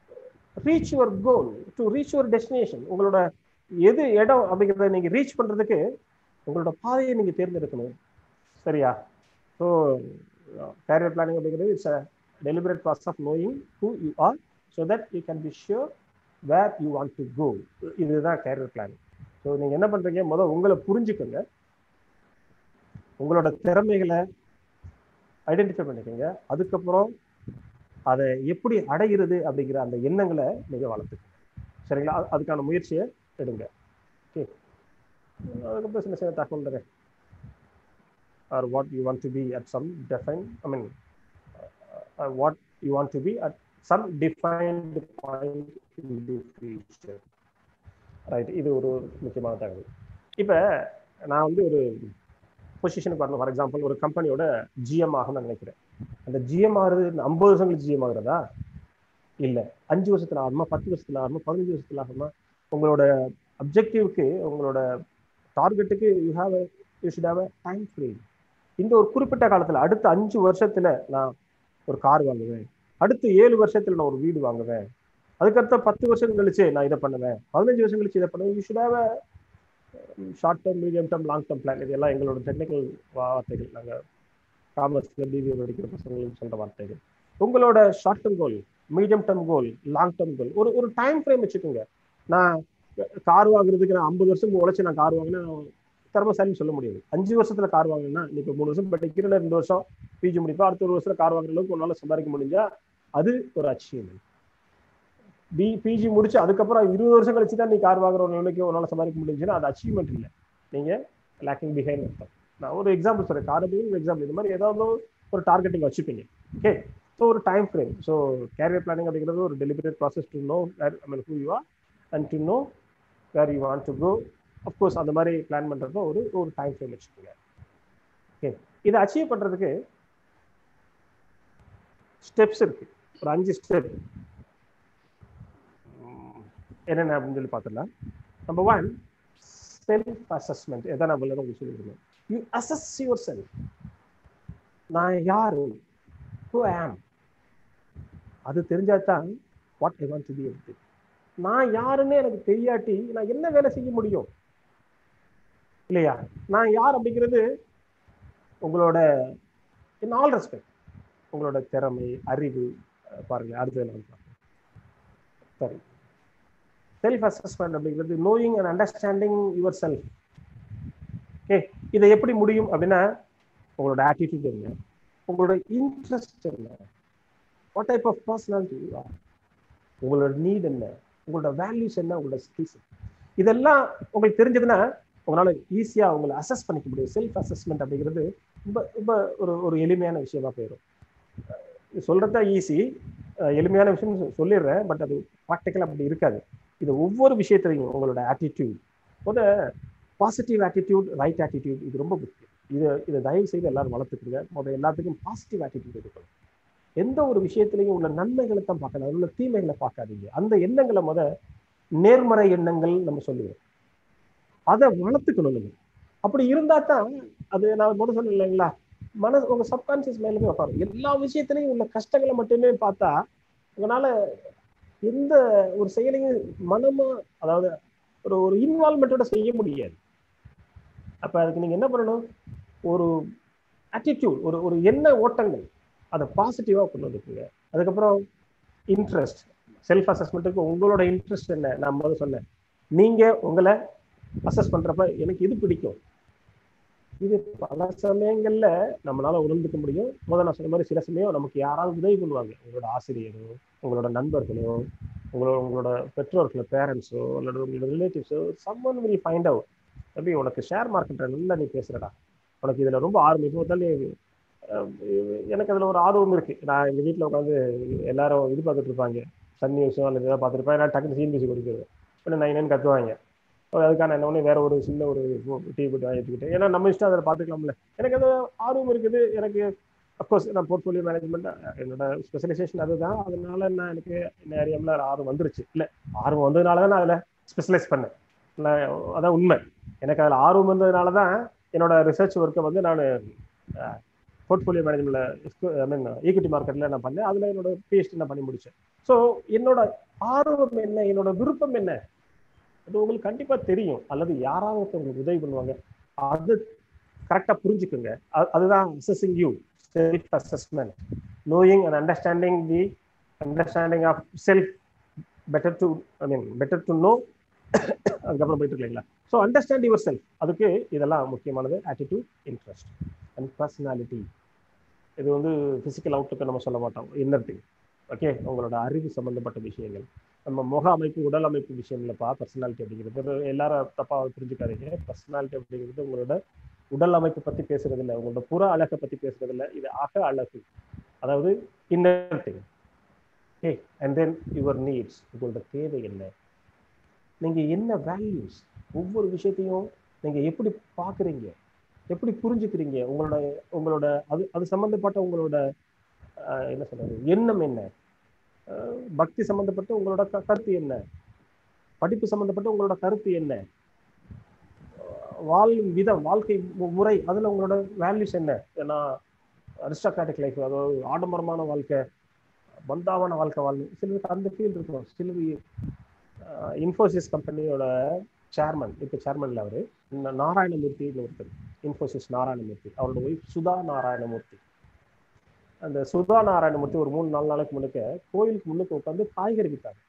reach your goal to reach your destination உங்களோட எது இடம் அப்படிங்கிறத நீங்க ரீச் பண்றதுக்கு உங்களோட பாதையை நீங்க தேர்ந்தெடுக்கணும் சரியா ஸோ கேரியர் பிளானிங் அப்படிங்கிறது it's a deliberate process of knowing who you are so that you can be sure where you want to go இதுதான் கேரியர் பிளானிங் ஸோ நீங்க என்ன பண்றீங்க முதல் உங்களை புரிஞ்சுக்கோங்க உங்களோட திறமைகளை ஐடென்டிஃபை பண்ணிக்கோங்க அதுக்கப்புறம் அதை எப்படி அடைகிறது அப்படிங்கிற அந்த எண்ணங்களை நீங்க வளர்த்துக்கோங்க சரிங்களா அது- அதுக்கான முயற்சியை எடுங்க ஓகே அதுக்கப்புறம் சின்ன சின்ன தகவல் தரேன் or what you want to be at some define I mean what you want to be at some defined point in the future right இது ஒரு முக்கியமான தகவல் இப்போ நான் வந்து ஒரு பொசிஷனுக்கு வரணும் ஃபார் எக்ஸாம்பிள் ஒரு கம்பெனியோட ஜிஎம் ஆகணும்னு நினைக்கிறேன் அந்த ஜிஎம் ஆகுறது ஐம்பது வருஷம் கழிச்சு ஜிஎம் ஆகுறதா இல்லை அஞ்சு வருஷத்துல ஆகுமா பத்து வருஷத்துல ஆகுமா பதினஞ்சு வருஷத்துல ஆகுமா உங்களோட அப்ஜெக்டிவ்க்கு உங்களோட டார்கெட்டுக்கு you have you should have a time frame இந்த ஒரு குறிப்பிட்ட காலத்துல அடுத்த அஞ்சு வருஷத்துல நான் ஒரு கார் வாங்குவேன் அடுத்த ஏழு வருஷத்துல நான் ஒரு வீடு வாங்குவேன் அதுக்கடுத்த பத்து வருஷம் கழிச்சு நான் இதை பண்ணுவேன் பதினஞ்சு வருஷம் கழிச்சு இதை பண்ணுவேன் you should have short term medium term long term plan இதெல்லாம் எங்களோட டெக்னிக்கல் வார்த்தைகள் நாங்கள் காமர்ஸ்ல பிபிஏ படிக்கிற பசங்களுக்கு சொல்ற வார்த்தைகள் உங்களோட short term goal medium term goal long term goal ஒரு ஒரு டைம் ஃப்ரேம் வச்சுக்கோங்க நான் கார் வாங்குறதுக்கு நான் ஐம்பது வருஷம் உழைச்சு நான் கார் வாங்கினா திறமசாலின்னு சொல்ல முடியாது அஞ்சு வருஷத்துல கார் வாங்கினா நீ இப்போ மூணு வருஷம் படிக்கிற ரெண்டு வருஷம் பிஜி முடிப்பா அடுத்த ஒரு வருஷத்துல கார் வாங்குற அளவுக்கு உன்னால சம்பாதிக்க முடிஞ்சா அது ஒரு அச்சீவ்மெண்ட் பி பிஜி முடிச்சு அதுக்கப்புறம் இருபது வருஷம் கழிச்சு தான் நீ கார் வாங்குற ஒரு நிலைக்கு உன்னால சம்பாதிக்க முடிஞ்சுன்னா அது அச்சீவ்மெண்ட் இல்லை நீங்க லேக்கிங் பிஹைண்ட் அர்த்தம் நான் ஒரு எக்ஸாம்பிள் சொல்றேன் கார் ஒரு எக்ஸாம்பிள் இந்த மாதிரி ஏதாவது ஒரு டார்கெட்டிங் வச்சுப்பீங்க ஓகே ஸோ ஒரு time frame so career planning அப்படிங்கிறது ஒரு deliberate process to know I mean who you are and to know where you want to go of course அந்த மாதிரி பிளான் பண்ணுறப்போ ஒரு ஒரு டைம் ஃப்ரேம் வச்சுக்கோங்க ஓகே இதை அச்சீவ் பண்ணுறதுக்கு ஸ்டெப்ஸ் இருக்கு ஒரு அஞ்சு ஸ்டெப் என்னென்ன அப்படின்னு சொல்லி பார்த்துடலாம் நம்பர் ஒன் செல்ஃப் அசஸ்மெண்ட் எதை நான் உங்களுக்கு சொல்லியிருந்தேன் யூ அசஸ் யுவர் செல்ஃப் நான் யாரு ஹூ ஆம் அது தெரிஞ்சாதான் what I want to be எடுத்து நான் யாருன்னு எனக்கு தெரியாட்டி நான் என்ன வேலை செய்ய முடியும் இல்லையா நான் யார் அப்படிங்கிறது உங்களோட இன் ஆல் ரெஸ்பெக்ட் உங்களோட திறமை அறிவு அஹ் பாருங்க அடுத்தது நான் பார்ப்போம் சரி செல்ஃப் அசஸ்மெண்ட் அப்படிங்கிறது knowing and understanding yourself okay இதை எப்படி முடியும் அப்படின்னா உங்களோட ஆட்டிடியூட் என்ன உங்களோட இன்ட்ரெஸ்ட் என்ன வாட் டைப் ஆஃப் பர்சனாலிட்டி உங்களோட நீட் என்ன உங்களோட வேல்யூஸ் என்ன உங்களோட ஸ்கில்ஸ் இதெல்லாம் உங்களுக்கு தெரிஞ்சதுன்னா உங்களால ஈஸியா உங்களை அசஸ் பண்ணிக்க முடியும் செல்ஃப் அசஸ்மெண்ட் அப்படிங்கிறது ரொம்ப ரொம்ப ஒரு ஒரு எளிமையான விஷயமா போயிடும் சொல்றதா ஈஸி அஹ், எளிமையான விஷயம் சொ- சொல்லிடுறேன் பட் அது ப்ராக்டிக்கல் அப்படி இருக்காது இது ஒவ்வொரு விஷயத்துலையும் உங்களோட ஆட்டிடியூட் முத பாசிட்டிவ் ஆட்டிடியூட் ரைட் ஆட்டிடியூட் இது ரொம்ப முக்கியம் இதை இதை தயவு செய்து எல்லாரும் வளர்த்துக்குங்க முதல் எல்லாத்துக்கும் பாசிட்டிவ் ஆட்டிடியூட் இருக்கணும் எந்த ஒரு விஷயத்திலையும் உள்ள நன்மைகளை தான் பார்க்கணும் அதில் உள்ள தீமைகளை பார்க்காதீங்க அந்த எண்ணங்களை முத நேர்மறை எண்ணங்கள் நம்ம சொல்லுவோம் அதை வளர்த்துக்கணும் நம்ம அப்படி இருந்தா தான் அது நான் முதல் சொன்னேன் இல்லைங்களா மன உங்க சப்கான்சியஸ் மைண்ட்ல போய் உட்காரும் எல்லா விஷயத்திலையும் உள்ள கஷ்டங்களை மட்டுமே பார்த்தா உங்களால எந்த ஒரு செயலையும் மனமா அதாவது ஒரு ஒரு இன்வால்மெண்ட்டோட செய்ய முடியாது அப்ப அதுக்கு நீங்க என்ன பண்ணணும் ஒரு ஆட்டிடியூட் ஒரு ஒரு எண்ண ஓட்டங்கள் அதை பாசிட்டிவா கொண்டு வந்துக்குங்க அதுக்கப்புறம் இன்ட்ரெஸ்ட் செல்ஃப் அசஸ்மெண்ட்டுக்கு உங்களோட இன்ட்ரெஸ்ட் என்ன நான் முதல்ல சொன்னேன் நீங்க உங்களை அசஸ் பண்றப்ப எனக்கு இது பிடிக்கும் இது பல சமயங்கள்ல நம்மளால உணர்ந்துக்க முடியும் முதல்ல நான் சொன்ன மாதிரி சில சமயம் நமக்கு யாராவது உதவி பண்ணுவாங்க உங்களோட ஆசிரியரோ உங்களோட நண்பர்களோ உங்களோட உங்களோட பெற்றோர்களோ பேரண்ட்ஸோ அல்லது உங்களோட ரிலேட்டிவ்ஸோ சம்மன் வில் ஃபைண்ட் அவுட் தம்பி உனக்கு ஷேர் மார்க்கெட்ல நல்லா நீ பேசுறடா உனக்கு இதுல ரொம்ப ஆர்வம் இப்போ தான் எனக்கு அதுல ஒரு ஆர்வம் இருக்கு நான் எங்க வீட்டுல உட்காந்து எல்லாரும் இது பார்த்துட்டு இருப்பாங்க சன் நியூஸோ அல்லது ஏதாவது பார்த்துருப்பேன் நான் டக்குனு சிஎன்பிசி கொடுக்குறது இப்போ நான் என்னன்னு கத்துவாங்க அப்ப அதுக்கான என்ன ஒன்று வேற ஒரு சின்ன ஒரு டீ போட்டு ஏற்றுக்கிட்டு ஏன்னா நம்ம இஷ்டம் அதில் பார்த்துக்கலாம்ல எனக்கு அது ஆர்வம் இருக்குது எனக்கு அப்கோர்ஸ் நான் போர்ட்ஃபோலியோ மேனேஜ்மெண்ட் என்னோட ஸ்பெஷலைசேஷன் அதுதான் அதனால நான் எனக்கு இந்த ஏரியாவில் ஆர்வம் வந்துருச்சு இல்லை ஆர்வம் வந்ததுனால தான் நான் அதில் ஸ்பெஷலைஸ் பண்ணேன் நான் அதான் உண்மை எனக்கு அதில் ஆர்வம் வந்ததுனால தான் என்னோட ரிசர்ச் ஒர்க்கை வந்து நான் போர்ட்ஃபோலியோ மேனேஜ்மெண்ட்ல ஐ மீன் ஈக்விட்டி மார்க்கெட்ல நான் பண்ணேன் அதில் என்னோட பிஹெச்டி நான் பண்ணி முடிச்சேன் ஸோ என்னோட ஆர்வம் என்ன என்னோட விருப்பம் என்ன அது உங்களுக்கு கண்டிப்பா தெரியும் அல்லது யாராவது ஒருத்தவங்களுக்கு உதவி பண்ணுவாங்க அது கரெக்டா புரிஞ்சுக்குங்க அ- அதுதான் assessing you self assessment knowing and understanding the understanding of self better to I mean better to know அதுக்கப்புறம் போயிட்டு இருக்கீங்களா ஸோ அண்டர்ஸ்டாண்ட் யுவர் செல்ஃப் அதுக்கு இதெல்லாம் முக்கியமானது ஆட்டிடியூட் இன்ட்ரெஸ்ட் அண்ட் பர்சனாலிட்டி இது வந்து பிசிக்கல் அவுட்லுக்கு நம்ம சொல்ல மாட்டோம் இன்னர் திங் ஓகே உங்களோட அறிவு சம்பந்தப்பட்ட விஷயங்கள் நம்ம முக அமைப்பு உடல் அமைப்பு விஷயம் இல்லைப்பா பர்சனாலிட்டி அப்படிங்கிறது ஒரு எல்லாரும் தப்பா புரிஞ்சுக்காதீங்க பர்சனாலிட்டி அப்படிங்கிறது உங்களோட உடல் அமைப்பு பத்தி பேசுறது இல்லை உங்களோட புற அழகை பத்தி பேசுறது இல்லை இது அக அழகு அதாவது inner thing okay and then your needs உங்களோட தேவை என்ன நீங்க என்ன வேல்யூஸ் ஒவ்வொரு விஷயத்தையும் நீங்க எப்படி பாக்குறீங்க எப்படி புரிஞ்சுக்கிறீங்க உங்களோட உங்களோட அது அது சம்பந்தப்பட்ட உங்களோட ஆஹ், என்ன சொல்றது எண்ணம் என்ன ஆஹ், பக்தி சம்பந்தப்பட்ட உங்களோட க- கருத்து என்ன படிப்பு சம்பந்தப்பட்ட உங்களோட கருத்து என்ன ஆஹ், வாழும் விதம் வாழ்க்கை மு- முறை அதுல உங்களோட வேல்யூஸ் என்ன ஏன்னா அரிஸ்டாக்ராட்டிக் லைஃப் அதாவது ஆடம்பரமான வாழ்க்கை பந்தாவான வாழ்க்கை வாழணும் சிலருக்கு அந்த ஃபீல் இருக்கும் சிலருக்கு இன்ஃபோசிஸ் கம்பெனியோட சேர்மன் இப்போ சேர்மன் இல்லை அவரு ந- நாராயணமூர்த்தின்னு ஒருத்தர் இன்ஃபோசிஸ் நாராயணமூர்த்தி அவரோட ஒய்ஃப் சுதா நாராயணமூர்த்தி அந்த சுதா நாராயணமூர்த்தி ஒரு மூணு நாலு நாளைக்கு முன்னுக்க கோயிலுக்கு முன்னுக்கு உட்காந்து காய்கறி வித்தாங்க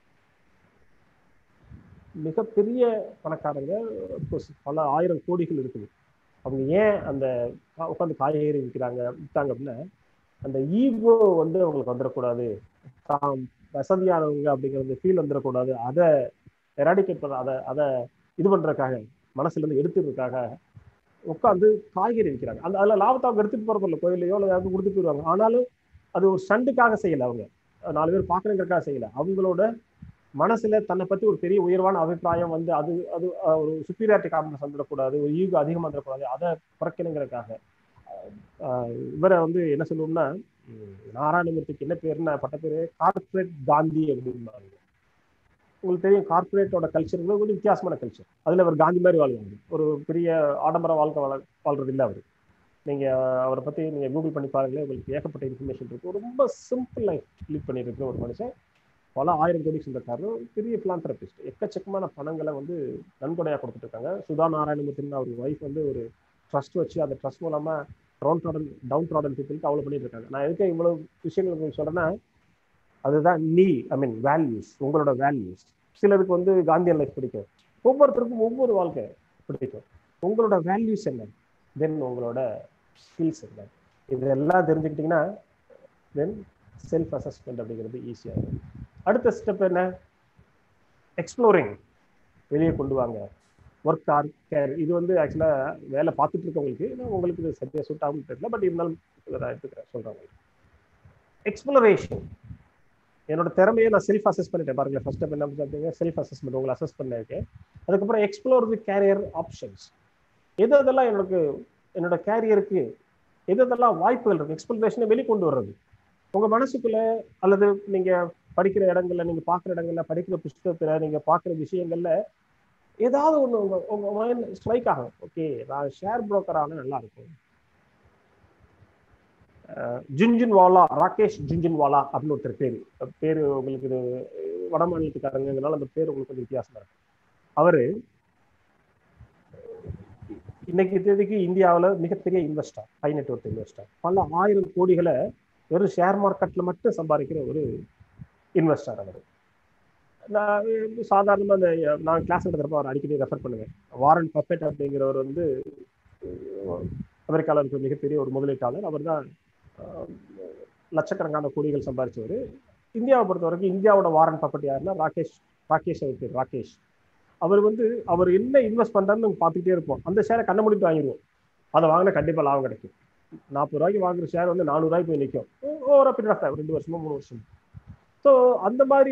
மிகப்பெரிய பணக்காரங்க of course, பல ஆயிரம் கோடிகள் இருக்குது அவங்க ஏன் அந்த கா- உட்காந்து காய்கறி விற்கிறாங்க வித்தாங்க அப்படின்னா அந்த ஈகோ வந்து அவங்களுக்கு வந்துடக்கூடாது தாம் வசதியானவங்க அப்படிங்கிற ஃபீல் வந்துடக்கூடாது அதை எராடிகேட் பண்ண அதை அதை இது பண்றதுக்காக மனசுல இருந்து எடுத்துறதுக்காக உட்காந்து காய்கறி விற்கிறாங்க அந்த அதுல லாபத்தை அவங்க எடுத்துட்டு போறதில்ல கோயிலையோ அல்லது யாருக்கும் கொடுத்துட்டு போயிருவாங்க ஆனாலும் அது ஒரு ஸ்டண்டுக்காக செய்யல அவங்க நாலு பேர் பார்க்கணுங்கிறதுக்காக செய்யல அவங்களோட மனசுல தன்னை பத்தி ஒரு பெரிய உயர்வான அபிப்பிராயம் வந்து அது அது அஹ், ஒரு சுப்பீரியாரிட்டி காம்பனஸ் வந்துடக்கூடாது ஒரு ஈகோ அதிகமாக வந்துடக்கூடாது அதை குறைக்கணுங்கிறதுக்காக அஹ், இவரை வந்து என்ன சொல்லுவோம்னா உம், நாராயணமூர்த்திக்கு என்ன பேருன்னா பட்ட பேரு கார்ப்பரேட் காந்தி அப்படிம்பாங்க உங்களுக்கு தெரியும் கார்ப்பரேட்டோட கல்ச்சர் கொஞ்சம் வித்தியாசமான கல்ச்சர் அதுல அவர் காந்தி மாதிரி வாழ்வாங்க ஒரு பெரிய ஆடம்பர வாழ்க்கை வாழ வாழ்றது இல்லை அவர் நீங்க அவரை பத்தி நீங்க கூகுள் பண்ணி பாருங்களேன் உங்களுக்கு ஏகப்பட்ட இன்ஃபர்மேஷன் இருக்கு ரொம்ப சிம்பிள் லைஃப் லீட் பண்ணிட்டு இருக்கிற ஒரு மனுஷன் பல ஆயிரம் கோடி சொந்தக்காரர் பெரிய பிலாந்தரபிஸ்ட் எக்கச்சக்கமான பணங்களை வந்து நன்கொடையா கொடுத்துட்டு இருக்காங்க சுதா நாராயணமூர்த்தின்னு அவர் ஒய்ஃப் வந்து ஒரு ட்ரஸ்ட் வச்சு அந்த ட்ரஸ்ட் மூலமா டவுன் ட்ராடன் டவுன் ட்ராடன் பீப்புளுக்கு அவ்வளோ பண்ணிட்டு இருக்காங்க நான் எதுக்கு இவ்வளவு விஷயங்கள் உங்களுக்கு சொல்றேன்னா அதுதான் நீ ஐ மீன் வேல்யூஸ் உங்களோட வேல்யூஸ் சிலருக்கு வந்து காந்தியன் லைஃப் பிடிக்கும் ஒவ்வொருத்தருக்கும் ஒவ்வொரு வாழ்க்கை பிடிக்கும் உங்களோட வேல்யூஸ் என்ன தென் உங்களோட ஸ்கில்ஸ் என்ன இதெல்லாம் தெரிஞ்சுக்கிட்டீங்கன்னா தென் செல்ஃப் அசஸ்மெண்ட் அப்படிங்கிறது ஈஸியாக இருக்கும் அடுத்த ஸ்டெப் என்ன எக்ஸ்ப்ளோரிங் வெளியே கொண்டு வாங்க ஒர்க் ஆர் கேர் இது வந்து ஆக்சுவலாக வேலை பார்த்துட்டு இருக்கவங்களுக்கு ஏன்னா உங்களுக்கு இது சரியாக சூட் ஆகும் தெரியல பட் இருந்தாலும் இதை நான் எடுத்துக்கிறேன் சொல்கிறேன் எக்ஸ்ப்ளோரேஷன் என்னோட திறமையை நான் செல்ஃப் அசஸ் பண்ணிட்டேன் பாருங்க ஃபர்ஸ்ட் ஸ்டெப் என்ன பார்த்தீங்க செல்ஃப் அசஸ்மெண்ட் உங்களை அசஸ் பண்ணிருக்கேன் அதுக்கப்புறம் எக்ஸ்ப்ளோர் தி கேரியர் ஆப்ஷன்ஸ் எது எதெல்லாம் எனக்கு என்னோட கேரியருக்கு எது எதெல்லாம் வாய்ப்புகள் இருக்கு எக்ஸ்பிளேஷனை வெளிக்கொண்டு வர்றது உங்க மனசுக்குள்ள அல்லது நீங்க படிக்கிற இடங்கள்ல நீங்க பாக்குற இடங்கள்ல படிக்கிற புஸ்தகத்துல நீங்க பாக்குற விஷயங்கள்ல ஏதாவது ஒண்ணு உங்க உங்க மைண்ட் ஸ்ட்ரைக் ஆகும் ஓகே நான் ஷேர் புரோக்கர் ஆனா நல்லா இருக்கும் ஜுன்ஜுன்வாலா ராகேஷ் ஜுன்ஜுன்வாலா அப்படின்னு ஒருத்தர் பேரு பேரு உங்களுக்கு இது வட மாநிலத்துக்காரங்கனால அந்த பேர் உங்களுக்கு கொஞ்சம் வித்தியாசமா இருக்கு அவரு இன்னைக்கு தேதிக்கு இந்தியாவில் மிகப்பெரிய இன்வெஸ்டர் ஹை நெட்ஒர்க் இன்வெஸ்டர் பல ஆயிரம் கோடிகளை வெறும் ஷேர் மார்க்கெட்ல மட்டும் சம்பாதிக்கிற ஒரு இன்வெஸ்டர் அவர் நான் சாதாரணமாக அந்த நான் கிளாஸ் எடுக்கிறப்ப அவர் அடிக்கடி ரெஃபர் பண்ணுவேன் வாரன் பப்பெட் அப்படிங்கிறவர் வந்து அமெரிக்காவில் இருக்கிற மிகப்பெரிய ஒரு முதலீட்டாளர் அவர் தான் லட்சக்கணக்கான கோடிகள் சம்பாதிச்சவர் இந்தியாவை பொறுத்த வரைக்கும் இந்தியாவோட வாரன் பப்பட் யாருன்னா ராகேஷ் ராகேஷ் அவர் பேர் ராகேஷ் அவர் வந்து அவர் என்ன இன்வெஸ்ட் பண்றாருன்னு நம்ம பார்த்துக்கிட்டே இருப்போம் அந்த ஷேரை கண்ண முடிட்டு வாங்கிடுவோம் அதை வாங்கினா கண்டிப்பாக லாபம் கிடைக்கும் நாற்பது ரூபாய்க்கு வாங்குற ஷேர் வந்து நானூறுரூவாய்க்கு போய் நிற்கும் ஓவரா பீரியட் ஆஃப் டைம் ரெண்டு வருஷமோ மூணு வருஷம் ஸோ அந்த மாதிரி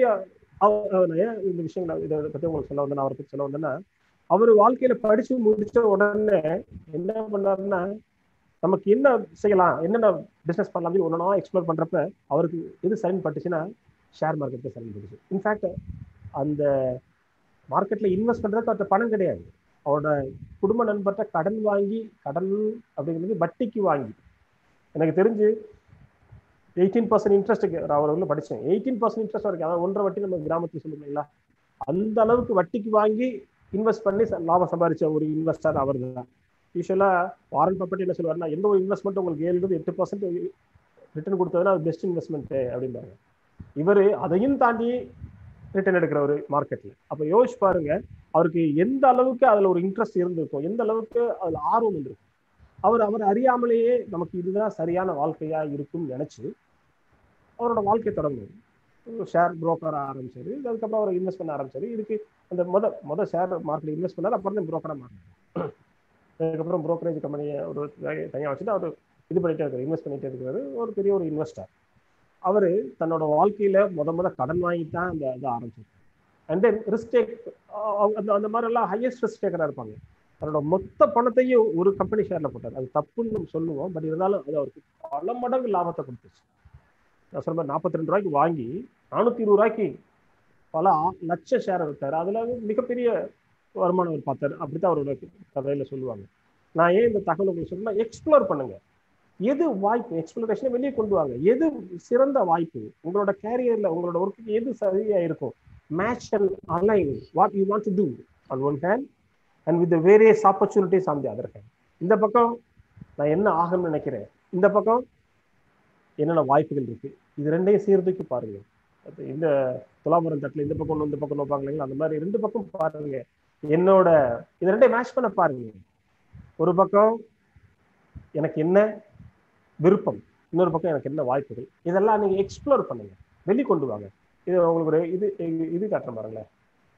ஏன் இந்த விஷயங்கள் இதை பற்றி உங்களுக்கு சொல்ல வந்தேன் அவரை பற்றி சொல்ல வந்தேன்னா அவர் வாழ்க்கையில படிச்சு முடிச்ச உடனே என்ன பண்ணாருன்னா நமக்கு என்ன செய்யலாம் என்னென்ன பிசினஸ் பண்ணலாம் அப்படின்னு ஒன்றா எக்ஸ்ப்ளோர் பண்றப்ப அவருக்கு எது சைன் பட்டுச்சுன்னா ஷேர் மார்க்கெட் சைன் பட்டுச்சு இன்ஃபேக்ட் அந்த மார்க்கெட்ல இன்வெஸ்ட் பண்றதுக்கு அவர்கிட்ட பணம் கிடையாது அவரோட குடும்ப நண்பர்கிட்ட கடன் வாங்கி கடன் அப்படிங்கிறது வட்டிக்கு வாங்கி எனக்கு தெரிஞ்சு எயிட்டீன் பர்சன்ட் இன்ட்ரெஸ்ட்டுக்கு அவர் வந்து படித்தேன் எயிட்டீன் பர்சன்ட் இன்ட்ரெஸ்ட் வரைக்கும் அதாவது ஒன்றரை வட்டி நம்ம கிராமத்தில் சொல்லுங்களா அந்த அளவுக்கு வட்டிக்கு வாங்கி இன்வெஸ்ட் பண்ணி லாபம் சம்பாதிச்ச ஒரு இன்வெஸ்டர் அவர் தான் யூஸ்வலாக வாரன் பப்பட்டி என்ன சொல்லுவாருன்னா எந்த ஒரு இன்வெஸ்ட்மெண்ட் உங்களுக்கு ஏழு எட்டு பர்சன்ட் ரிட்டர்ன் கொடுத்ததுன்னா அது பெஸ்ட் இன்வெஸ்ட்மெண்ட்டு அப்படின்பாங்க இவர் அதையும் தாண்டி ரிட்டர்ன் எடுக்கிறவர் மார்க்கெட்ல அப்போ யோசிச்சு பாருங்க அவருக்கு எந்த அளவுக்கு அதுல ஒரு இன்ட்ரெஸ்ட் இருந்திருக்கும் எந்த அளவுக்கு அதுல ஆர்வம் இருந்திருக்கும் அவர் அவர் அறியாமலேயே நமக்கு இதுதான் சரியான வாழ்க்கையா இருக்கும்னு நினைச்சு அவரோட வாழ்க்கை தொடங்குது ஷேர் புரோக்கர் ஆரம்பிச்சாரு அதுக்கப்புறம் அவர் இன்வெஸ்ட் பண்ண ஆரம்பிச்சாரு இதுக்கு அந்த முத முத ஷேர் மார்க்கெட் இன்வெஸ்ட் பண்ணாரு அப்புறம் தான் புரோக்கராக மாறினார் அதுக்கப்புறம் புரோக்கரேஜ் கம்பெனியை ஒரு தனியாக வச்சுட்டு அவர் இது பண்ணிட்டே இருக்காரு இன்வெஸ்ட் பண்ணிட்டே இருக்கிறாரு ஒரு பெரிய ஒரு இன்வெஸ்டர் அவர் தன்னோட வாழ்க்கையில முத முத கடன் வாங்கி தான் அந்த இதை ஆரம்பிச்சார் அண்ட் தென் ரிஸ்க் டேக் அந்த அந்த மாதிரி எல்லாம் ஹையஸ்ட் ரிஸ்க் டேக்கராக இருப்பாங்க அவரோட மொத்த பணத்தையும் ஒரு கம்பெனி ஷேர்ல போட்டார் அது தப்புன்னு நம்ம சொல்லுவோம் பட் இருந்தாலும் அது அவருக்கு பல மடங்கு லாபத்தை கொடுத்துச்சு நான் சொல்ற மாதிரி நாற்பத்தி ரெண்டு ரூபாய்க்கு வாங்கி நானூத்தி இருபது ரூபாய்க்கு பல லட்ச ஷேரை விட்டார் அதுல மிகப்பெரிய வருமானம் அவர் பார்த்தாரு அப்படித்தான் அவரோட கதையில சொல்லுவாங்க நான் ஏன் இந்த தகவல் உங்களுக்கு சொன்னா எக்ஸ்ப்ளோர் பண்ணுங்க எது வாய்ப்பு எக்ஸ்ப்ளோரேஷனை வெளியே கொண்டு வாங்க எது சிறந்த வாய்ப்பு உங்களோட கேரியர்ல உங்களோட ஒர்க்கு எது சரியா இருக்கும் match and align what you want to do on one hand and with various opportunities on the other hand இந்த பக்கம் நான் என்ன ஆகணும்னு நினைக்கிறேன் இந்த பக்கம் என்னென்ன வாய்ப்புகள் இருக்கு இது ரெண்டையும் சீர்தூக்கி பாருங்க இந்த துலாமரம் தட்டில் இந்த பக்கம் ஒன்று இந்த பக்கம் நோப்பாங்க இல்லைங்களா அந்த மாதிரி ரெண்டு பக்கம் பாருங்க என்னோட இது ரெண்டையும் மேட்ச் பண்ண பாருங்க ஒரு பக்கம் எனக்கு என்ன விருப்பம் இன்னொரு பக்கம் எனக்கு என்ன வாய்ப்புகள் இதெல்லாம் நீங்க எக்ஸ்ப்ளோர் பண்ணுங்க வெளிக்கொண்டு வாங்க இது உங்களுக்கு ஒரு இது இது காட்டுற பாருங்களேன்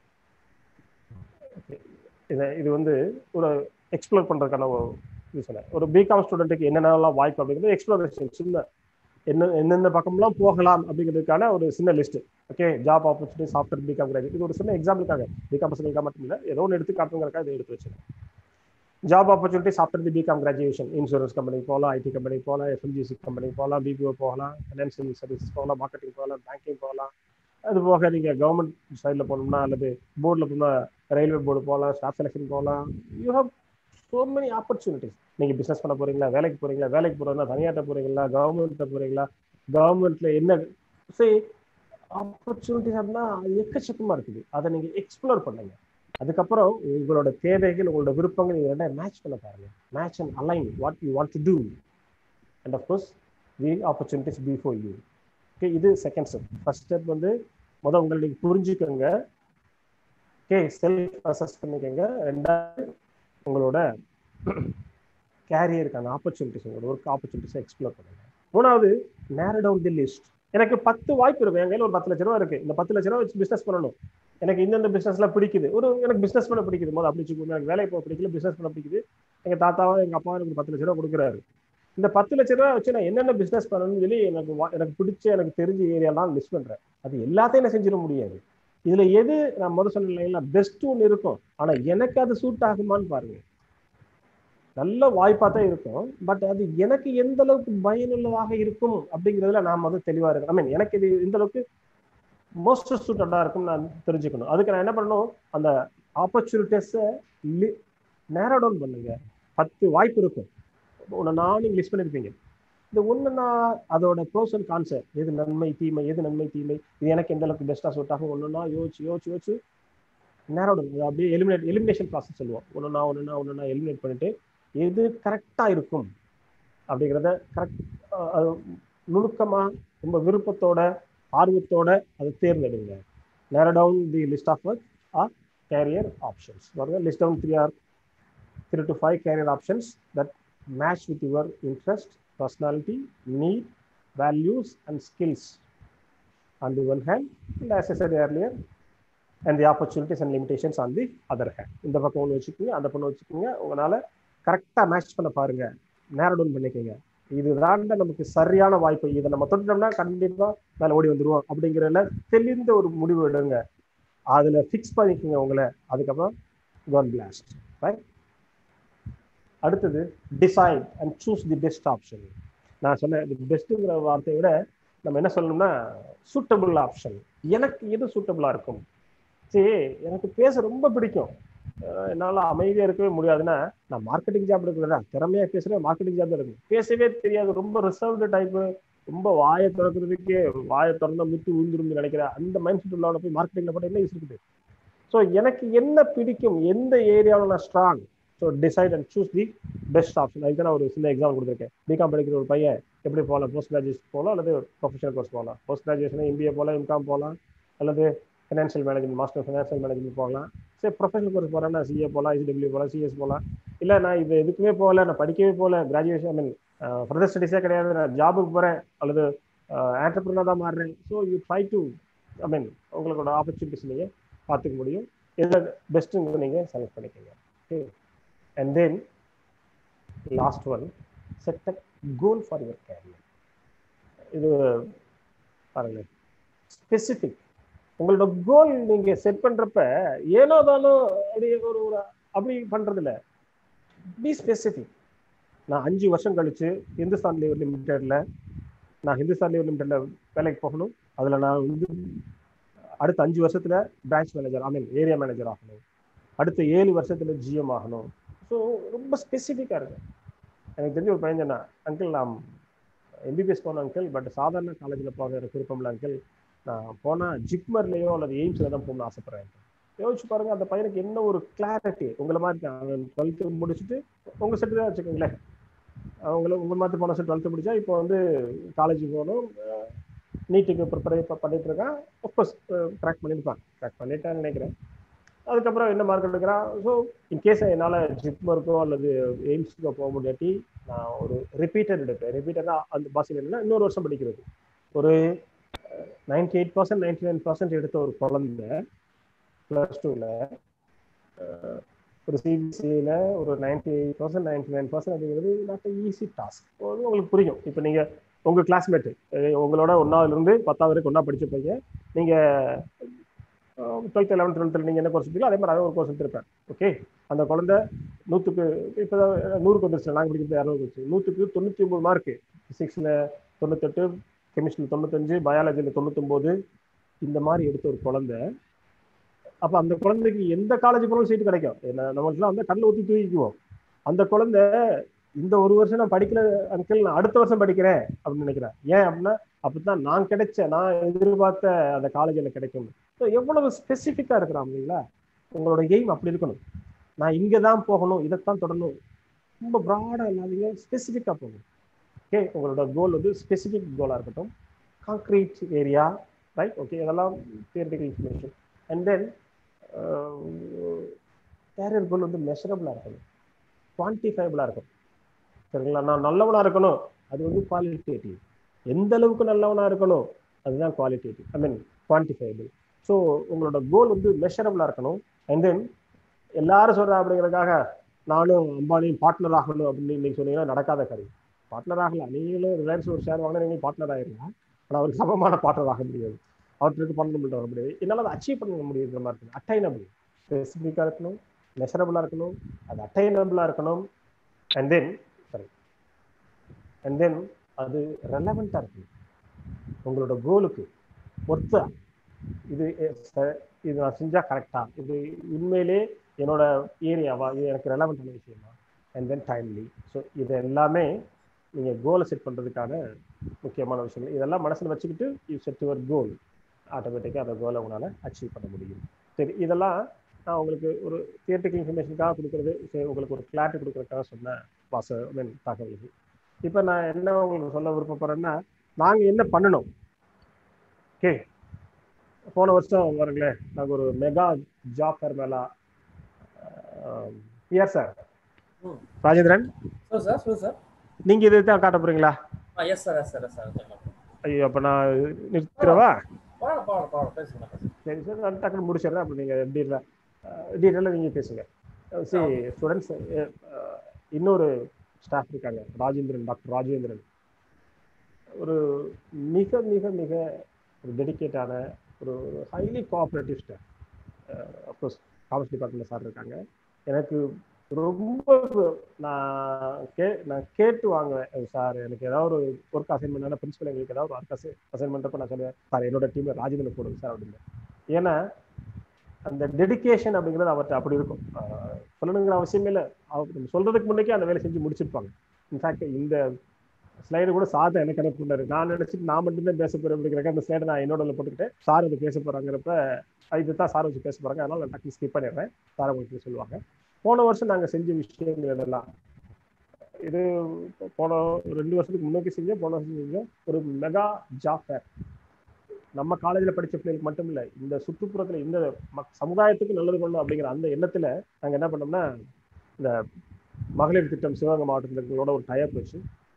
இது இது வந்து ஒரு எக்ஸ்ப்ளோர் பண்றதுக்கான இது சொன்னேன் ஒரு பிகாம் ஸ்டூடெண்ட்டுக்கு என்னென்னலாம் வாய்ப்பு அப்படிங்கிறது எக்ஸ்ப்ளோரேஷன் சின்ன என்ன எந்தெந்த பக்கம்லாம் போகலாம் அப்படிங்கிறதுக்கான ஒரு சின்ன list okay job opportunity software BCom graduate இது ஒரு சின்ன எக்ஸாம்பிளுக்காக பிகாம் பசங்களுக்காக மட்டும் இல்லை ஏதோ ஒன்று எடுத்து காட்டுங்கிறக்காக இதை எடுத்து வச்சுருக்கேன் job opportunity software the BCom graduation insurance company போகலாம் ஐடி கம்பெனி போகலாம் எஃப்எம்ஜிசி கம்பெனி போகலாம் பிபிஓ போகலாம் ஃபினான்சியல் சர்வீஸ் போகலாம் மார்க்கெட்டிங் போகலாம் பேங்கிங் போகலாம் அது போக நீங்கள் கவர்மெண்ட் சைடில் போகணும்னா அல்லது போர்டில் போனால் ரயில்வே போர்டு போகலாம் ஸ்டாஃப் செலெக்ஷன் போகலாம் you have so many opportunities நீங்கள் பிஸ்னஸ் பண்ண போறீங்களா வேலைக்கு போறீங்களா வேலைக்கு போகிறதா தனியாட்ட போறீங்களா கவர்மெண்ட்ல போறீங்களா கவர்மெண்ட்ல என்ன சரி ஆப்பர்ச்சுனிட்டிஸ் அப்படின்னா எக்கச்சக்கமாக இருக்குது அதை நீங்கள் எக்ஸ்ப்ளோர் பண்ணுங்க அதுக்கப்புறம் உங்களோட தேவைகள் உங்களோட விருப்பங்கள் இது ரெண்டா மேட்ச் பண்ண பாருங்க match and align what you want to do and of course the opportunities before you okay இது செகண்ட் ஸ்டெப் ஃபர்ஸ்ட் ஸ்டெப் வந்து முதல் உங்களை நீங்கள் புரிஞ்சுக்கோங்க ஓகே செல்ஃப் அசஸ் பண்ணிக்கோங்க ரெண்டாவது உங்களோட கேரியருக்கான ஆப்பர்ச்சுனிட்டிஸ் உங்களோட ஒர்க் ஆப்பர்ச்சுனிட்டிஸை எக்ஸ்ப்ளோர் பண்ணுங்க மூணாவது நேர டவுன் தி லிஸ்ட் எனக்கு பத்து வாய்ப்பு இருக்கும் என் கையில் ஒரு பத்து லட்ச ரூபா இருக்கு இந்த பத்து லட்ச ரூபா வச்சு பிஸ்னஸ் பண்ணணும் எனக்கு இந்தந்த பிசினஸ்லாம் பிடிக்குது ஒரு எனக்கு பிசினஸ் பண்ண பிடிக்குது போது அப்படி வச்சுக்கோங்க எனக்கு வேலைக்கு போக பிடிக்கல பிசினஸ் பண்ண பிடிக்குது எங்க தாத்தாவும் எங்க அப்பாவும் எனக்கு பத்து லட்ச ரூபா கொடுக்குறாரு இந்த பத்து லட்ச ரூபாய் வச்சு நான் என்னென்ன பிசினஸ் பண்ணணும்னு சொல்லி எனக்கு வா- எனக்கு பிடிச்ச எனக்கு தெரிஞ்ச ஏரியாலாம் லிஸ்ட் பண்றேன் அது எல்லாத்தையும் நான் செஞ்சிட முடியாது இதுல எது நான் முதல் சொன்ன பெஸ்ட் ஒன்று இருக்கும் ஆனா எனக்கு அது சூட் ஆகுமான்னு பாருங்க நல்ல வாய்ப்பா தான் இருக்கும் பட் அது எனக்கு எந்த அளவுக்கு பயனுள்ளதாக இருக்கும் அப்படிங்கிறதுல நான் வந்து தெளிவா இருக்கேன் ஐ மீன் எனக்கு இது இந்த அளவுக்கு மோஸ்ட் சூட்டடா இருக்கும் நான் தெரிஞ்சுக்கணும் அதுக்கு நான் என்ன பண்ணணும் அந்த ஆப்பர்ச்சுனிட்டிஸை நேரோ டவுன் பண்ணுங்க பத்து வாய்ப்பு இருக்கும் ஒன்று நான் நீங்கள் லிஸ்ட் பண்ணியிருப்பீங்க இந்த ஒன்றுனா அதோட ப்ரோஸ் அண்ட் கான்செப்ட் எது நன்மை தீமை எது நன்மை தீமை இது எனக்கு எந்த அளவுக்கு பெஸ்ட்டாக சூட் ஆகும் ஒன்றுனா யோசிச்சு யோசிச்சு யோசிச்சு நேரோ டவுன் அது அப்படியே எலிமினேட் எலிமினேஷன் ப்ராசஸ் சொல்லுவோம் ஒன்றுனா ஒன்றுனா ஒன்றுனா எலிமினேட் பண்ணிட்டு எது கரெக்டாக இருக்கும் அப்படிங்கிறத கரெக்ட் நுணுக்கமாக ரொம்ப விருப்பத்தோட ஆர்வத்தோட அதை தேர்ந்தெடுங்க narrow down the list of work or career options பாருங்க list down three or three to five career options that match with your interest personality need values and skills on the one hand and as I said earlier and the opportunities and limitations on the other hand இந்த பக்கம் ஒன்று வச்சுக்கோங்க அந்த பக்கம் வச்சுக்கோங்க உங்களால கரெக்டாக match பண்ண பாருங்க நேரோ டவுன் பண்ணிக்கோங்க இதுதான் நமக்கு சரியான வாய்ப்பு இதை நம்ம தொட்டோம்னா கண்டிப்பா மேலே ஓடி வந்துருவோம் அப்படிங்கிறதுல தெளிந்த ஒரு முடிவு எடுங்க அதுல ஃபிக்ஸ் பண்ணிக்கோங்க உங்களை அதுக்கப்புறம் கோன் பிளாஸ்ட் ரைட் அடுத்தது decide and choose the best option நான் சொன்னேன் தி பெஸ்ட்டுங்கிற வார்த்தையை விட நம்ம என்ன சொல்லணும்னா சூட்டபிள் ஆப்ஷன் எனக்கு எது சூட்டபிளா இருக்கும் சரி எனக்கு பேச ரொம்ப பிடிக்கும் அஹ் என்னால அமைதியா இருக்கவே முடியாதுன்னா நான் மார்க்கெட்டிங் ஜாப் எடுக்கிறதா திறமையா பேசுறேன் மார்க்கெட்டிங் ஜாப் தான் இருக்கும் பேசவே தெரியாது ரொம்ப ரிசர்வ்டு டைப்பு ரொம்ப வாயை திறக்கிறதுக்கே வாயை திறந்தா முத்து உந்துரும் நினைக்கிற அந்த மைண்ட் செட் உள்ளவன போய் மார்க்கெட்டிங்ல போட்டு என்ன யூஸ் இருக்குது ஸோ எனக்கு என்ன பிடிக்கும் எந்த ஏரியாவில் நான் strong so decide and choose the best option அதுக்கு நான் ஒரு சின்ன எக்ஸாம்பிள் கொடுத்துருக்கேன் பிகாம் படிக்கிற ஒரு பையன் எப்படி போகலாம் போஸ்ட் கிராஜுவேஷன் போகலாம் அல்லது ப்ரொஃபஷனல் கோர்ஸ் போகலாம் போஸ்ட் கிராஜுவேஷன் எம்பிஏ போகலாம் எம்காம் போகலாம் அல்லது financial management master financial management போகலாம் சரி ப்ரொஃபஷனல் கோர்ஸ் போகிறேன்னா சிஏ போகலாம் ஐசிடபிள்யூ போகலாம் சிஎஸ் போகலாம் இல்லை நான் இது எதுக்குமே போகல நான் படிக்கவே போகல கிராஜுவேஷன் ஐ மீன் ஃபர்தர் ஸ்டடிஸே கிடையாது நான் ஜாபுக்கு போகிறேன் அல்லது ஆண்டர்பிரினர் தான் மாறுறேன் so you try to I mean உங்களோட ஆப்பர்ச்சுனிட்டிஸ் நீங்கள் பார்த்துக்க முடியும் எதில் பெஸ்ட்டுங்க நீங்கள் செலக்ட் பண்ணிக்கோங்க okay and then last one set a goal for your career இது பாருங்க ஸ்பெசிஃபிக் உங்களோட கோல் நீங்க செட் பண்றப்ப ஏனோ தானோ அப்படி ஒரு ஒரு அப்படி பண்றது இல்ல பி ஸ்பெசிஃபிக் நான் அஞ்சு வருஷம் கழிச்சு இந்துஸ்தான் லிவர் லிமிடெட்ல நான் ஹிந்துஸ்தான் லிவர் லிமிடெட்ல வேலைக்கு போகணும் அதுல நான் வந்து அடுத்த அஞ்சு வருஷத்துல branch manager I mean area manager ஆகணும் அடுத்த ஏழு வருஷத்துல ஜிஎம் ஆகணும் ஸோ ரொம்ப ஸ்பெசிஃபிக்காக இருக்கு எனக்கு தெரிஞ்ச ஒரு பையன் சொன்னா அங்கிள் நான் எம்பிபிஎஸ் போன அங்கிள் பட் சாதாரண காலேஜில் போக எனக்கு விருப்பம் இல்லை அங்கிள் நான் போனால் ஜிப்மர்லேயோ அல்லது எய்ம்ஸில் தான் போகணும்னு ஆசைப்பட்றேன் யோசிச்சு பாருங்க அந்த பையனுக்கு என்ன ஒரு கிளாரிட்டி உங்களை மாதிரி அவன் டுவெல்த்து முடிச்சுட்டு உங்கள் செட்டு தான் வச்சுக்கோங்களேன் அவங்கள உங்கள் மாதிரி போன செட் டுவெல்த்து முடிச்சா இப்போ வந்து காலேஜ் போகணும் நீட்டுக்கு ப்ரிப்பரே பண்ணிட்டு இருக்கான் அஃப்கோர்ஸ் ட்ராக் பண்ணியிருப்பான் ட்ராக் பண்ணிட்டான்னு நினைக்கிறேன் அதுக்கப்புறம் என்ன மார்க் எடுக்கிறான் ஸோ இன்கேஸ் என்னால் ஜிப்மருக்கோ அல்லது எய்ம்ஸுக்கோ போக முடியாட்டி நான் ஒரு ரிப்பீட்டர் எடுப்பேன் ரிப்பீட்டராக அந்த பாசில் என்னன்னா இன்னொரு வருஷம் படிக்கிறது ஒரு ninety eight percent ninety nine percent எடுத்த ஒரு குழந்தை ப்ளஸ் டூவில் ஒரு சிபிசியில் ஒரு ninety eight percent ninety nine percent அப்படிங்கிறது நாட் ஈஸி டாஸ்க் அது உங்களுக்கு புரியும் இப்போ நீங்கள் உங்கள் கிளாஸ்மேட்டு உங்களோட ஒன்றாவதுலேருந்து பத்தாவது வரைக்கும் ஒன்றா படிச்ச பையன் நீங்கள் டுவெல்த் லெவன்த் டுவெல்த்தில் நீங்கள் என்ன கோர்ஸ் எடுத்தீங்களோ அதே மாதிரி அதே ஒரு கோர்ஸ் எடுத்திருப்பேன் ஓகே அந்த குழந்தை நூற்றுக்கு இப்போ நூறுக்கு வந்துருச்சு நாங்கள் படிக்கிறது இரநூறு வந்துச்சு நூற்றுக்கு தொண்ணூற்றி ஒம்பது மார்க்கு ஃபிசிக்ஸில் தொண்ணூத்தெட்டு கெமிஸ்ட்ரியில் தொண்ணூத்தஞ்சு பயாலஜியில் தொண்ணூத்தொம்போது இந்த மாதிரி எடுத்த ஒரு குழந்தை அப்போ அந்த குழந்தைக்கு எந்த காலேஜ் போனாலும் சீட்டு கிடைக்கும் என்ன நம்மளுக்குலாம் வந்து கண்ணில் ஊற்றி தூக்கிக்குவோம் அந்த குழந்தை இந்த ஒரு வருஷம் நான் படிக்கல அங்கிள் நான் அடுத்த வருஷம் படிக்கிறேன் அப்படின்னு நினைக்கிறேன் ஏன் அப்படின்னா அப்பதான் நான் கிடைச்ச நான் எதிர்பார்த்த அந்த காலேஜ் எனக்கு கிடைக்கும் ஸோ எவ்வளவு ஸ்பெசிஃபிக்காக இருக்கிறான் இல்லைங்களா உங்களோட எய்ம் அப்படி இருக்கணும் நான் இங்கே தான் போகணும் இதைத்தான் தொடரணும் ரொம்ப ப்ராடாக இல்லாதீங்க ஸ்பெசிஃபிக்காக போகணும் ஓகே உங்களோட கோல் வந்து ஸ்பெசிஃபிக் கோலாக இருக்கட்டும் கான்க்ரீட் ஏரியா ரைட் ஓகே இதெல்லாம் theoretical information and then career goal வந்து மெஷரபிளாக இருக்கணும் குவான்டிஃபைபிளாக இருக்கும் சரிங்களா நான் நல்லவனாக இருக்கணும் அது வந்து குவாலிட்டேட்டிவ் எந்த அளவுக்கு நல்லவனாக இருக்கணும் அதுதான் qualitative I mean quantifiable so உங்களோட கோல் வந்து மெஷரபிளாக இருக்கணும் அண்ட் தென் எல்லாரும் சொல்கிறா அப்படிங்கிறதுக்காக நானும் அம்பானியும் பார்ட்னர் ஆகணும் அப்படின்னு நீங்கள் சொன்னீங்கன்னா நடக்காத காரியம் பார்ட்னர் ஆகலாம் நீங்களும் ரிலையன்ஸ் ஒரு ஷேர் வாங்கினா நீங்கள் பார்ட்னர் ஆகிடலாம் ஆனால் அவருக்கு சமமான பார்ட்னர் ஆக முடியாது அவருக்கு பண்ண வர முடியாது என்னால் அதை அச்சீவ் பண்ண முடியுற மாதிரி இருக்கணும் அட்டைனபிள் ஸ்பெசிஃபிக்காக இருக்கணும் மெஷரபிளாக இருக்கணும் அது அட்டைனபிளாக இருக்கணும் and then sorry and then அது ரெலவெண்ட்டாக இருக்கணும் உங்களோட கோலுக்கு ஒர்த்தா இது ச- இது நான் செஞ்சால் கரெக்டா இது உண்மையிலே என்னோட ஏரியாவா இது எனக்கு ரெலவெண்டான விஷயமா அண்ட் தென் டைம்லி ஸோ இது எல்லாமே நீங்கள் கோலை செட் பண்ணுறதுக்கான முக்கியமான விஷயங்கள் இதெல்லாம் மனசில் வச்சுக்கிட்டு யூ செட் யுவர் கோல் ஆட்டோமேட்டிக்காக அந்த கோலை உங்களால் அச்சீவ் பண்ண முடியும் சரி இதெல்லாம் நான் உங்களுக்கு ஒரு தியேட்டிக்கல் இன்ஃபர்மேஷனுக்காக கொடுக்குறது சரி உங்களுக்கு ஒரு கிளாரிட்டி கொடுக்குறதுக்காக சொன்ன வாச மீன் தகவல் இப்போ நான் என்ன உங்களுக்கு சொல்ல விருப்பப்படுறேன்னா நாங்கள் என்ன பண்ணணும் ஓகே போன வருஷம் பாருங்களேன் நாங்கள் ஒரு mega job fair mela PR sir ம். ராஜேந்திரன் சொல்லுங்க சார் சொல்லுங்க சார் நீங்கள் இது தான் காட்ட போறீங்களா ஆ yes sir yes sir yes sir சொல்லுங்க ஐயோ அப்போ நான் நிறுத்துறவா பரவாயில்ல பரவாயில்ல பரவாயில்ல பேசுங்க பேசுங்க சரி சார் நான் டக்குனு முடிச்சிடுறேன் அப்போ நீங்கள் டீட்டெயிலாக டீட்டெயிலாக நீங்கள் பேசுங்க சரி ஸ்டூடெண்ட்ஸ் இன்னொரு ஸ்டாஃப் இருக்காங்க ராஜேந்திரன் டாக்டர் ராஜேந்திரன் ஒரு மிக மிக மிக ஒரு டெடிக்கேட்டான ஒரு highly cooperative staff of course commerce department sir இருக்காங்க எனக்கு ரொம்ப நான் கே நான் கேட்டு வாங்குவேன் சார் எனக்கு ஏதாவது ஒரு ஒர்க் அசைன்மெண்ட் பிரின்சிபல் எங்களுக்கு ஏதாவது ஒரு ஒர்க் அசை அசைன்மெண்ட் நான் சொல்லுவேன் சார் என்னோட டீம் ராஜேந்திரன் போடுங்க சார் அப்படின்னு ஏன்னா அந்த டெடிகேஷன் அப்படிங்கிறது அவர்கிட்ட அப்படி இருக்கும் ஆஹ் சொல்லணுங்கிற அவசியமே இல்லை அவர் நம்ம சொல்றதுக்கு முன்னக்கே அந்த வேலை செஞ்சு முடிச்சிருப்பாங்க இன்ஃபேக்ட் இந்த ஸ்லைடு கூட சார் தான் எனக்கு கனெக்ட் பண்ணாரு நான் நினைச்சிட்டு நான் மட்டும்தான் பேச போறேன் அப்படிங்கிறக்க அந்த ஸ்லைடை நான் என்னோட போட்டுக்கிட்டேன் சார் அது பேச போறாங்கிறப்ப இது தான் சார் வச்சு பேச போறாங்க அதனால நான் டக்கு ஸ்கிப் பண்ணிடுறேன் சார் உங்களுக்கு சொல்லுவாங்க போன வருஷம் நாங்கள் செஞ்ச விஷயங்கள் இதெல்லாம் இது போன ஒரு ரெண்டு வருஷத்துக்கு முன்னோக்கி செஞ்சோம் போன வருஷம் செஞ்சோம் ஒரு மெகா ஜாப் ஃபேர் நம்ம காலேஜில் படித்த பிள்ளைகளுக்கு மட்டும் இல்லை இந்த சுற்றுப்புறத்தில் இந்த மக் சமுதாயத்துக்கு நல்லது பண்ணணும் அப்படிங்கிற அந்த எண்ணத்தில் நாங்கள் என்ன பண்ணோம்னா இந்த மகளிர் திட்டம் சிவகங்கை மாவட்டத்திலோட ஒரு டயப் வச்சு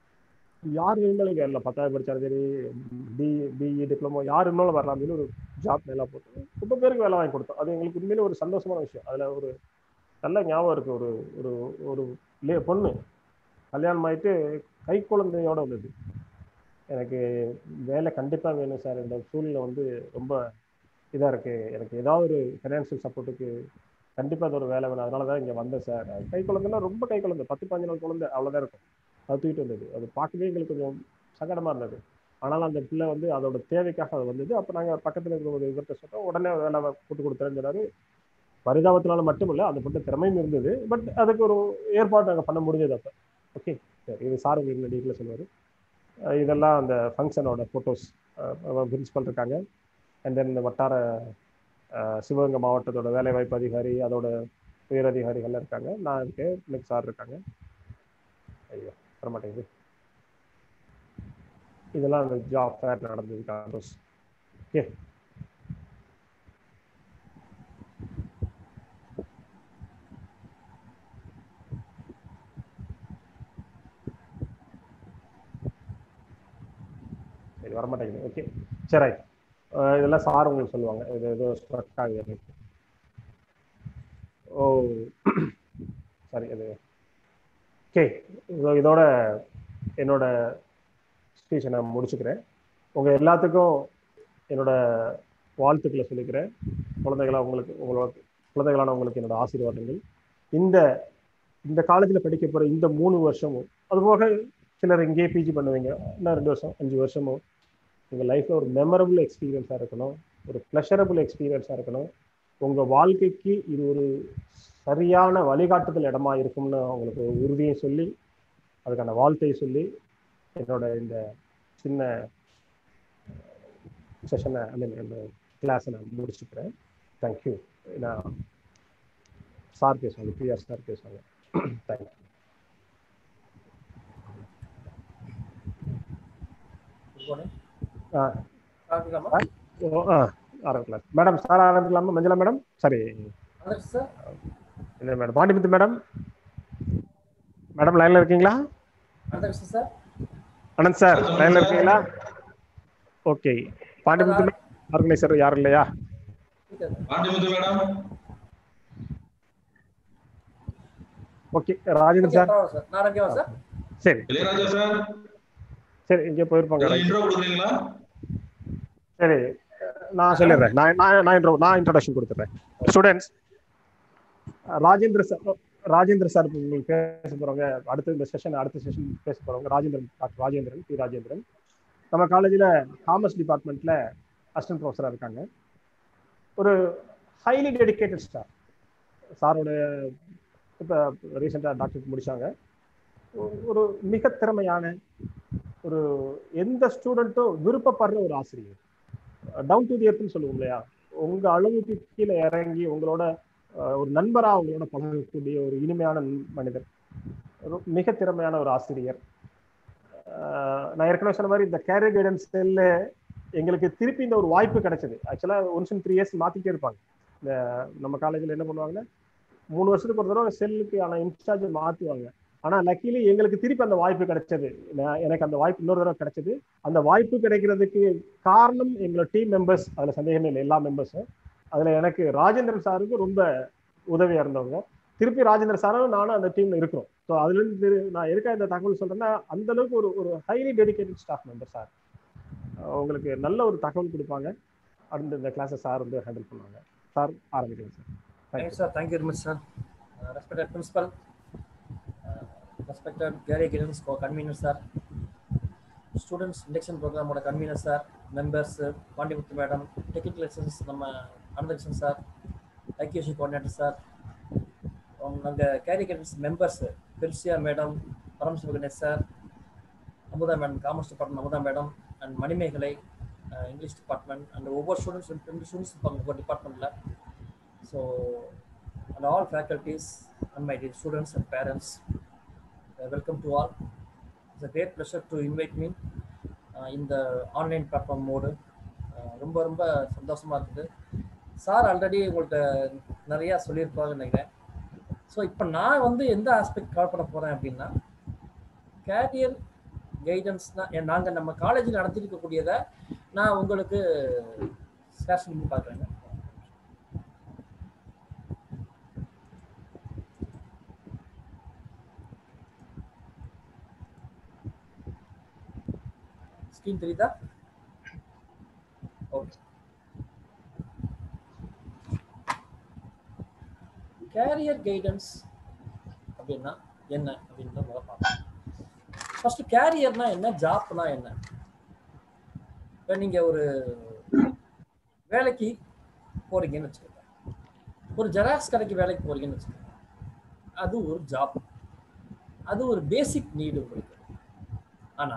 யார் வேணுமாலும் இங்கே வரலாம் பத்தாவது படித்தாலும் சரி பி பிஇ டிப்ளமோ யார் வேணாலும் வரலாம் அப்படின்னு ஒரு ஜாப் மேலே போட்டு ரொம்ப பேருக்கு வேலை வாங்கி கொடுத்தோம் அது எங்களுக்கு உண்மையிலே ஒரு சந்தோஷமான விஷயம் அதில் ஒரு நல்ல ஞாபகம் இருக்குது ஒரு ஒரு ஒரு லே பொண்ணு கல்யாணம் ஆயிட்டு கை குழந்தையோட வந்தது எனக்கு வேலை கண்டிப்பாக வேணும் சார் இந்த சூழ்நிலை வந்து ரொம்ப இதாக இருக்குது எனக்கு ஏதாவது ஒரு ஃபைனான்சியல் சப்போர்ட்டுக்கு கண்டிப்பாக அது ஒரு வேலை வேணும் அதனால தான் இங்கே வந்தேன் சார் கை குழந்தைன்னா ரொம்ப கை குழந்தை பத்து பாஞ்சு நாள் குழந்தை அவ்வளோதான் இருக்கும் அது தூக்கிட்டு வந்தது அது பார்க்கவே எங்களுக்கு கொஞ்சம் சங்கடமாக இருந்தது ஆனாலும் அந்த பிள்ளை வந்து அதோட தேவைக்காக அது வந்தது அப்போ நாங்கள் பக்கத்தில் இருக்கிற ஒரு இவர்கிட்ட சொன்னோம் உடனே வேலை போட்டு கொடுத்துறேன்னு சொன்னாரு பரிதாபத்தினால மட்டும் இல்லை அந்த பொண்ணு திறமையும் இருந்தது பட் அதுக்கு ஒரு ஏற்பாடு நாங்கள் பண்ண முடிஞ்சது அப்போ ஓகே சரி இது சார் உங்களுக்கு டீட்டெயில் சொல்லுவார் இதெல்லாம் அந்த ஃபங்க்ஷனோட ஃபோட்டோஸ் பிரின்சிபல் இருக்காங்க அண்ட் தென் இந்த வட்டார அஹ், சிவகங்கை மாவட்டத்தோட வேலைவாய்ப்பு அதிகாரி அதோட உயர் அதிகாரிகள் இருக்காங்க நான் இருக்கேன் இன்னைக்கு சார் இருக்காங்க ஐயோ வர மாட்டேங்குது இதெல்லாம் அந்த ஜாப் ஃபேர் நடந்தது காண்டோஸ் ஓகே சரி வர மாட்டேங்குது ஓகே சரி ரைட் இதெல்லாம் சார் உங்களுக்கு சொல்லுவாங்க இது ஏதோ ஸ்ட்ரக் ஆகுது எனக்கு. ஓ சாரி அது ஓகே இதோட என்னோட ஸ்பீச்சை நான் முடிச்சுக்கிறேன் உங்கள் எல்லாத்துக்கும் என்னோட வாழ்த்துக்களை சொல்லிக்கிறேன் குழந்தைகளா உங்களுக்கு உங்களோட குழந்தைகளான உங்களுக்கு என்னோட ஆசீர்வாதங்கள் இந்த இந்த காலேஜில் படிக்க போகிற இந்த மூணு வருஷமும் அதுபோக சிலர் இங்கேயே பிஜி பண்ணுவீங்க இன்னும் ரெண்டு வருஷம் அஞ்சு வருஷமும் உங்கள் லைஃப்பில் ஒரு மெமரபிள் எக்ஸ்பீரியன்ஸாக இருக்கணும் ஒரு ப்ளஷரபிள் எக்ஸ்பீரியன்ஸாக இருக்கணும் உங்கள் வாழ்க்கைக்கு இது ஒரு சரியான வழிகாட்டுதல் இடமா இருக்கும்னு அவங்களுக்கு உறுதியை சொல்லி அதுக்கான வாழ்த்தையை சொல்லி என்னோட இந்த சின்ன செஷனை ஐ மீன் இந்த கிளாஸை நான் முடிச்சுக்கிறேன் தேங்க்யூ நான் சார் பேசுவாங்க பிஆர் சார் பேசுவாங்க தேங்க்யூ குட் மார்னிங் ஆ ஆரம்பிக்கலாமா ஓ ஆ ஆரம்பிக்கலாம் மேடம் சார் ஆரம்பிக்கலாமா மஞ்சளா மேடம் சரி ஆதர்ஷ் சார் இல்லை மேடம் பாண்டிமுத்து மேடம் மேடம் லைனில் இருக்கீங்களா ஆதர்ஷ் சார் அனந்த் சார் லைனில் இருக்கீங்களா ஓகே பாண்டிமுத்து ஆர்கனைசர் யாரும் இல்லையா Pandimuthu madam okay Rajendran sir sir நான் ஆரம்பிக்கவா சார் சரி இளையராஜா சார் சரி இங்கே போயிருப்பாங்க இன்ட்ரோ கொடுக்குறீங்களா சரி நான் சொல்லிடுறேன் நான் நான் நான் intro- நான் இன்ட்ரோடக்ஷன் கொடுத்துட்றேன் students Rajendra sir Rajendra sir உங்களுக்கு பேச போறவங்க அடுத்த இந்த செஷன் அடுத்த செஷன் பேச போறவங்க ராஜேந்திரன் டாக்டர் ராஜேந்திரன் பி ராஜேந்திரன் நம்ம காலேஜில் காமர்ஸ் டிபார்ட்மெண்ட்ல அசிஸ்டன்ட் ப்ரொஃபஸராக இருக்காங்க ஒரு ஹைலி டெடிகேட்டட் ஸ்டாஃப் சாரோட இப்போ ரீசெண்டாக டாக்டருக்கு முடிச்சாங்க ஒரு- ஒரு மிக திறமையான ஒரு எந்த ஸ்டூடெண்ட்டும் விருப்பப்படுற ஒரு ஆசிரியர் டவுன் டு எர்த்னு சொல்லுவோம் இல்லையா உங்க அளவுக்கு கீழே இறங்கி உங்களோட அஹ், ஒரு நண்பரா உங்களோட பழகக்கூடிய ஒரு இனிமையான ந- மனிதர் ஒரு மிக திறமையான ஒரு ஆசிரியர் அஹ், நான் ஏற்கனவே சொன்ன மாதிரி இந்த கேரியர் கைடன்ஸ் செல்ல எங்களுக்கு திருப்பி இந்த ஒரு வாய்ப்பு கிடைச்சது actually once in three years மாத்திட்டே இருப்பாங்க இந்த நம்ம காலேஜில் என்ன பண்ணுவாங்கன்னா மூணு வருஷத்துக்கு ஒரு தடவை செல்லுக்கு ஆன இன்சார்ஜ் மாத்துவாங்க ஆனா லக்கிலி எங்களுக்கு திருப்பி அந்த வாய்ப்பு கிடைச்சது நான் எனக்கு அந்த வாய்ப்பு இன்னொரு தடவை கிடைச்சது அந்த வாய்ப்பு கிடைக்கிறதுக்கு காரணம் எங்களோட டீம் மெம்பர்ஸ் அதுல சந்தேகமே இல்லை எல்லா மெம்பர்ஸும் அதுல எனக்கு ராஜேந்திரன் சாருக்கு ரொம்ப உதவியா இருந்தவங்க திருப்பி ராஜேந்திர சாரும் நானும் அந்த டீம்ல இருக்கிறோம் ஸோ அதுல இருந்து தெரி- நான் எதுக்காக இந்த தகவல் சொல்றேன்னா அந்த அளவுக்கு ஒரு ஒரு highly dedicated staff member sir உங்களுக்கு நல்ல ஒரு தகவல் கொடுப்பாங்க அடுத்து இந்த கிளாஸை சார் வந்து ஹேண்டில் பண்ணுவாங்க சார் ஆரம்பிக்கலாம் sir Thanks, sir. Thank you very much, sir. Uh, respected principal, uh, respected Gary Guidance co-convener, sir. Students induction program ஓட convener, sir. Members, Pandimuthu madam technical lessons நம்ம அனந்தகிருஷ்ணன் சார் ஐக்கியேஷன் கோஆர்டினேட்டர் சார் நாங்கள் career guidance members Belsia madam Paramasiva Ganesh sir Amudha madam commerce department Amudha madam and Manimegalai English department and ஒவ்வொரு students ரெண்டு students இருப்பாங்க ஒவ்வொரு டிபார்ட்மெண்ட்டில் So, and all faculties and my dear students and parents, uh, welcome to all. It's a great pleasure to invite me uh, in the online platform mode. Uh, ரொம்ப ரொம்ப சந்தோஷமா இருக்குது sir already உங்கள்கிட்ட நிறையா சொல்லியிருப்பாங்கன்னு நினைக்கிறேன் ஸோ இப்போ நான் வந்து எந்த ஆஸ்பெக்ட் கால் பண்ண போகிறேன் அப்படின்னா கேரியர் கைடன்ஸ்னா நாங்கள் நம்ம காலேஜில் நடத்திருக்கக்கூடியதை நான் உங்களுக்கு ஷேர் பண்ணி பார்க்குறேங்க ஸ்க்ரீன் தெரியுதா ஓகே கேரியர் கைடன்ஸ் அப்படின்னா என்ன அப்படின்னு முதல்ல பார்ப்போம் ஃபர்ஸ்ட் கேரியர்னா என்ன ஜாப்னா என்ன இப்போ நீங்க ஒரு வேலைக்கு போறீங்கன்னு வச்சுக்கோங்க ஒரு ஜெராக்ஸ் கடைக்கு வேலைக்கு போறீங்கன்னு வச்சுக்கோங்க அது ஒரு ஜாப் அது ஒரு பேசிக் நீடு உங்களுக்கு ஆனா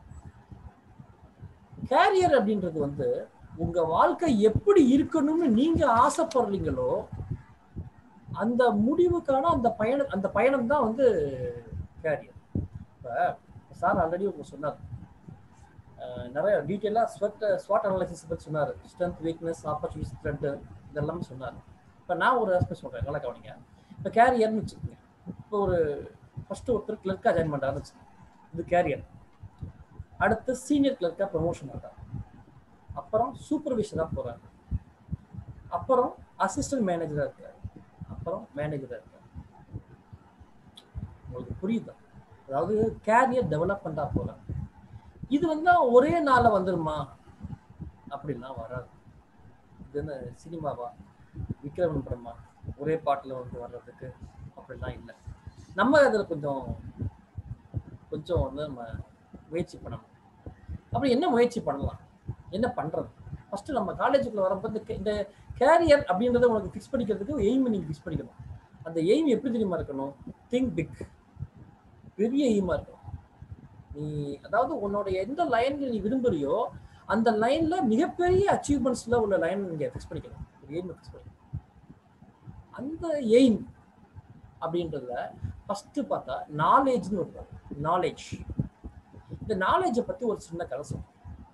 கேரியர் அப்படின்றது வந்து உங்க வாழ்க்கை எப்படி இருக்கணும்னு நீங்க ஆசைப்படுறீங்களோ அந்த முடிவுக்கான அந்த பயணம் அந்த பயணம் தான் வந்து கேரியர் இப்போ சார் ஆல்ரெடி உங்களுக்கு சொன்னார் அஹ் நிறைய டீட்டெயிலாக ஸ்வெட் ஸ்வாட் அனாலிசிஸ் பற்றி சொன்னார் ஸ்ட்ரென்த் வீக்னஸ் ஆப்பர்ச்சுனிட்டிஸ் த்ரெட் இதெல்லாமே சொன்னார் இப்போ நான் ஒரு ஆஸ்பெக்ட் சொல்கிறேன் நல்லா கவனிங்க இப்போ கேரியர்னு வச்சுக்கோங்க இப்போ ஒரு ஃபர்ஸ்ட் ஒருத்தர் கிளர்க்காக ஜாயின் பண்ணுறாருன்னு வச்சுக்கோங்க இது கேரியர் அடுத்து சீனியர் கிளர்க்காக ப்ரமோஷன் ஆகிறார் அப்புறம் சூப்பர்விஷனாக போகிறாரு அப்புறம் அசிஸ்டன்ட் மேனேஜராக இருக்கார் அப்புறம் மேனேஜராக இருக்கார் உங்களுக்கு புரியுதா அதாவது கேரியர் டெவலப்மெண்ட்டாக போகிறார் இது வந்து ஒரே நாளில் வந்துருமா அப்படிலாம் வராது இது என்ன சினிமாவா விக்ரமன் படமா ஒரே பாட்டில் வந்து வர்றதுக்கு அப்படிலாம் இல்லை நம்ம அதில் கொஞ்சம் கொஞ்சம் வந்து நம்ம முயற்சி பண்ணணும் அப்படி என்ன முயற்சி பண்ணலாம் என்ன பண்றது ஃபர்ஸ்ட் நம்ம காலேஜுக்குள்ள வரப்போ இந்த இந்த கேரியர் அப்படின்றத உனக்கு ஃபிக்ஸ் பண்ணிக்கிறதுக்கு எய்ம் நீங்க ஃபிக்ஸ் பண்ணிக்கணும் அந்த எய்ம் எப்படி தெரியுமா இருக்கணும் திங்க் பிக் பெரிய எய்மா இருக்கணும் நீ அதாவது உன்னோட எந்த லைன்ல நீ விரும்புறியோ அந்த லைன்ல மிகப்பெரிய அச்சீவ்மெண்ட்ஸ்ல உள்ள லைன் நீங்க ஃபிக்ஸ் பண்ணிக்கணும் ஒரு எய்ம் ஃபிக்ஸ் பண்ணிக்கணும் அந்த எய்ம் அப்படின்றதுல ஃபர்ஸ்ட் பார்த்தா நாலேஜ்னு ஒரு நாலேஜ் இந்த நாலேஜை பத்தி ஒரு சின்ன கதை சொல்றேன்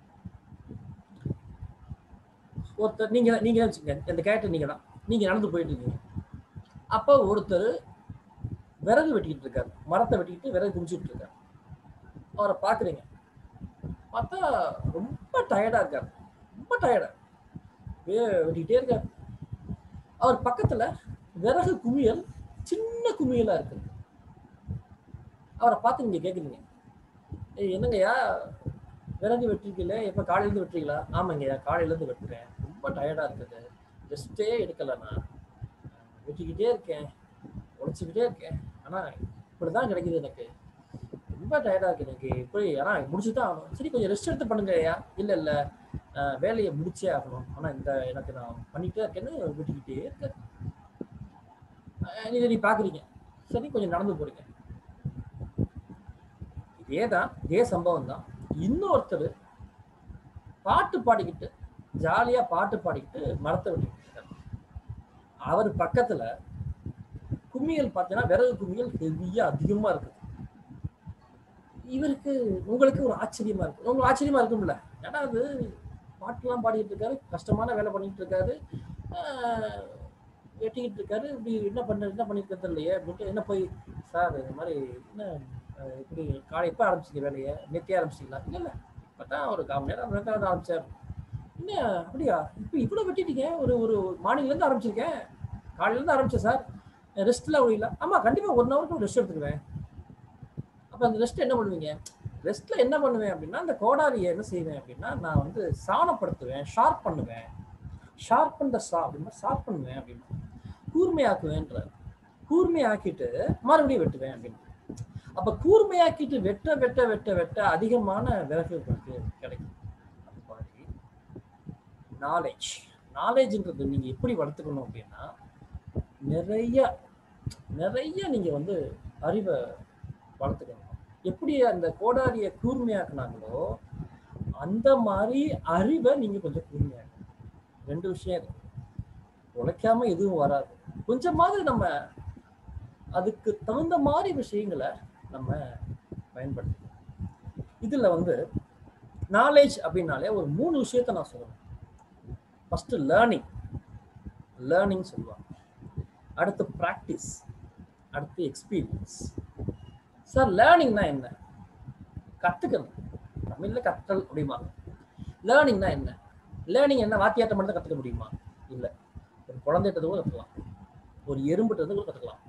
ஒருத்தர் நீங்க நீங்க வச்சுக்கங்க இந்த கேரக்டர் நீங்க தான் நீங்க நடந்து போயிட்டு இருக்கீங்க அப்போ ஒருத்தர் விறகு வெட்டிக்கிட்டு இருக்காரு மரத்தை வெட்டிக்கிட்டு விறகு குமிச்சிட்டு இருக்காரு அவரை பாக்குறீங்க பார்த்தா ரொம்ப டயர்டா இருக்காரு ரொம்ப டயர்டா வெட்டிக்கிட்டே இருக்காரு அவர் பக்கத்துல விறகு குமியல் சின்ன குமியலா இருக்கு அவரை பார்த்து நீங்க கேட்குறீங்க ஏய் என்னங்கய்யா விறகு வெட்டுறீங்களே எப்போ காலையிலேருந்து வெட்டுறீங்களா ஆமாங்கய்யா காலையிலேருந்து வெட்டுறேன் ரொம்ப டயர்டாக இருக்குது ரெஸ்ட்டே எடுக்கல நான் வெட்டிக்கிட்டே இருக்கேன் உழைச்சிக்கிட்டே இருக்கேன் ஆனால் இப்படி தான் கிடைக்குது எனக்கு ரொம்ப டயர்டாக இருக்கு எனக்கு இப்படி ஆனால் முடிச்சு தான் ஆகணும் சரி கொஞ்சம் ரெஸ்ட் எடுத்து பண்ணுங்க ஐயா இல்லை இல்லை வேலையை முடிச்சே ஆகணும் ஆனால் இந்த எனக்கு நான் பண்ணிக்கிட்டே இருக்கேன்னு வெட்டிக்கிட்டே இருக்கேன் அஹ் இதை நீ பார்க்குறீங்க சரி கொஞ்சம் நடந்து போறீங்க இதே தான் இதே சம்பவம் தான் இன்னொருத்தர் பாட்டு பாடிக்கிட்டு ஜாலியா பாட்டு பாடிக்கிட்டு மரத்தை வெட்டிக்கிட்டு இருக்காரு அவர் பக்கத்துல கும்மியல் பார்த்தீங்கன்னா விறகு கும்மியல் ஹெவியா அதிகமா இருக்குது இவருக்கு உங்களுக்கு ஒரு ஆச்சரியமா இருக்கு உங்களுக்கு ஆச்சரியமா இருக்கும்ல ஏன்னா அது பாட்டுலாம் பாடிட்டு இருக்காரு கஷ்டமான வேலை பண்ணிட்டு இருக்காரு ஆஹ் வெட்டிக்கிட்டு இருக்காரு இப்படி என்ன பண்ண என்ன பண்ணிருக்கிறது இல்லையே அப்படின்ட்டு என்ன போய் சார் இந்த மாதிரி என்ன அஹ், இப்படி காலை எப்போ ஆரம்பிச்சிங்க வேலையை நேற்றே ஆரம்பிச்சிங்களா இல்லை இல்லை இப்போ தான் ஒரு கால் மணி நேரம் அரை மணி நேரம் ஆரம்பிச்சார் என்ன அப்படியா இப்போ இவ்வளோ வெட்டிட்டீங்க ஒரு ஒரு மார்னிங்லேருந்து ஆரம்பிச்சிருக்கேன் காலையிலேருந்து ஆரம்பிச்சேன் சார் ரெஸ்ட்டில் இல்லை ஆமாம் கண்டிப்பாக ஒன் ஹவருக்கு ரெஸ்ட் எடுத்துக்குவேன் அப்போ அந்த ரெஸ்ட் என்ன பண்ணுவீங்க ரெஸ்ட்டில் என்ன பண்ணுவேன் அப்படின்னா அந்த கோடாரியை என்ன செய்வேன் அப்படின்னா நான் வந்து சாணப்படுத்துவேன் ஷார்ப் பண்ணுவேன் ஷார்ப் பண்ண சா அப்படின்னா ஷார்ப் பண்ணுவேன் அப்படின்னு கூர்மையாக்குவேன்ற கூர்மையாக்கிட்டு மறுபடியும் வெட்டுவேன் அப்படின்னு அப்ப கூர்மையாக்கிட்டு வெட்ட வெட்ட வெட்ட வெட்ட அதிகமான விறகு உங்களுக்கு கிடைக்கும் அது மாதிரி நாலேஜ் நாலேஜ்ன்றது நீங்க எப்படி வளர்த்துக்கணும் அப்படின்னா நிறைய நிறைய நீங்க வந்து அறிவை வளர்த்துக்கணும் எப்படி அந்த கோடாரியை கூர்மையாக்குனாங்களோ அந்த மாதிரி அறிவை நீங்க கொஞ்சம் கூர்மையாக்கணும் ரெண்டு விஷயம் இருக்கு உழைக்காம எதுவும் வராது கொஞ்சமாவது நம்ம அதுக்கு தகுந்த மாதிரி விஷயங்களை நம்ம பயன்படுத்தணும் இதுல வந்து நாலேஜ் அப்படின்னாலே ஒரு மூணு விஷயத்த நான் சொல்லணும் ஃபர்ஸ்ட் லேர்னிங் லேர்னிங் சொல்லுவாங்க அடுத்து ப்ராக்டிஸ் அடுத்து எக்ஸ்பீரியன்ஸ் சார் லேர்னிங்னா என்ன கத்துக்கணும் தமிழ்ல கற்றல் அப்படிம்பாங்க லேர்னிங்னா என்ன லேர்னிங் என்ன வாத்தியாட்டம் மட்டும் தான் கற்றுக்க முடியுமா இல்லை ஒரு குழந்தைகிட்ட கூட கற்றுக்கலாம் ஒரு எறும்புகிட்ட கூட கற்றுக்கலாம்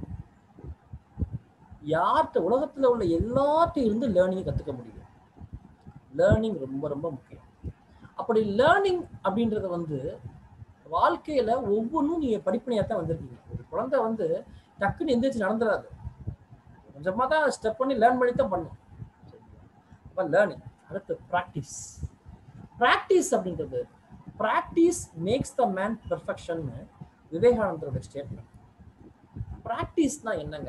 யார்கிட்ட உலகத்தில் உள்ள எல்லார்ட்டையும் இருந்து லேர்னிங்கை கற்றுக்க முடியும் லேர்னிங் ரொம்ப ரொம்ப முக்கியம் அப்படி லேர்னிங் அப்படின்றத வந்து வாழ்க்கையில ஒவ்வொன்றும் நீங்க படிப்பனையாக தான் வந்திருக்கீங்க ஒரு குழந்தை வந்து டக்குன்னு எந்திரிச்சு நடந்துடாது கொஞ்சமாக தான் ஸ்டெப் பண்ணி லேர்ன் பண்ணி தான் பண்ணும் அப்போ லேர்னிங் அடுத்து ப்ராக்டிஸ் ப்ராக்டிஸ் அப்படின்றது practice makes the man perfection விவேகானந்தரோட ஸ்டேட்மெண்ட் ப்ராக்டிஸ்னா என்னங்க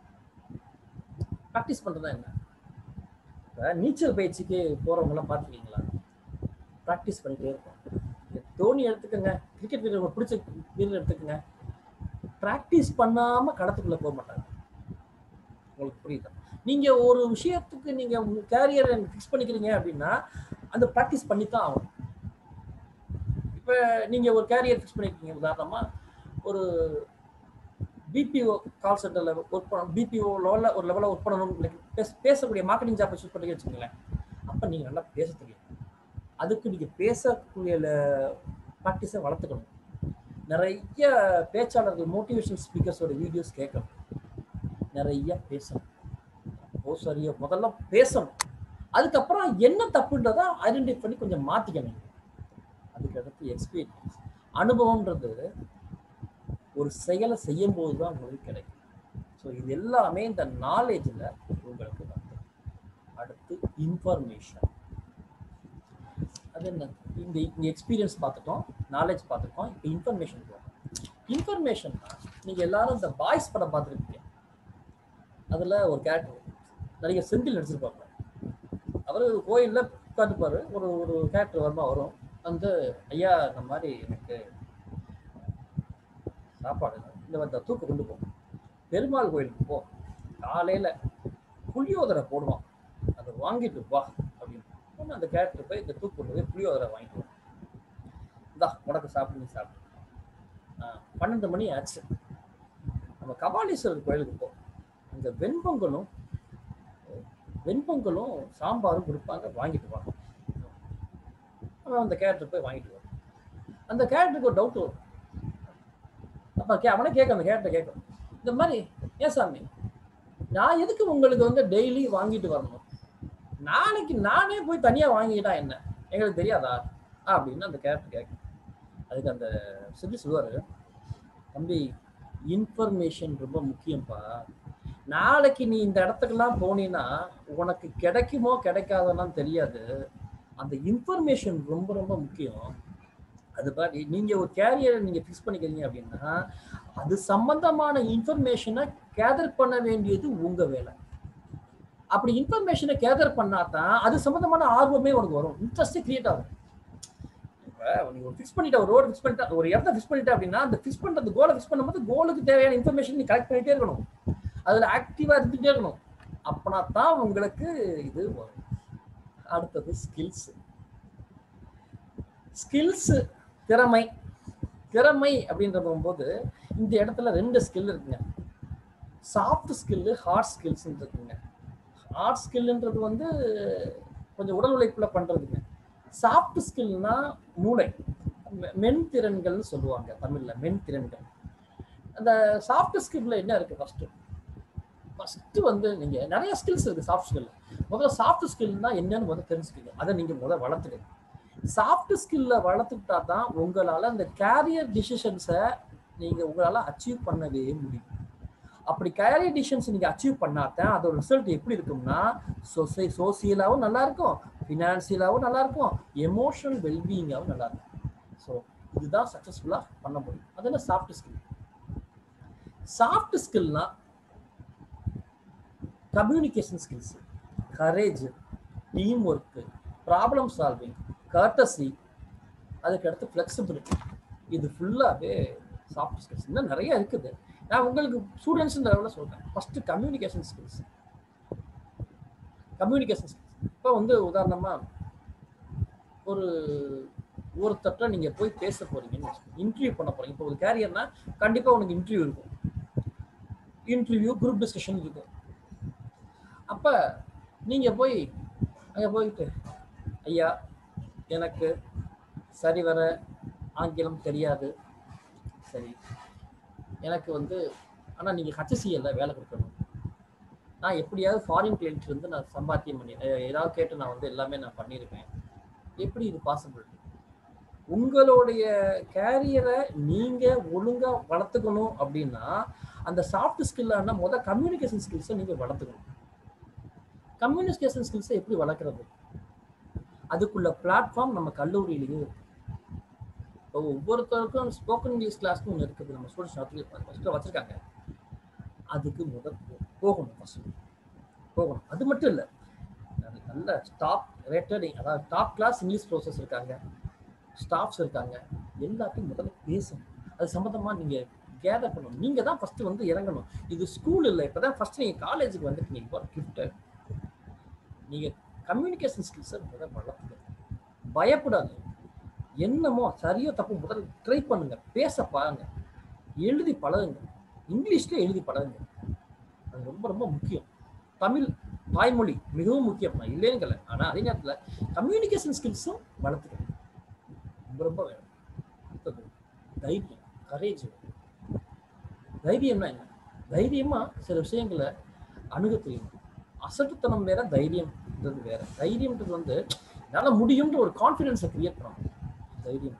ப்ராக்டிஸ் பண்ணுறதா என்ன இப்போ நீச்சல் பயிற்சிக்கு போகிறவங்களாம் பார்த்துருக்கீங்களா ப்ராக்டிஸ் பண்ணிட்டே இருப்போம் தோனி எடுத்துக்கோங்க கிரிக்கெட் வீரர் உங்களுக்கு பிடிச்ச வீரர் எடுத்துக்கோங்க ப்ராக்டிஸ் பண்ணாமல் களத்துக்குள்ளே போக மாட்டாங்க உங்களுக்கு புரியுதா நீங்கள் ஒரு விஷயத்துக்கு நீங்கள் உங்கள் கேரியரை ஃபிக்ஸ் பண்ணிக்கிறீங்க அப்படின்னா அந்த ப்ராக்டிஸ் பண்ணி தான் ஆகும் இப்போ நீங்கள் ஒரு கேரியர் ஃபிக்ஸ் பண்ணியிருக்கீங்க உதாரணமாக ஒரு பிபிஓ கால் சென்டரில் ஒர்க் பண்ணணும் பிபிஓ லெவலில் ஒரு லெவலில் ஒர்க் பண்ணணும் like பேச பேசக்கூடிய மார்க்கெட்டிங் ஜாப்பை சூஸ் பண்ணி வச்சுக்கோங்களேன் அப்போ நீங்கள் நல்லா பேச தெரியும் அதுக்கு நீங்கள் பேசக்கூடிய ப்ராக்டிஸை வளர்த்துக்கணும் நிறைய பேச்சாளர்கள் மோட்டிவேஷன் ஸ்பீக்கர்ஸோட வீடியோஸ் கேட்கணும் நிறைய பேசணும் ஓ சரியா முதல்ல பேசணும் அதுக்கப்புறம் என்ன தப்புன்றதை ஐடென்டிஃபை பண்ணி கொஞ்சம் மாற்றிக்கணும் அதுக்கு அடுத்து எக்ஸ்பீரியன்ஸ் அனுபவம்ன்றது ஒரு செயலை செய்யும் போது தான் உங்களுக்கு கிடைக்கும் ஸோ இது எல்லாமே இந்த நாலேஜில் உங்களுக்கு வந்து அடுத்து இன்ஃபர்மேஷன் அது என்ன இந்த இந்த எக்ஸ்பீரியன்ஸ் பார்த்துட்டோம் நாலேஜ் பார்த்துட்டோம் இப்போ இன்ஃபர்மேஷன் போகும் இன்ஃபர்மேஷன் நீங்கள் எல்லாரும் இந்த பாய்ஸ் படம் பார்த்துருக்கீங்க அதில் ஒரு கேரக்டர் நடிகர் செந்தில் நடிச்சிருப்பாங்க அவர் கோயிலில் உட்காந்துப்பாரு ஒரு ஒரு கேரக்டர் வருமா வரும் வந்து ஐயா இந்த மாதிரி எனக்கு சாப்பாடு இந்த வந்து தூக்கு கொண்டு போ பெருமாள் கோயிலுக்கு போ காலையில் புளியோதரை போடுவான் அதை வாங்கிட்டு வா அப்படின்னு ஒன்று அந்த கேரக்டர் போய் இந்த தூக்கு கொண்டு போய் புளியோதரை வாங்கிட்டு வா இந்தா உனக்கு சாப்பிடு நீ சாப்பிடு ஆ, பன்னெண்டு மணி ஆச்சு நம்ம கபாலீஸ்வரர் கோயிலுக்கு போ அந்த வெண்பொங்கலும் வெண்பொங்கலும் சாம்பாரும் கொடுப்பாங்க வாங்கிட்டு வா அவன் அந்த கேரக்டர் போய் வாங்கிட்டு வா அந்த கேரக்டருக்கு ஒரு டவுட் வரும் அப்ப கே அவனே கேட்க அந்த கேரக்டர் கேட்கும் இந்த மாதிரி ஏன் சாமி நான் எதுக்கு உங்களுக்கு வந்து டெய்லி வாங்கிட்டு வரணும் நாளைக்கு நானே போய் தனியா வாங்கிக்கிட்டா என்ன எங்களுக்கு தெரியாதா அப்படின்னு அந்த கேரக்டர் கேட்க அதுக்கு அந்த சொல்லி சொல்லுவாரு தம்பி இன்ஃபர்மேஷன் ரொம்ப முக்கியம்ப்பா நாளைக்கு நீ இந்த இடத்துக்கெல்லாம் போனீன்னா உனக்கு கிடைக்குமோ கிடைக்காதெல்லாம் தெரியாது அந்த இன்ஃபர்மேஷன் ரொம்ப ரொம்ப முக்கியம் அது பாட்டி நீங்க ஒரு கேரியரை நீங்க ஃபிக்ஸ் பண்ணிக்கிறீங்க அப்படின்னா அது சம்பந்தமான இன்ஃபர்மேஷனை கேதர் பண்ண வேண்டியது உங்க வேலை அப்படி இன்ஃபர்மேஷனை கேதர் பண்ணாதான் அது சம்பந்தமான ஆர்வமே உனக்கு வரும் இன்ட்ரெஸ்டே கிரியேட் ஆகும் இப்போ நீ ஒரு ஃபிக்ஸ் பண்ணிட்ட ஒரு ரோடு ஃபிக்ஸ் பண்ணிட்ட ஒரு இடத்த ஃபிக்ஸ் பண்ணிட்ட அப்படின்னா அந்த ஃபிக்ஸ் பண்றது கோலை ஃபிக்ஸ் பண்ணும்போது கோலுக்கு தேவையான இன்ஃபர்மேஷன் நீ கலெக்ட் பண்ணிட்டே இருக்கணும் அதுல ஆக்டிவா இருந்துட்டே இருக்கணும் அப்பனா தான் உங்களுக்கு இது வரும் அடுத்தது ஸ்கில்ஸ் ஸ்கில்ஸ் திறமை திறமை அப்படின்றது போது இந்த இடத்துல ரெண்டு ஸ்கில் இருக்குங்க சாஃப்ட் ஸ்கில்லு ஹார்ட் ஸ்கில்ஸ் இருக்குங்க ஹார்ட் ஸ்கில்ன்றது வந்து கொஞ்சம் உடல் உழைப்புல பண்றதுங்க சாஃப்ட் ஸ்கில்னா மூளை மெ- மென் திறன்கள்னு சொல்லுவாங்க தமிழ்ல மென் திறன்கள் அந்த சாஃப்ட் ஸ்கில்ல என்ன இருக்கு ஃபர்ஸ்ட் ஃபர்ஸ்ட் வந்து நீங்க நிறைய ஸ்கில்ஸ் இருக்கு சாஃப்ட் ஸ்கில் முதல்ல சாஃப்ட் ஸ்கில்னா என்னன்னு முதல்ல தெரிஞ்சுக்கங்க அதை நீங்க முதல்ல வளர்த்துக்கங்க சாஃப்ட் ஸ்கில்ல வளர்த்துக்கிட்டா தான் உங்களால அந்த கேரியர் டிசிஷன்ஸை நீங்க உங்களால அச்சீவ் பண்ணவே முடியும் அப்படி கேரியர் டிசிஷன்ஸ் நீங்க அச்சீவ் பண்ணாதான் அதோட ரிசல்ட் எப்படி இருக்கும்னா சொசை சோசியலாகவும் நல்லா இருக்கும் ஃபினான்சியலாகவும் நல்லா இருக்கும் எமோஷனல் வெல்பீயிங்காகவும் நல்லா இருக்கும் ஸோ இதுதான் சக்ஸஸ்ஃபுல்லாக பண்ண முடியும் அதெல்லாம் சாஃப்ட் ஸ்கில் சாஃப்ட் ஸ்கில்னா communication skills courage team work problem solving courtesy அதுக்கடுத்து ஃப்ளெக்சிபிலிட்டி இது ஃபுல்லாகவே சாஃப்ட் ஸ்கில்ஸ் இன்னும் நிறைய இருக்குது நான் உங்களுக்கு ஸ்டூடெண்ட்ஸ் லெவலில் சொல்கிறேன் first communication skills communication skills இப்போ வந்து உதாரணமாக ஒரு ஒருத்தட்ட நீங்கள் போய் பேச போறீங்கன்னு இன்டர்வியூ பண்ண போறீங்க இப்போ ஒரு கேரியர்னா கண்டிப்பாக உனக்கு இன்டர்வியூ இருக்கும் இன்டர்வியூ குரூப் டிஸ்கஷன் இருக்கும் அப்போ நீங்கள் போய் அங்கே போயிட்டு ஐயா எனக்கு சரிவர ஆங்கிலம் தெரியாது சரி எனக்கு வந்து ஆனால் நீங்கள் ஹச்சிசிஎல்ல வேலை கொடுக்கணும் நான் எப்படியாவது ஃபாரின் கிளைண்ட் இருந்து நான் சம்பாத்தியம் பண்ணி அஹ் ஏதாவது கேட்டு நான் வந்து எல்லாமே நான் பண்ணியிருப்பேன் எப்படி இது பாசிபிள் உங்களுடைய கேரியரை நீங்க ஒழுங்கா வளர்த்துக்கணும் அப்படின்னா அந்த சாஃப்ட் ஸ்கில்லான முத கம்யூனிகேஷன் ஸ்கில்ஸை நீங்க வளர்த்துக்கணும் கம்யூனிகேஷன் ஸ்கில்ஸை எப்படி வளர்க்குறது அதுக்குள்ள பிளாட்ஃபார்ம் நம்ம கல்லூரியிலேயே இருக்கு இப்போ ஒவ்வொருத்தருக்கும் ஸ்போக்கன் இங்கிலீஷ் கிளாஸ்னு ஒன்று இருக்குது நம்ம ஸ்டூடெண்ட்ஸ் ஃபஸ்ட்டு வச்சுருக்காங்க அதுக்கு முதல் போ- போகணும் ஃபஸ்ட்டு போகணும் அது மட்டும் இல்லை நல்ல டாப் ரேட்டட் அதாவது டாப் கிளாஸ் இங்கிலீஷ் ப்ரோசஸ் இருக்காங்க ஸ்டாஃப்ஸ் இருக்காங்க எல்லாத்தையும் முதல்ல பேசணும் அது சம்மந்தமாக நீங்கள் கேதர் பண்ணணும் நீங்கள் தான் ஃபஸ்ட்டு வந்து இறங்கணும் இது ஸ்கூல் இல்லை இப்போ தான் ஃபஸ்ட்டு நீங்கள் காலேஜுக்கு வந்துட்டு நீங்கள் கிஃப்டட் நீங்கள் கம்யூனிகேஷன் ஸ்கில்ஸை முதல்ல வளர்த்துங்க பயப்படாது என்னமோ சரியோ தப்பு முதல்ல ட்ரை பண்ணுங்க பேச பாருங்க எழுதி பழகுங்க இங்கிலீஷ்ல எழுதி பழகுங்க அது ரொம்ப ரொம்ப முக்கியம் தமிழ் தாய்மொழி மிகவும் முக்கியம் நான் இல்லைன்னு ஆனால் அதே நேரத்தில் கம்யூனிகேஷன் ஸ்கில்ஸும் வளர்த்துக்கணும் ரொம்ப ரொம்ப வேணும் அடுத்தது தைரியம் கரேஜ் தைரியம்னா என்ன தைரியமா சில விஷயங்களை அணுக தெரியும் அசட்டுத்தனம் வேற தைரியம்ன்றது வேற தைரியம்ன்றது வந்து என்னால் முடியும்ன்ற ஒரு கான்ஃபிடென்ஸை கிரியேட் பண்ணணும் தைரியம்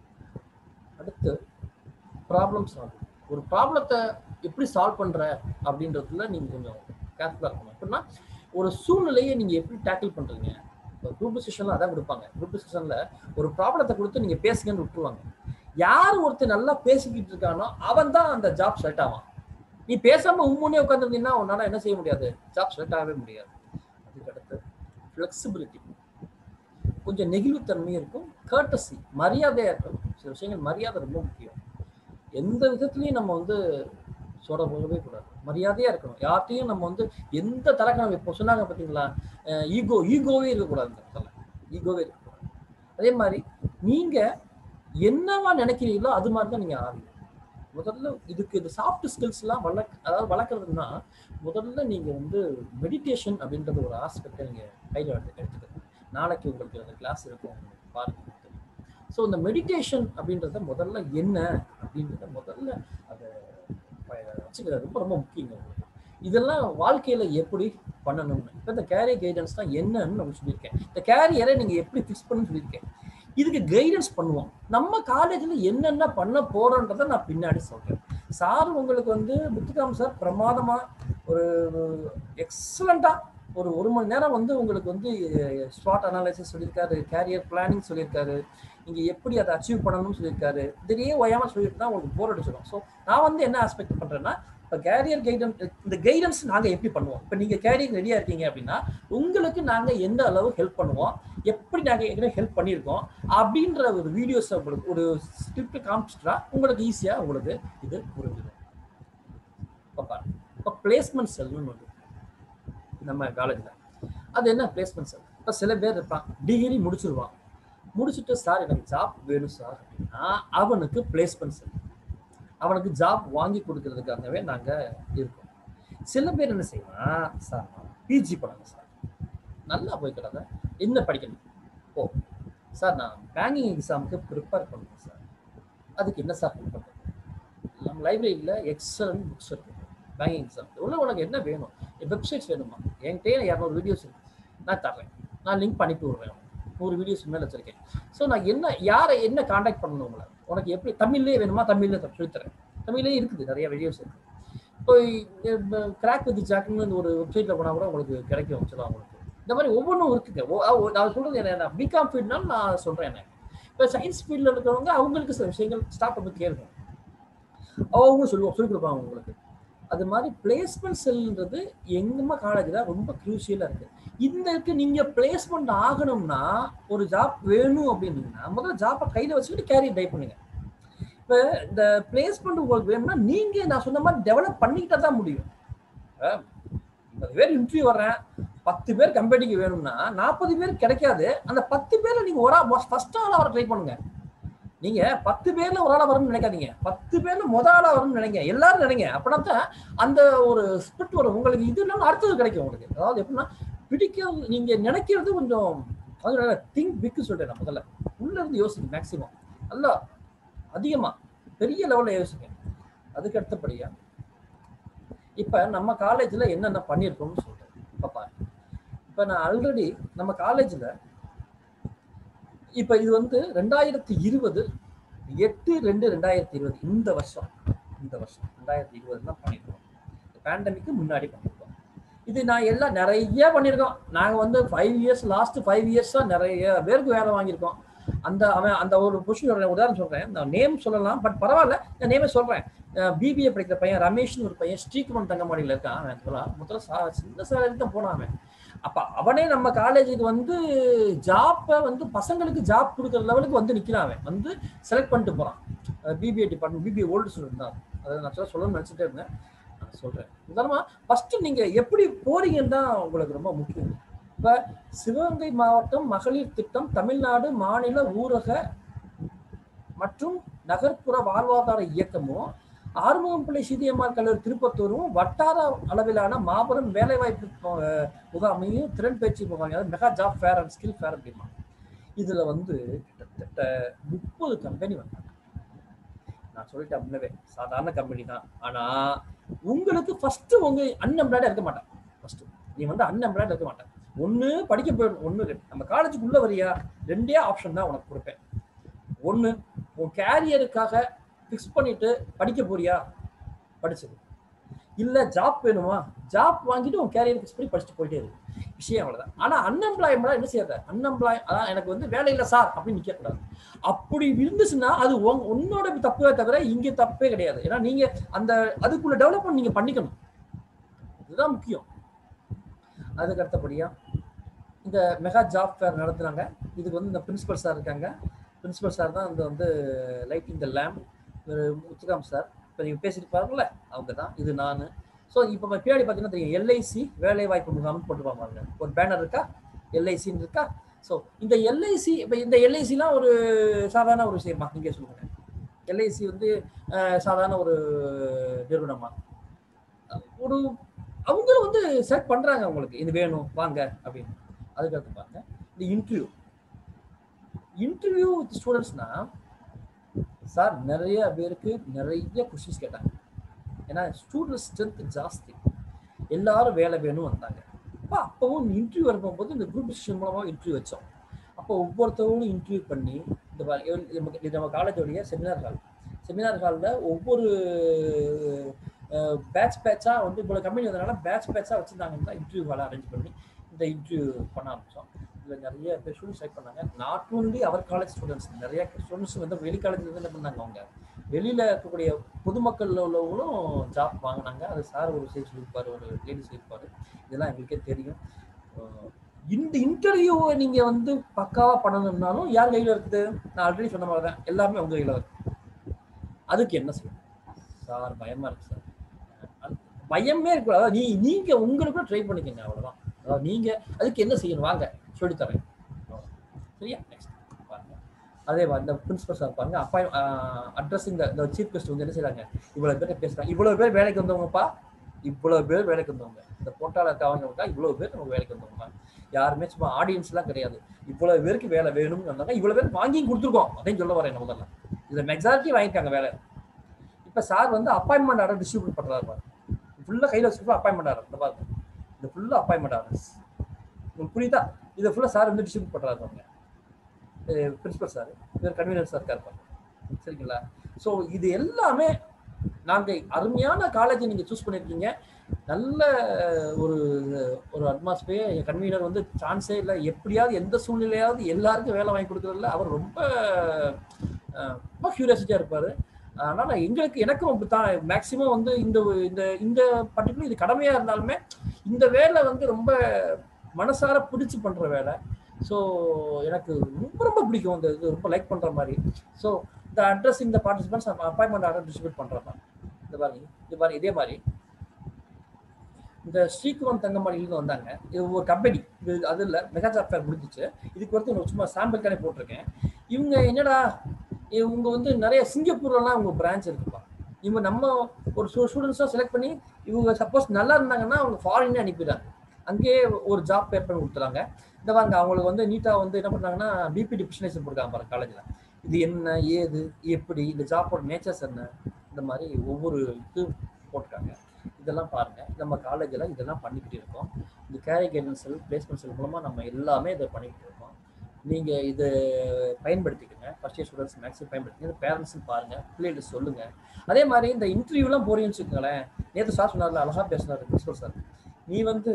அடுத்து ப்ராப்ளம் சால்வ் ஒரு ப்ராப்ளத்தை எப்படி சால்வ் பண்ற அப்படின்றதுல நீங்க கொஞ்சம் கேர்ஃபுல்லாக இருக்கணும் எப்படின்னா ஒரு சூழ்நிலையை நீங்க எப்படி டேக்கிள் பண்றீங்க குரூப் டிஸ்கஷன்ல அதான் கொடுப்பாங்க குரூப் டிஸ்கஷன்ல ஒரு ப்ராப்ளத்தை கொடுத்து நீங்க பேசுங்கன்னு விட்டுருவாங்க யார் ஒருத்தர் நல்லா பேசிக்கிட்டு இருக்கானோ அவன் தான் அந்த ஜாப் செலக்ட் ஆவான் நீ பேசாம உண்மையே உட்காந்துருந்தீங்கன்னா உன்னால என்ன செய்ய முடியாது ஜாப் செலக்ட் ஆகவே முடியாது அதுக்கு அடுத்து ஃப்ளெக்சிபிலிட்டி கொஞ்சம் நெகிழ்வுத்தன்மையும் இருக்கும் கர்டசி மரியாதையா இருக்கும் சில விஷயங்கள் மரியாதை ரொம்ப முக்கியம் எந்த விதத்துலையும் நம்ம வந்து சொல்ல போகவே கூடாது மரியாதையா இருக்கணும் யார்ட்டையும் நம்ம வந்து எந்த தலைக்கணம் இப்போ சொன்னாங்க பார்த்தீங்களா ஈகோ ஈகோவே இருக்கக்கூடாது இந்த இடத்துல ஈகோவே இருக்கக்கூடாது அதே மாதிரி நீங்க என்னவா நினைக்கிறீங்களோ அது மாதிரி தான் நீங்க ஆவீங்க முதல்ல இதுக்கு இது சாஃப்ட் ஸ்கில்ஸ்லாம் வளர்க் அதாவது வளர்க்குறதுன்னா முதல்ல நீங்க வந்து மெடிடேஷன் அப்படின்றது ஒரு ஆஸ்பெக்டை நீங்க கையில் எடுத்து எடுத்துக்கணும் நாளைக்கு உங்களுக்கு அந்த கிளாஸ் இருக்கும் பாருங்க ஸோ இந்த மெடிடேஷன் அப்படின்றத முதல்ல என்ன அப்படின்றத முதல்ல அதை ப- வச்சுக்கிறது ரொம்ப ரொம்ப முக்கியங்க உங்களுக்கு இதெல்லாம் வாழ்க்கையில எப்படி பண்ணணும்னு இப்போ இந்த கேரியர் கைடன்ஸ் தான் என்னன்னு நான் சொல்லியிருக்கேன் இந்த கேரியரை நீங்க எப்படி ஃபிக்ஸ் பண்ணணும்னு சொல்லியிருக்கேன் இதுக்கு கைடன்ஸ் பண்ணுவோம் நம்ம காலேஜ்ல என்னென்ன பண்ண போறோன்றதை நான் பின்னாடி சொல்றேன் சார் உங்களுக்கு வந்து முத்துக்காம் சார் பிரமாதமா ஒரு எக்ஸலண்டா ஒரு ஒரு மணி நேரம் வந்து உங்களுக்கு வந்து ஸ்பாட் அனாலிசிஸ் சொல்லியிருக்காரு கேரியர் பிளானிங் சொல்லியிருக்காரு நீங்க எப்படி அதை அச்சீவ் பண்ணணும்னு சொல்லியிருக்காரு இதையே ஓயாம சொல்லிட்டு தான் உங்களுக்கு போர் அடிச்சிடும் ஸோ நான் வந்து என்ன ஆஸ்பெக்ட் பண்றேன்னா இப்போ கேரியர் கைடன்ஸ் இந்த கைடன்ஸ் நாங்கள் எப்படி பண்ணுவோம் இப்போ நீங்கள் கேரியர் ரெடியாக இருக்கீங்க அப்படின்னா உங்களுக்கு நாங்கள் எந்த அளவு ஹெல்ப் பண்ணுவோம் எப்படி நாங்கள் ஏற்கனவே ஹெல்ப் பண்ணியிருக்கோம் அப்படின்ற ஒரு வீடியோஸை உங்களுக்கு ஒரு ஸ்கிரிப்ட் காமிச்சிட்டா உங்களுக்கு ஈஸியாக உங்களுக்கு இது புரிஞ்சிடும் இப்போ பாருங்க இப்போ பிளேஸ்மெண்ட் செல்னு ஒன்று நம்ம காலேஜில் அது என்ன பிளேஸ்மெண்ட் செல் இப்போ சில பேர் இருப்பான் டிகிரி முடிச்சிருவான் முடிச்சுட்டு சார் எனக்கு ஜாப் வேணும் சார் அப்படின்னா அவனுக்கு பிளேஸ்மெண்ட் செல் அவனுக்கு ஜாப் வாங்கி கொடுக்கறதுக்காகவே நாங்கள் இருக்கோம் சில பேர் என்ன செய்வான் சார் பிஜி பண்ணணும் சார் நல்லா போய் கிடங்க என்ன படிக்கணும் ஓ சார் நான் பேங்கிங் எக்ஸாமுக்கு ப்ரிப்பேர் பண்ணணும் சார் அதுக்கு என்ன சார் பண்ணுறது நம்ம லைப்ரரியில் எக்ஸலன்ட் புக்ஸ் இருக்கு பேங்கிங் எக்ஸாம் உள்ள உனக்கு என்ன வேணும் வெப்சைட்ஸ் வேணுமா என்கிட்டயே இரநூறு வீடியோஸ் இருக்கு நான் தர்றேன் நான் லிங்க் பண்ணிட்டு விடுறேன் நூறு வீடியோஸ் மேலே வச்சிருக்கேன் ஸோ நான் என்ன யாரை என்ன காண்டாக்ட் பண்ணணும் உங்களை உனக்கு எப்படி தமிழ்லேயே வேணுமா தமிழ்ல சொல்லித்தரேன் தமிழ்லேயே இருக்குது நிறைய வீடியோஸ் இருக்கு இப்போ கிராக் வித் ஜாக்னு ஒரு வெப்சைட்டில் போனால் கூட உங்களுக்கு கிடைக்கும் சொல்லுவாங்க உங்களுக்கு இந்த மாதிரி ஒவ்வொன்றும் இருக்குங்க ஓ- ஓ- நான் சொல்றது என்ன பிகாம் ஃபீல்ட்னாலும் நான் சொல்றேன் என்ன இப்போ சயின்ஸ் ஃபீல்டில் இருக்கிறவங்க அவங்களுக்கு சில விஷயங்கள் ஸ்டார்ட் பண்ணி கேட்கும் அவங்க சொல்லுவோம் சொல்லிக் கொடுப்பாங்க உங்களுக்கு அது மாதிரி பிளேஸ்மெண்ட் செல்ன்றது எங்கம்மா காலேஜில் ரொம்ப க்ரூஷியலாக இருக்கு இந்த இருக்கு நீங்க பிளேஸ்மெண்ட் ஆகணும்னா ஒரு ஜாப் வேணும் அப்படின்னீங்கன்னா முதல்ல ஜாப்பை கையில வச்சுக்கிட்டு கேரியர் டைப் பண்ணுங்க இப்போ இந்த பிளேஸ்மெண்ட் உங்களுக்கு வேணும்னா நீங்க நான் சொன்ன மாதிரி டெவலப் பண்ணிக்கிட்டா தான் முடியும் ஐம்பது பேர் இன்டர்வியூ வர்றேன் பத்து பேர் கம்பெனிக்கு வேணும்னா நாற்பது பேர் கிடைக்காது அந்த பத்து பேர்ல நீங்க ஒரு ஃபர்ஸ்ட் ஆளா வர ட்ரை பண்ணுங்க நீங்க பத்து பேர்ல ஒரு ஆளா வரும்னு நினைக்காதீங்க பத்து பேர்ல முத ஆளா வரும்னு நினைங்க எல்லாரும் நினைங்க அப்படின்னா தான் அந்த ஒரு ஸ்பிரிட் வரும் உங்களுக்கு இது இல்லாமல் அடுத்தது கிடைக்கும் உங்களுக்கு அதாவது எப்படின்னா பிடிக்கிறது நீங்க நினைக்கிறது கொஞ்சம் அது திங்க் பிக்கு சொல்லிட்டேன் நான் முதல்ல உள்ள இருந்து யோசிங்க மேக்சிமம் நல்லா அதிகமா பெரிய லெவல்ல யோசிங்க அதுக்கு அடுத்தபடியா இப்ப நம்ம காலேஜ்ல என்னென்ன பண்ணியிருக்கோம்னு சொல்றேன் இப்ப பாருங்க இப்ப நான் ஆல்ரெடி நம்ம காலேஜ்ல இப்ப இது வந்து ரெண்டாயிரத்தி இருபது எட்டு ரெண்டு ரெண்டாயிரத்தி இருபது இந்த வருஷம் இந்த வருஷம் ரெண்டாயிரத்தி இருபது தான் பண்ணியிருக்கோம் பேண்டமிக்கு முன்னாடி பண்ணியிருக்கோம் இது நான் எல்லாம் நிறைய பண்ணியிருக்கோம் நாங்க வந்து ஃபைவ் இயர்ஸ் லாஸ்ட் ஃபைவ் இயர்ஸா நிறைய பேருக்கு வேலை வாங்கியிருக்கோம் அந்த அவன் அந்த ஒரு பொசிஷன் உதாரணம் சொல்றேன் நான் நேம் சொல்லலாம் பட் பரவாயில்ல நான் நேமே சொல்றேன் பிபிஏ படிக்கிற பையன் ரமேஷ்னு ஒரு பையன் ஸ்ரீகுமன் தங்கமாடியில் இருக்கான் அவன் சொல்லலாம் முதல்ல சா சின்ன சேலரி தான் போனான் அவன் அப்ப அவனே நம்ம காலேஜுக்கு வந்து ஜாப்பை வந்து பசங்களுக்கு ஜாப் கொடுக்குற லெவலுக்கு வந்து நிக்கிறான் அவன் வந்து செலக்ட் பண்ணிட்டு போறான் BBA department BBA old student தான் அதை நான் சொல்ல சொல்லணும்னு நினச்சிட்டே இருந்தேன் நான் சொல்றேன் உதாரணமா ஃபர்ஸ்ட் நீங்க எப்படி போறீங்கன்னு தான் உங்களுக்கு ரொம்ப முக்கியம் இப்ப சிவகங்கை மாவட்டம் மகளிர் திட்டம் தமிழ்நாடு மாநில ஊரக மற்றும் நகர்ப்புற வாழ்வாதார இயக்கமும் ஆறுமுகம் பிள்ளை சிதியம்மாள் கல்லூரி திருப்பத்தூரும் வட்டார அளவிலான மாபெரும் வேலைவாய்ப்பு அஹ், முகாமையும் திறன் பயிற்சி முகாமையும் அதாவது mega job fair and skill fair அப்படிமா இதுல வந்து கிட்டத்தட்ட முப்பது கம்பெனி வந்தாங்க நான் சொல்லிட்டேன் முன்னவே சாதாரண கம்பெனி தான் ஆனா உங்களுக்கு ஃபர்ஸ்ட் உங்க அன்எம்ப்ளாய்டா இருக்க மாட்டேன் ஃபர்ஸ்ட் நீ வந்து அன்எம்ப்ளாய்டா இருக்க மாட்டேன் ஒண்ணு படிக்க போயிடணும் ஒண்ணு ரெண்டு. நம்ம காலேஜுக்கு உள்ள வரியா ரெண்டே ஆப்ஷன் தான் உனக்கு கொடுப்பேன் ஒண்ணு உன் கேரியருக்காக ஃபிக்ஸ் பண்ணிட்டு படிக்க போறியா படிச்சது இல்ல ஜாப் வேணுமா ஜாப் வாங்கிட்டு உன் கேரியர் ஃபிக்ஸ் பண்ணி படிச்சுட்டு போயிட்டே இருக்கு விஷயம் அவ்வளவுதான் ஆனா அன்எம்ப்ளாய்மெண்டா என்ன செய்யறது அன்எம்ப்ளாய் அதான் எனக்கு வந்து வேலை இல்லை சார் அப்படின்னு நிக்க கூடாது அப்படி இருந்துச்சுன்னா அது உங்க- உன்னோட தப்பே தவிர இங்க தப்பே கிடையாது ஏன்னா நீங்க அந்த அதுக்குள்ள டெவலப்மெண்ட் நீங்க பண்ணிக்கணும் இதுதான் முக்கியம் அதுக்கு அடுத்தபடியா இந்த மெகா ஜாப் ஃபேர் நடத்துனாங்க இதுக்கு வந்து இந்த பிரின்சிபல் சார் இருக்காங்க பிரின்சிபல் சார் தான் இந்த வந்து லைட்டிங் த லேம்ப் முத்துகாம் சார் இப்போ நீங்கள் பேசிட்டு பாருங்கள அவங்க தான் இது நான் ஸோ இப்போ பின்னாடி பார்த்தீங்கன்னா தெரியும் எல்ஐசி வேலை வாய்ப்பு முகாம்னு போட்டு பாருங்க ஒரு பேனர் இருக்கா எல்ஐசின்னு இருக்கா ஸோ இந்த எல்ஐசி இப்போ இந்த எல்ஐசிலாம் ஒரு சாதாரண ஒரு விஷயமா நீங்கள் சொல்லுங்க எல்ஐசி வந்து அஹ், சாதாரண ஒரு நிறுவனமா ஒரு அவங்களும் வந்து செலக்ட் பண்றாங்க அவங்களுக்கு இது வேணும் வாங்க அப்படின்னு அதுக்கடுத்து பாருங்க இந்த இன்டர்வியூ இன்டர்வியூ வித் ஸ்டூடெண்ட்ஸ்னா சார் நிறைய பேருக்கு நிறைய கொஸ்டின்ஸ் கேட்டாங்க ஏன்னா ஸ்டூடெண்ட் ஸ்ட்ரென்த் ஜாஸ்தி எல்லாரும் வேலை வேணும் வந்தாங்க அப்போ அப்பவும் இன்டர்வியூ வரும்போது இந்த குரூப் டிஸ்கஷன் மூலமாக இன்டர்வியூ வச்சோம் அப்போ ஒவ்வொருத்தவங்களும் இன்டர்வியூ பண்ணி இந்த மாதிரி இது நம்ம- இது நம்ம காலேஜோடைய செமினார் ஹால் செமினார் ஹாலில் ஒவ்வொரு பேட்ச் பேட்சாக வந்து இவ்வளோ கம்பெனி வந்ததுனால பேட்ச் பேட்சாக வச்சுருந்தாங்கன்னா இன்டர்வியூ ஹாலை அரேஞ்ச் பண்ணி இந்த இன்டர்வியூ பண்ண ஆரம்பித்தோம் இதில் நிறைய பேர் ஸ்டூடெண்ட்ஸ் செலக்ட் பண்ணாங்க நாட் only அவர் காலேஜ் ஸ்டூடெண்ட்ஸ் நிறைய ஸ்டூடெண்ட்ஸ் வந்து வெளி காலேஜ்ல என்ன பண்ணாங்க அவங்க வெளியில் இருக்கக்கூடிய பொதுமக்கள் உள்ளவங்களும் ஜாப் வாங்கினாங்க அது சார் ஒரு சைடு சொல்லியிருப்பார் ஒரு லேடி சொல்லியிருப்பார் இதெல்லாம் எங்களுக்கே தெரியும் அஹ் இந்த இன்டர்வியூவை நீங்கள் வந்து பக்காவாக பண்ணணும்னாலும் யார் கையில் இருக்குது நான் ஆல்ரெடி சொன்ன மாதிரி தான் எல்லாமே உங்கள் கையில் இருக்கு அதுக்கு என்ன செய்யணும் சார் பயமா இருக்கு சார் அது பயமே இருக்கு அதாவது நீ நீங்க உங்களுக்கு ட்ரை பண்ணிக்கங்க அவ்வளவுதான் அதாவது நீங்க அதுக்கு என்ன செய்யணும் வாங்க சொல்லி தரேன் சரியா நெக்ஸ்ட் பாருங்க அதே மாதிரி இந்த பிரின்சிபல் சார் பாருங்க அப்பா அட்ரஸ் இந்த சீஃப் கெஸ்ட் வந்து என்ன செய்றாங்க இவ்வளவு பேர் பேசுறாங்க இவ்வளவு பேர் வேலைக்கு வந்தவங்கப்பா இவ்வளவு பேர் வேலைக்கு வந்தவங்க இந்த போட்டால இருக்கவங்க இவ்வளவு பேர் நம்ம வேலைக்கு வந்தவங்க யாருமே சும்மா ஆடியன்ஸ் எல்லாம் கிடையாது இவ்வளவு பேருக்கு வேலை வேணும்னு வந்தாங்க இவ்வளவு பேர் வாங்கியும் கொடுத்துருக்கோம் அப்படின்னு சொல்ல வரேன் நான் முதல்ல இதுல மெஜாரிட்டி வாங்கியிருக்காங்க வேலை இப்ப சார் வந்து அப்பாயின்மெண்ட் ஆர்டர் டிஸ்ட்ரிபியூட் பண்றாரு பாருங்க ஃபுல்லா கையில வச்சுட்டு அப்பாயின்மெண்ட் ஆர்டர் இந்த பாருங்க இந்த ஃபுல்லா அப்பாயின்மெண்ட் ஆர்டர்ஸ் உங்களுக்கு புரியுதா இதை ஃபுல்லா சார் வந்து டிஸ்ட்ரிபியூட் பண்றாரு பாருங்க பிரின்சிபல் சார் இவர் கன்வீனர் சார் இருக்காரு பாருங்க சரிங்களா ஸோ இது எல்லாமே நாங்க அருமையான காலேஜை நீங்க சூஸ் பண்ணிருக்கீங்க நல்ல ஒரு ஒரு அட்மாஸ்பியர் எங்க கன்வீனர் வந்து சான்ஸே இல்லை எப்படியாவது எந்த சூழ்நிலையாவது எல்லாருக்கும் வேலை வாங்கி கொடுக்கறதுல அவர் ரொம்ப அஹ், ரொம்ப கியூரியாசிட்டியா இருப்பாரு அதனால எங்களுக்கு எனக்கும் அப்படித்தான் மேக்சிமம் வந்து இந்த இந்த இந்த பர்டிகுலர் இது கடமையா இருந்தாலுமே இந்த வேலை வந்து ரொம்ப மனசார பிடிச்சு பண்ற வேலை ஸோ எனக்கு ரொம்ப ரொம்ப பிடிக்கும் இந்த இது ரொம்ப லைக் பண்ற மாதிரி ஸோ இந்த அட்ரஸ் இந்த பார்ட்டிசிபென்ட்ஸ் அப்பாயின்மெண்ட் ஆர்டர் டிஸ்ட்ரிபியூட் பண்றேன் இந்த பாருங்க இது பாருங்க இதே மாதிரி இந்த ஸ்ரீகுமார் தங்கமணிலேருந்து வந்தாங்க இது ஒரு கம்பெனி இது அது இல்லை மெகா ஜாப் ஃபேர் முடிஞ்சிச்சு இதுக்கு வந்து நான் சும்மா சாம்பிள்கானே போட்டிருக்கேன் இவங்க என்னடா இவங்க வந்து நிறைய சிங்கப்பூர்லலாம் அவங்க பிரான்ச் இருக்குப்பா இவங்க நம்ம ஒரு ஸ்டூடெண்ட்ஸாக செலக்ட் பண்ணி இவங்க சப்போஸ் நல்லா இருந்தாங்கன்னா அவங்க ஃபாரினே அனுப்பிடுறாங்க அங்கேயே ஒரு ஜாப் பேர் பண்ணி கொடுத்துறாங்க இந்த பாருங்க அவங்களுக்கு வந்து நீட்டாக வந்து என்ன பண்ணாங்கன்னா பிபிடி பிஸ்னேஷன் போட்டுருக்காங்க பாருங்க காலேஜில் இது என்ன ஏது எப்படி இந்த ஜாப்போட நேச்சர்ஸ் என்ன இந்த மாதிரி ஒவ்வொரு இது போட்டிருக்காங்க இதெல்லாம் பாருங்க நம்ம காலேஜில் இதெல்லாம் பண்ணிக்கிட்டு இருக்கோம் இந்த career guidance cell placement cell மூலமாக நம்ம எல்லாமே இதை பண்ணிக்கிட்டு இருக்கோம் நீங்கள் இதை பயன்படுத்திக்கங்க ஃபர்ஸ்ட் இயர் ஸ்டூடெண்ட்ஸ் மேக்ஸிமம் பயன்படுத்திங்க பேரண்ட்ஸும் பாருங்கள் பிள்ளைகிட்ட சொல்லுங்கள் அதே மாதிரி இந்த இன்டர்வியூலாம் போறீங்கன்னு வச்சுக்கோங்களேன் நேற்று சார் சொன்னார்ல அழகாக பேசினார் பிரின்சிபல் சார் நீ வந்து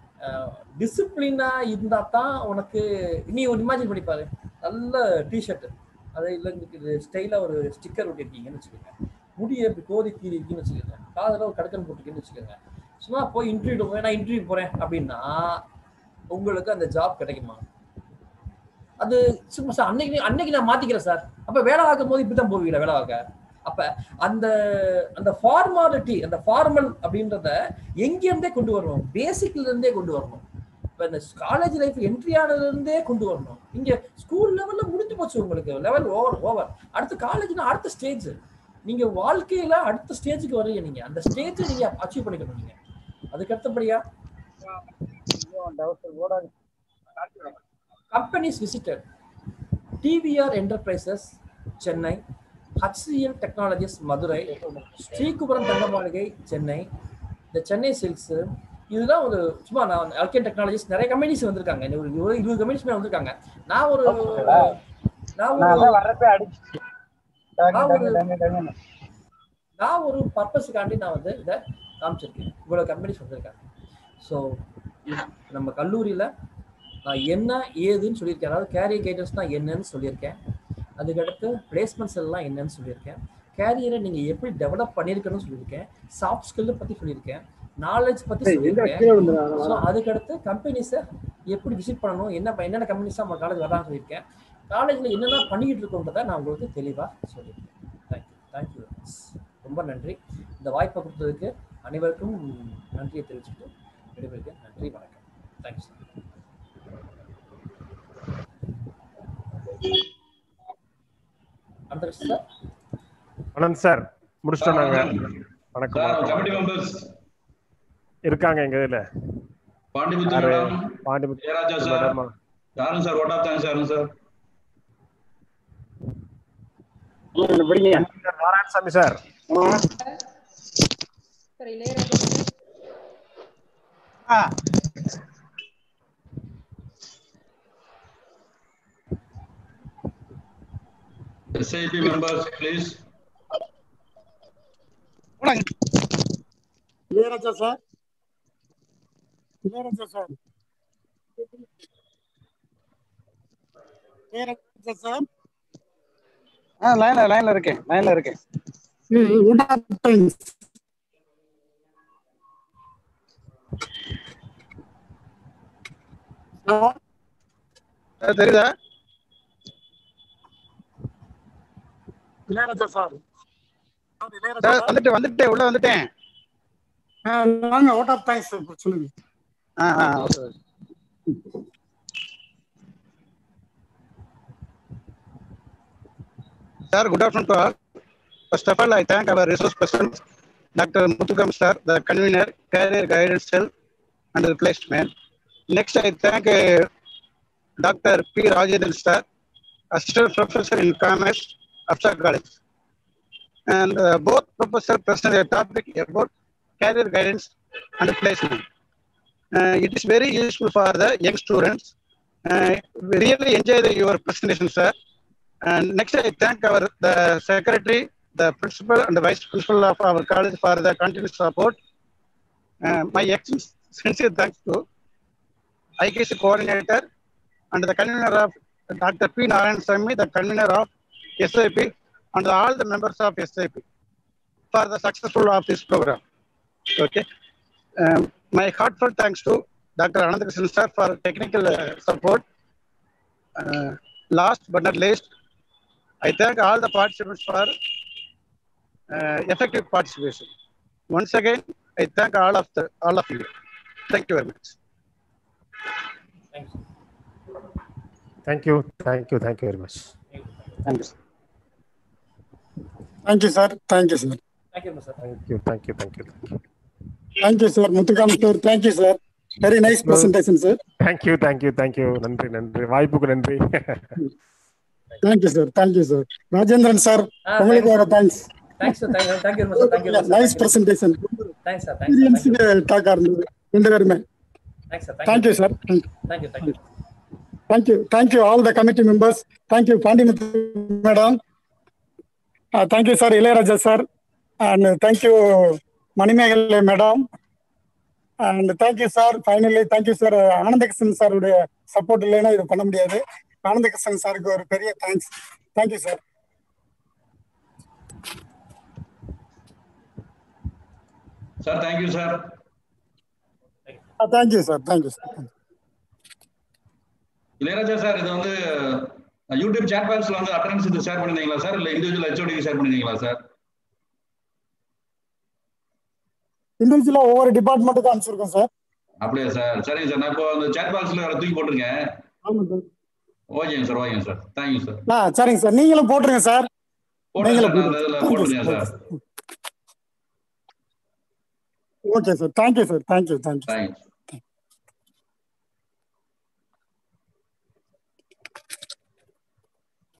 டிசிப்ளினாக இருந்தால் தான் உனக்கு நீ ஒரு இமேஜின் பண்ணிப்பாரு நல்ல டிஷர்ட் அதை இல்லை இது ஸ்டைலாக ஒரு ஸ்டிக்கர் ஒட்டியிருக்கீங்கன்னு வச்சுக்கோங்க முடியை இப்படி கோதி கீறி இருக்குன்னு வச்சுக்கோங்க காதில் ஒரு கடக்கன் போட்டிருக்கீங்கன்னு வச்சுக்கோங்க சும்மா போய் இன்டர்வியூ போய் நான் இன்டர்வியூ போகிறேன் அப்படின்னா உங்களுக்கு அந்த ஜாப் கிடைக்குமா அது சும்மா சார் அன்னைக்கு அன்னைக்கு நான் மாத்திக்கிறேன் சார் அப்ப வேலை பார்க்கும் போது இப்படிதான் போவீங்களா வேலை பார்க்க அப்ப அந்த அந்த ஃபார்மாலிட்டி அந்த ஃபார்மல் அப்படின்றத எங்க இருந்தே கொண்டு வரணும் பேசிக்ல இருந்தே கொண்டு வரணும் இப்ப இந்த காலேஜ் லைஃப் என்ட்ரி ஆனதுல இருந்தே கொண்டு வரணும் இங்க ஸ்கூல் லெவல்ல முடிஞ்சு போச்சு உங்களுக்கு லெவல் ஓவர் ஓவர் அடுத்த காலேஜ்னா அடுத்த ஸ்டேஜ் நீங்க வாழ்க்கையில அடுத்த ஸ்டேஜுக்கு வரீங்க நீங்க அந்த ஸ்டேஜ் நீங்க அச்சீவ் பண்ணிக்கணும் நீங்க அதுக்கு அடுத்தபடியா companies visited TVR Enterprises Chennai HCL technologies Madurai Srikumaran Thanga Maligai Chennai இந்த சென்னை சில்க்ஸ் இதுதான் ஒரு சும்மா நான் அல்கேன் டெக்னாலஜிஸ் நிறைய கம்பெனிஸ் வந்திருக்காங்க இன்னும் ஒரு இருபது இருபது கம்பெனிஸ் மேல வந்திருக்காங்க நான் ஒரு நான் ஒரு வரப்பே அடிச்சு நான் ஒரு- நான் ஒரு பர்பஸுக்காண்டி நான் வந்து இதை காமிச்சிருக்கேன் இவ்வளோ கம்பெனிஸ் வந்திருக்காங்க ஸோ நம்ம கல்லூரியில் நான் என்ன ஏதுன்னு சொல்லியிருக்கேன் அதாவது கேரியர் கைடன்ஸ்னா என்னன்னு சொல்லியிருக்கேன் அதுக்கடுத்து பிளேஸ்மெண்ட்ஸ் எல்லாம் என்னன்னு சொல்லியிருக்கேன் கேரியரை நீங்கள் எப்படி டெவலப் பண்ணியிருக்கணும்னு சொல்லியிருக்கேன் சாஃப்ட் ஸ்கில்லை பற்றி சொல்லியிருக்கேன் நாலேஜ் பற்றி சொல்லியிருக்கேன் ஸோ அதுக்கடுத்து கம்பெனிஸை எப்படி விசிட் பண்ணணும் என்ன ப- என்னென்ன கம்பெனிஸ் நம்ம காலேஜ் வரான்னு சொல்லியிருக்கேன் காலேஜில் என்னென்ன பண்ணிக்கிட்டு இருக்கோன்றதை நான் உங்களுக்கு தெளிவாக சொல்லியிருக்கேன் தேங்க்யூ தேங்க்யூ ரொம்ப நன்றி இந்த வாய்ப்பை கொடுத்ததுக்கு அனைவருக்கும் நன்றியை தெரிவிச்சுட்டு விடைபெறுகிறேன் நன்றி வணக்கம் தேங்க்ஸ் அடுத்த சார் ஆனந்த் சார் முடிச்சிட்டோம் நாங்க வணக்கம் சார் வணக்கம். கமிட்டி மெம்பர்ஸ் இருக்காங்க எங்க இதுல பாண்டிபுத்தி யாரு? மேடம் பாண்டிபுத்தி ஜெயராஜா சார் மேடமா யாருங்க சார் ஓட் ஆஃப் தேங்க்ஸ் யாருங்க சார் படிங்க நாராயணசாமி சார் சார் இளையராஜா ஆ SIP members, please. போடாங்க Ilaiyaraja sir Ilaiyaraja sir Ilaiyaraja sir ஆ லைன்ல லைன்ல இருக்கேன் லைன்ல இருக்கேன் தெரியுதா இளையராஜா சார் சார் வந்துட்டு வந்துட்டேன் உள்ள வந்துட்டேன் வாங்க அவுட் ஆஃப் டைம்ஸ் சொல்லுங்க ஆ ஆ okay okay. Sir, good afternoon to all. First of all, I thank our resource person, Dr. Muthukam sir, the convener, career guidance cell, and the placement. Next, I thank uh, Dr. P. Rajendran sir, assistant professor in commerce, Afsar College. And uh, both professor presented a topic about career guidance and placement. Uh, it is very useful for the young students. Uh, we really enjoy the, your presentation, sir. And next, I thank our the secretary, the principal, and the vice principal of our college for the continuous support. Uh, my ex- sincere thanks to IKC coordinator and the convener of Dr. P. Narayan Sami, the convener of SAP, and all the members of SAP for the successful of this program. Okay. Um, my heartfelt thanks to Dr. Anandakrishnan sir for technical uh, support. Uh, last but not least, I thank all the participants for uh, effective participation. Once again, I thank all of the all of you. Thank you very much. Thank you. Thank you, thank you, thank you very much. Thank you. Thank you, sir. Thank you, sir. Thank you, sir. Thank you, thank you, thank you, thank you. Thank you, sir. Muthukam sir. Thank you, sir. Very nice presentation, sir. Thank you, thank you, thank you. நன்றி நன்றி வாய்ப்புக்கு நன்றி Thank you, sir. Thank you, sir. Rajendran, sir. Ah, உங்களுக்கு ஒரு thanks. Thanks, sir. Thank you, thank you, sir. Thank you, sir. Nice presentation. Thanks, sir. Thanks, sir. Thank you. Experienced talk இருந்தது ரெண்டு பேருமே Thanks, sir. Thank you, sir. Thank you. Thank you, thank you. Thank you. Thank you, all the committee members. Thank you, Pandimuthu madam. Uh, thank you, sir, Ilayaraja sir. And thank you, Manimegale madam. And thank you, sir. Finally, thank you, sir. Anandakrishnan சாருடைய support இல்லைன்னா இது பண்ண முடியாது ஆனந்தகிருஷ்ணன் சாருக்கு ஒரு பெரிய thanks thank you sir Sir, thank you, sir. Thank you sir thank you sir Ilaiyaraja sir இது வந்து அஹ், யூடியூப் chat பாக்ஸ்ல வந்து அட்டண்டன்ஸ் இது ஷேர் பண்ணிருந்தீங்களா சார் இல்ல இண்டிவிஜுவல் ஹெச்ஓடிக்கு ஷேர் பண்ணிருந்தீங்களா சார் இண்டிவிஜுவலா ஒவ்வொரு டிபார்ட்மெண்ட்டுக்கும் அனுப்பிச்சிருக்கோம் சார் அப்படியா சார் சரிங்க சார் நான் இப்போ அந்த chat பாக்ஸ்ல தூக்கி போட்டிருங்க ஆமாம் சார் ஓகேங்க சார் ஓகேங்க சார் தேங்க்யூ சார் ஆ சரிங்க சார் நீங்களும் போட்டுருங்க சார் போடுங்க சார் நீங்களும் நான் இதுல Thank you, போட்டுருங்க sir. Sir okay sir thank you sir thank you thank you thank you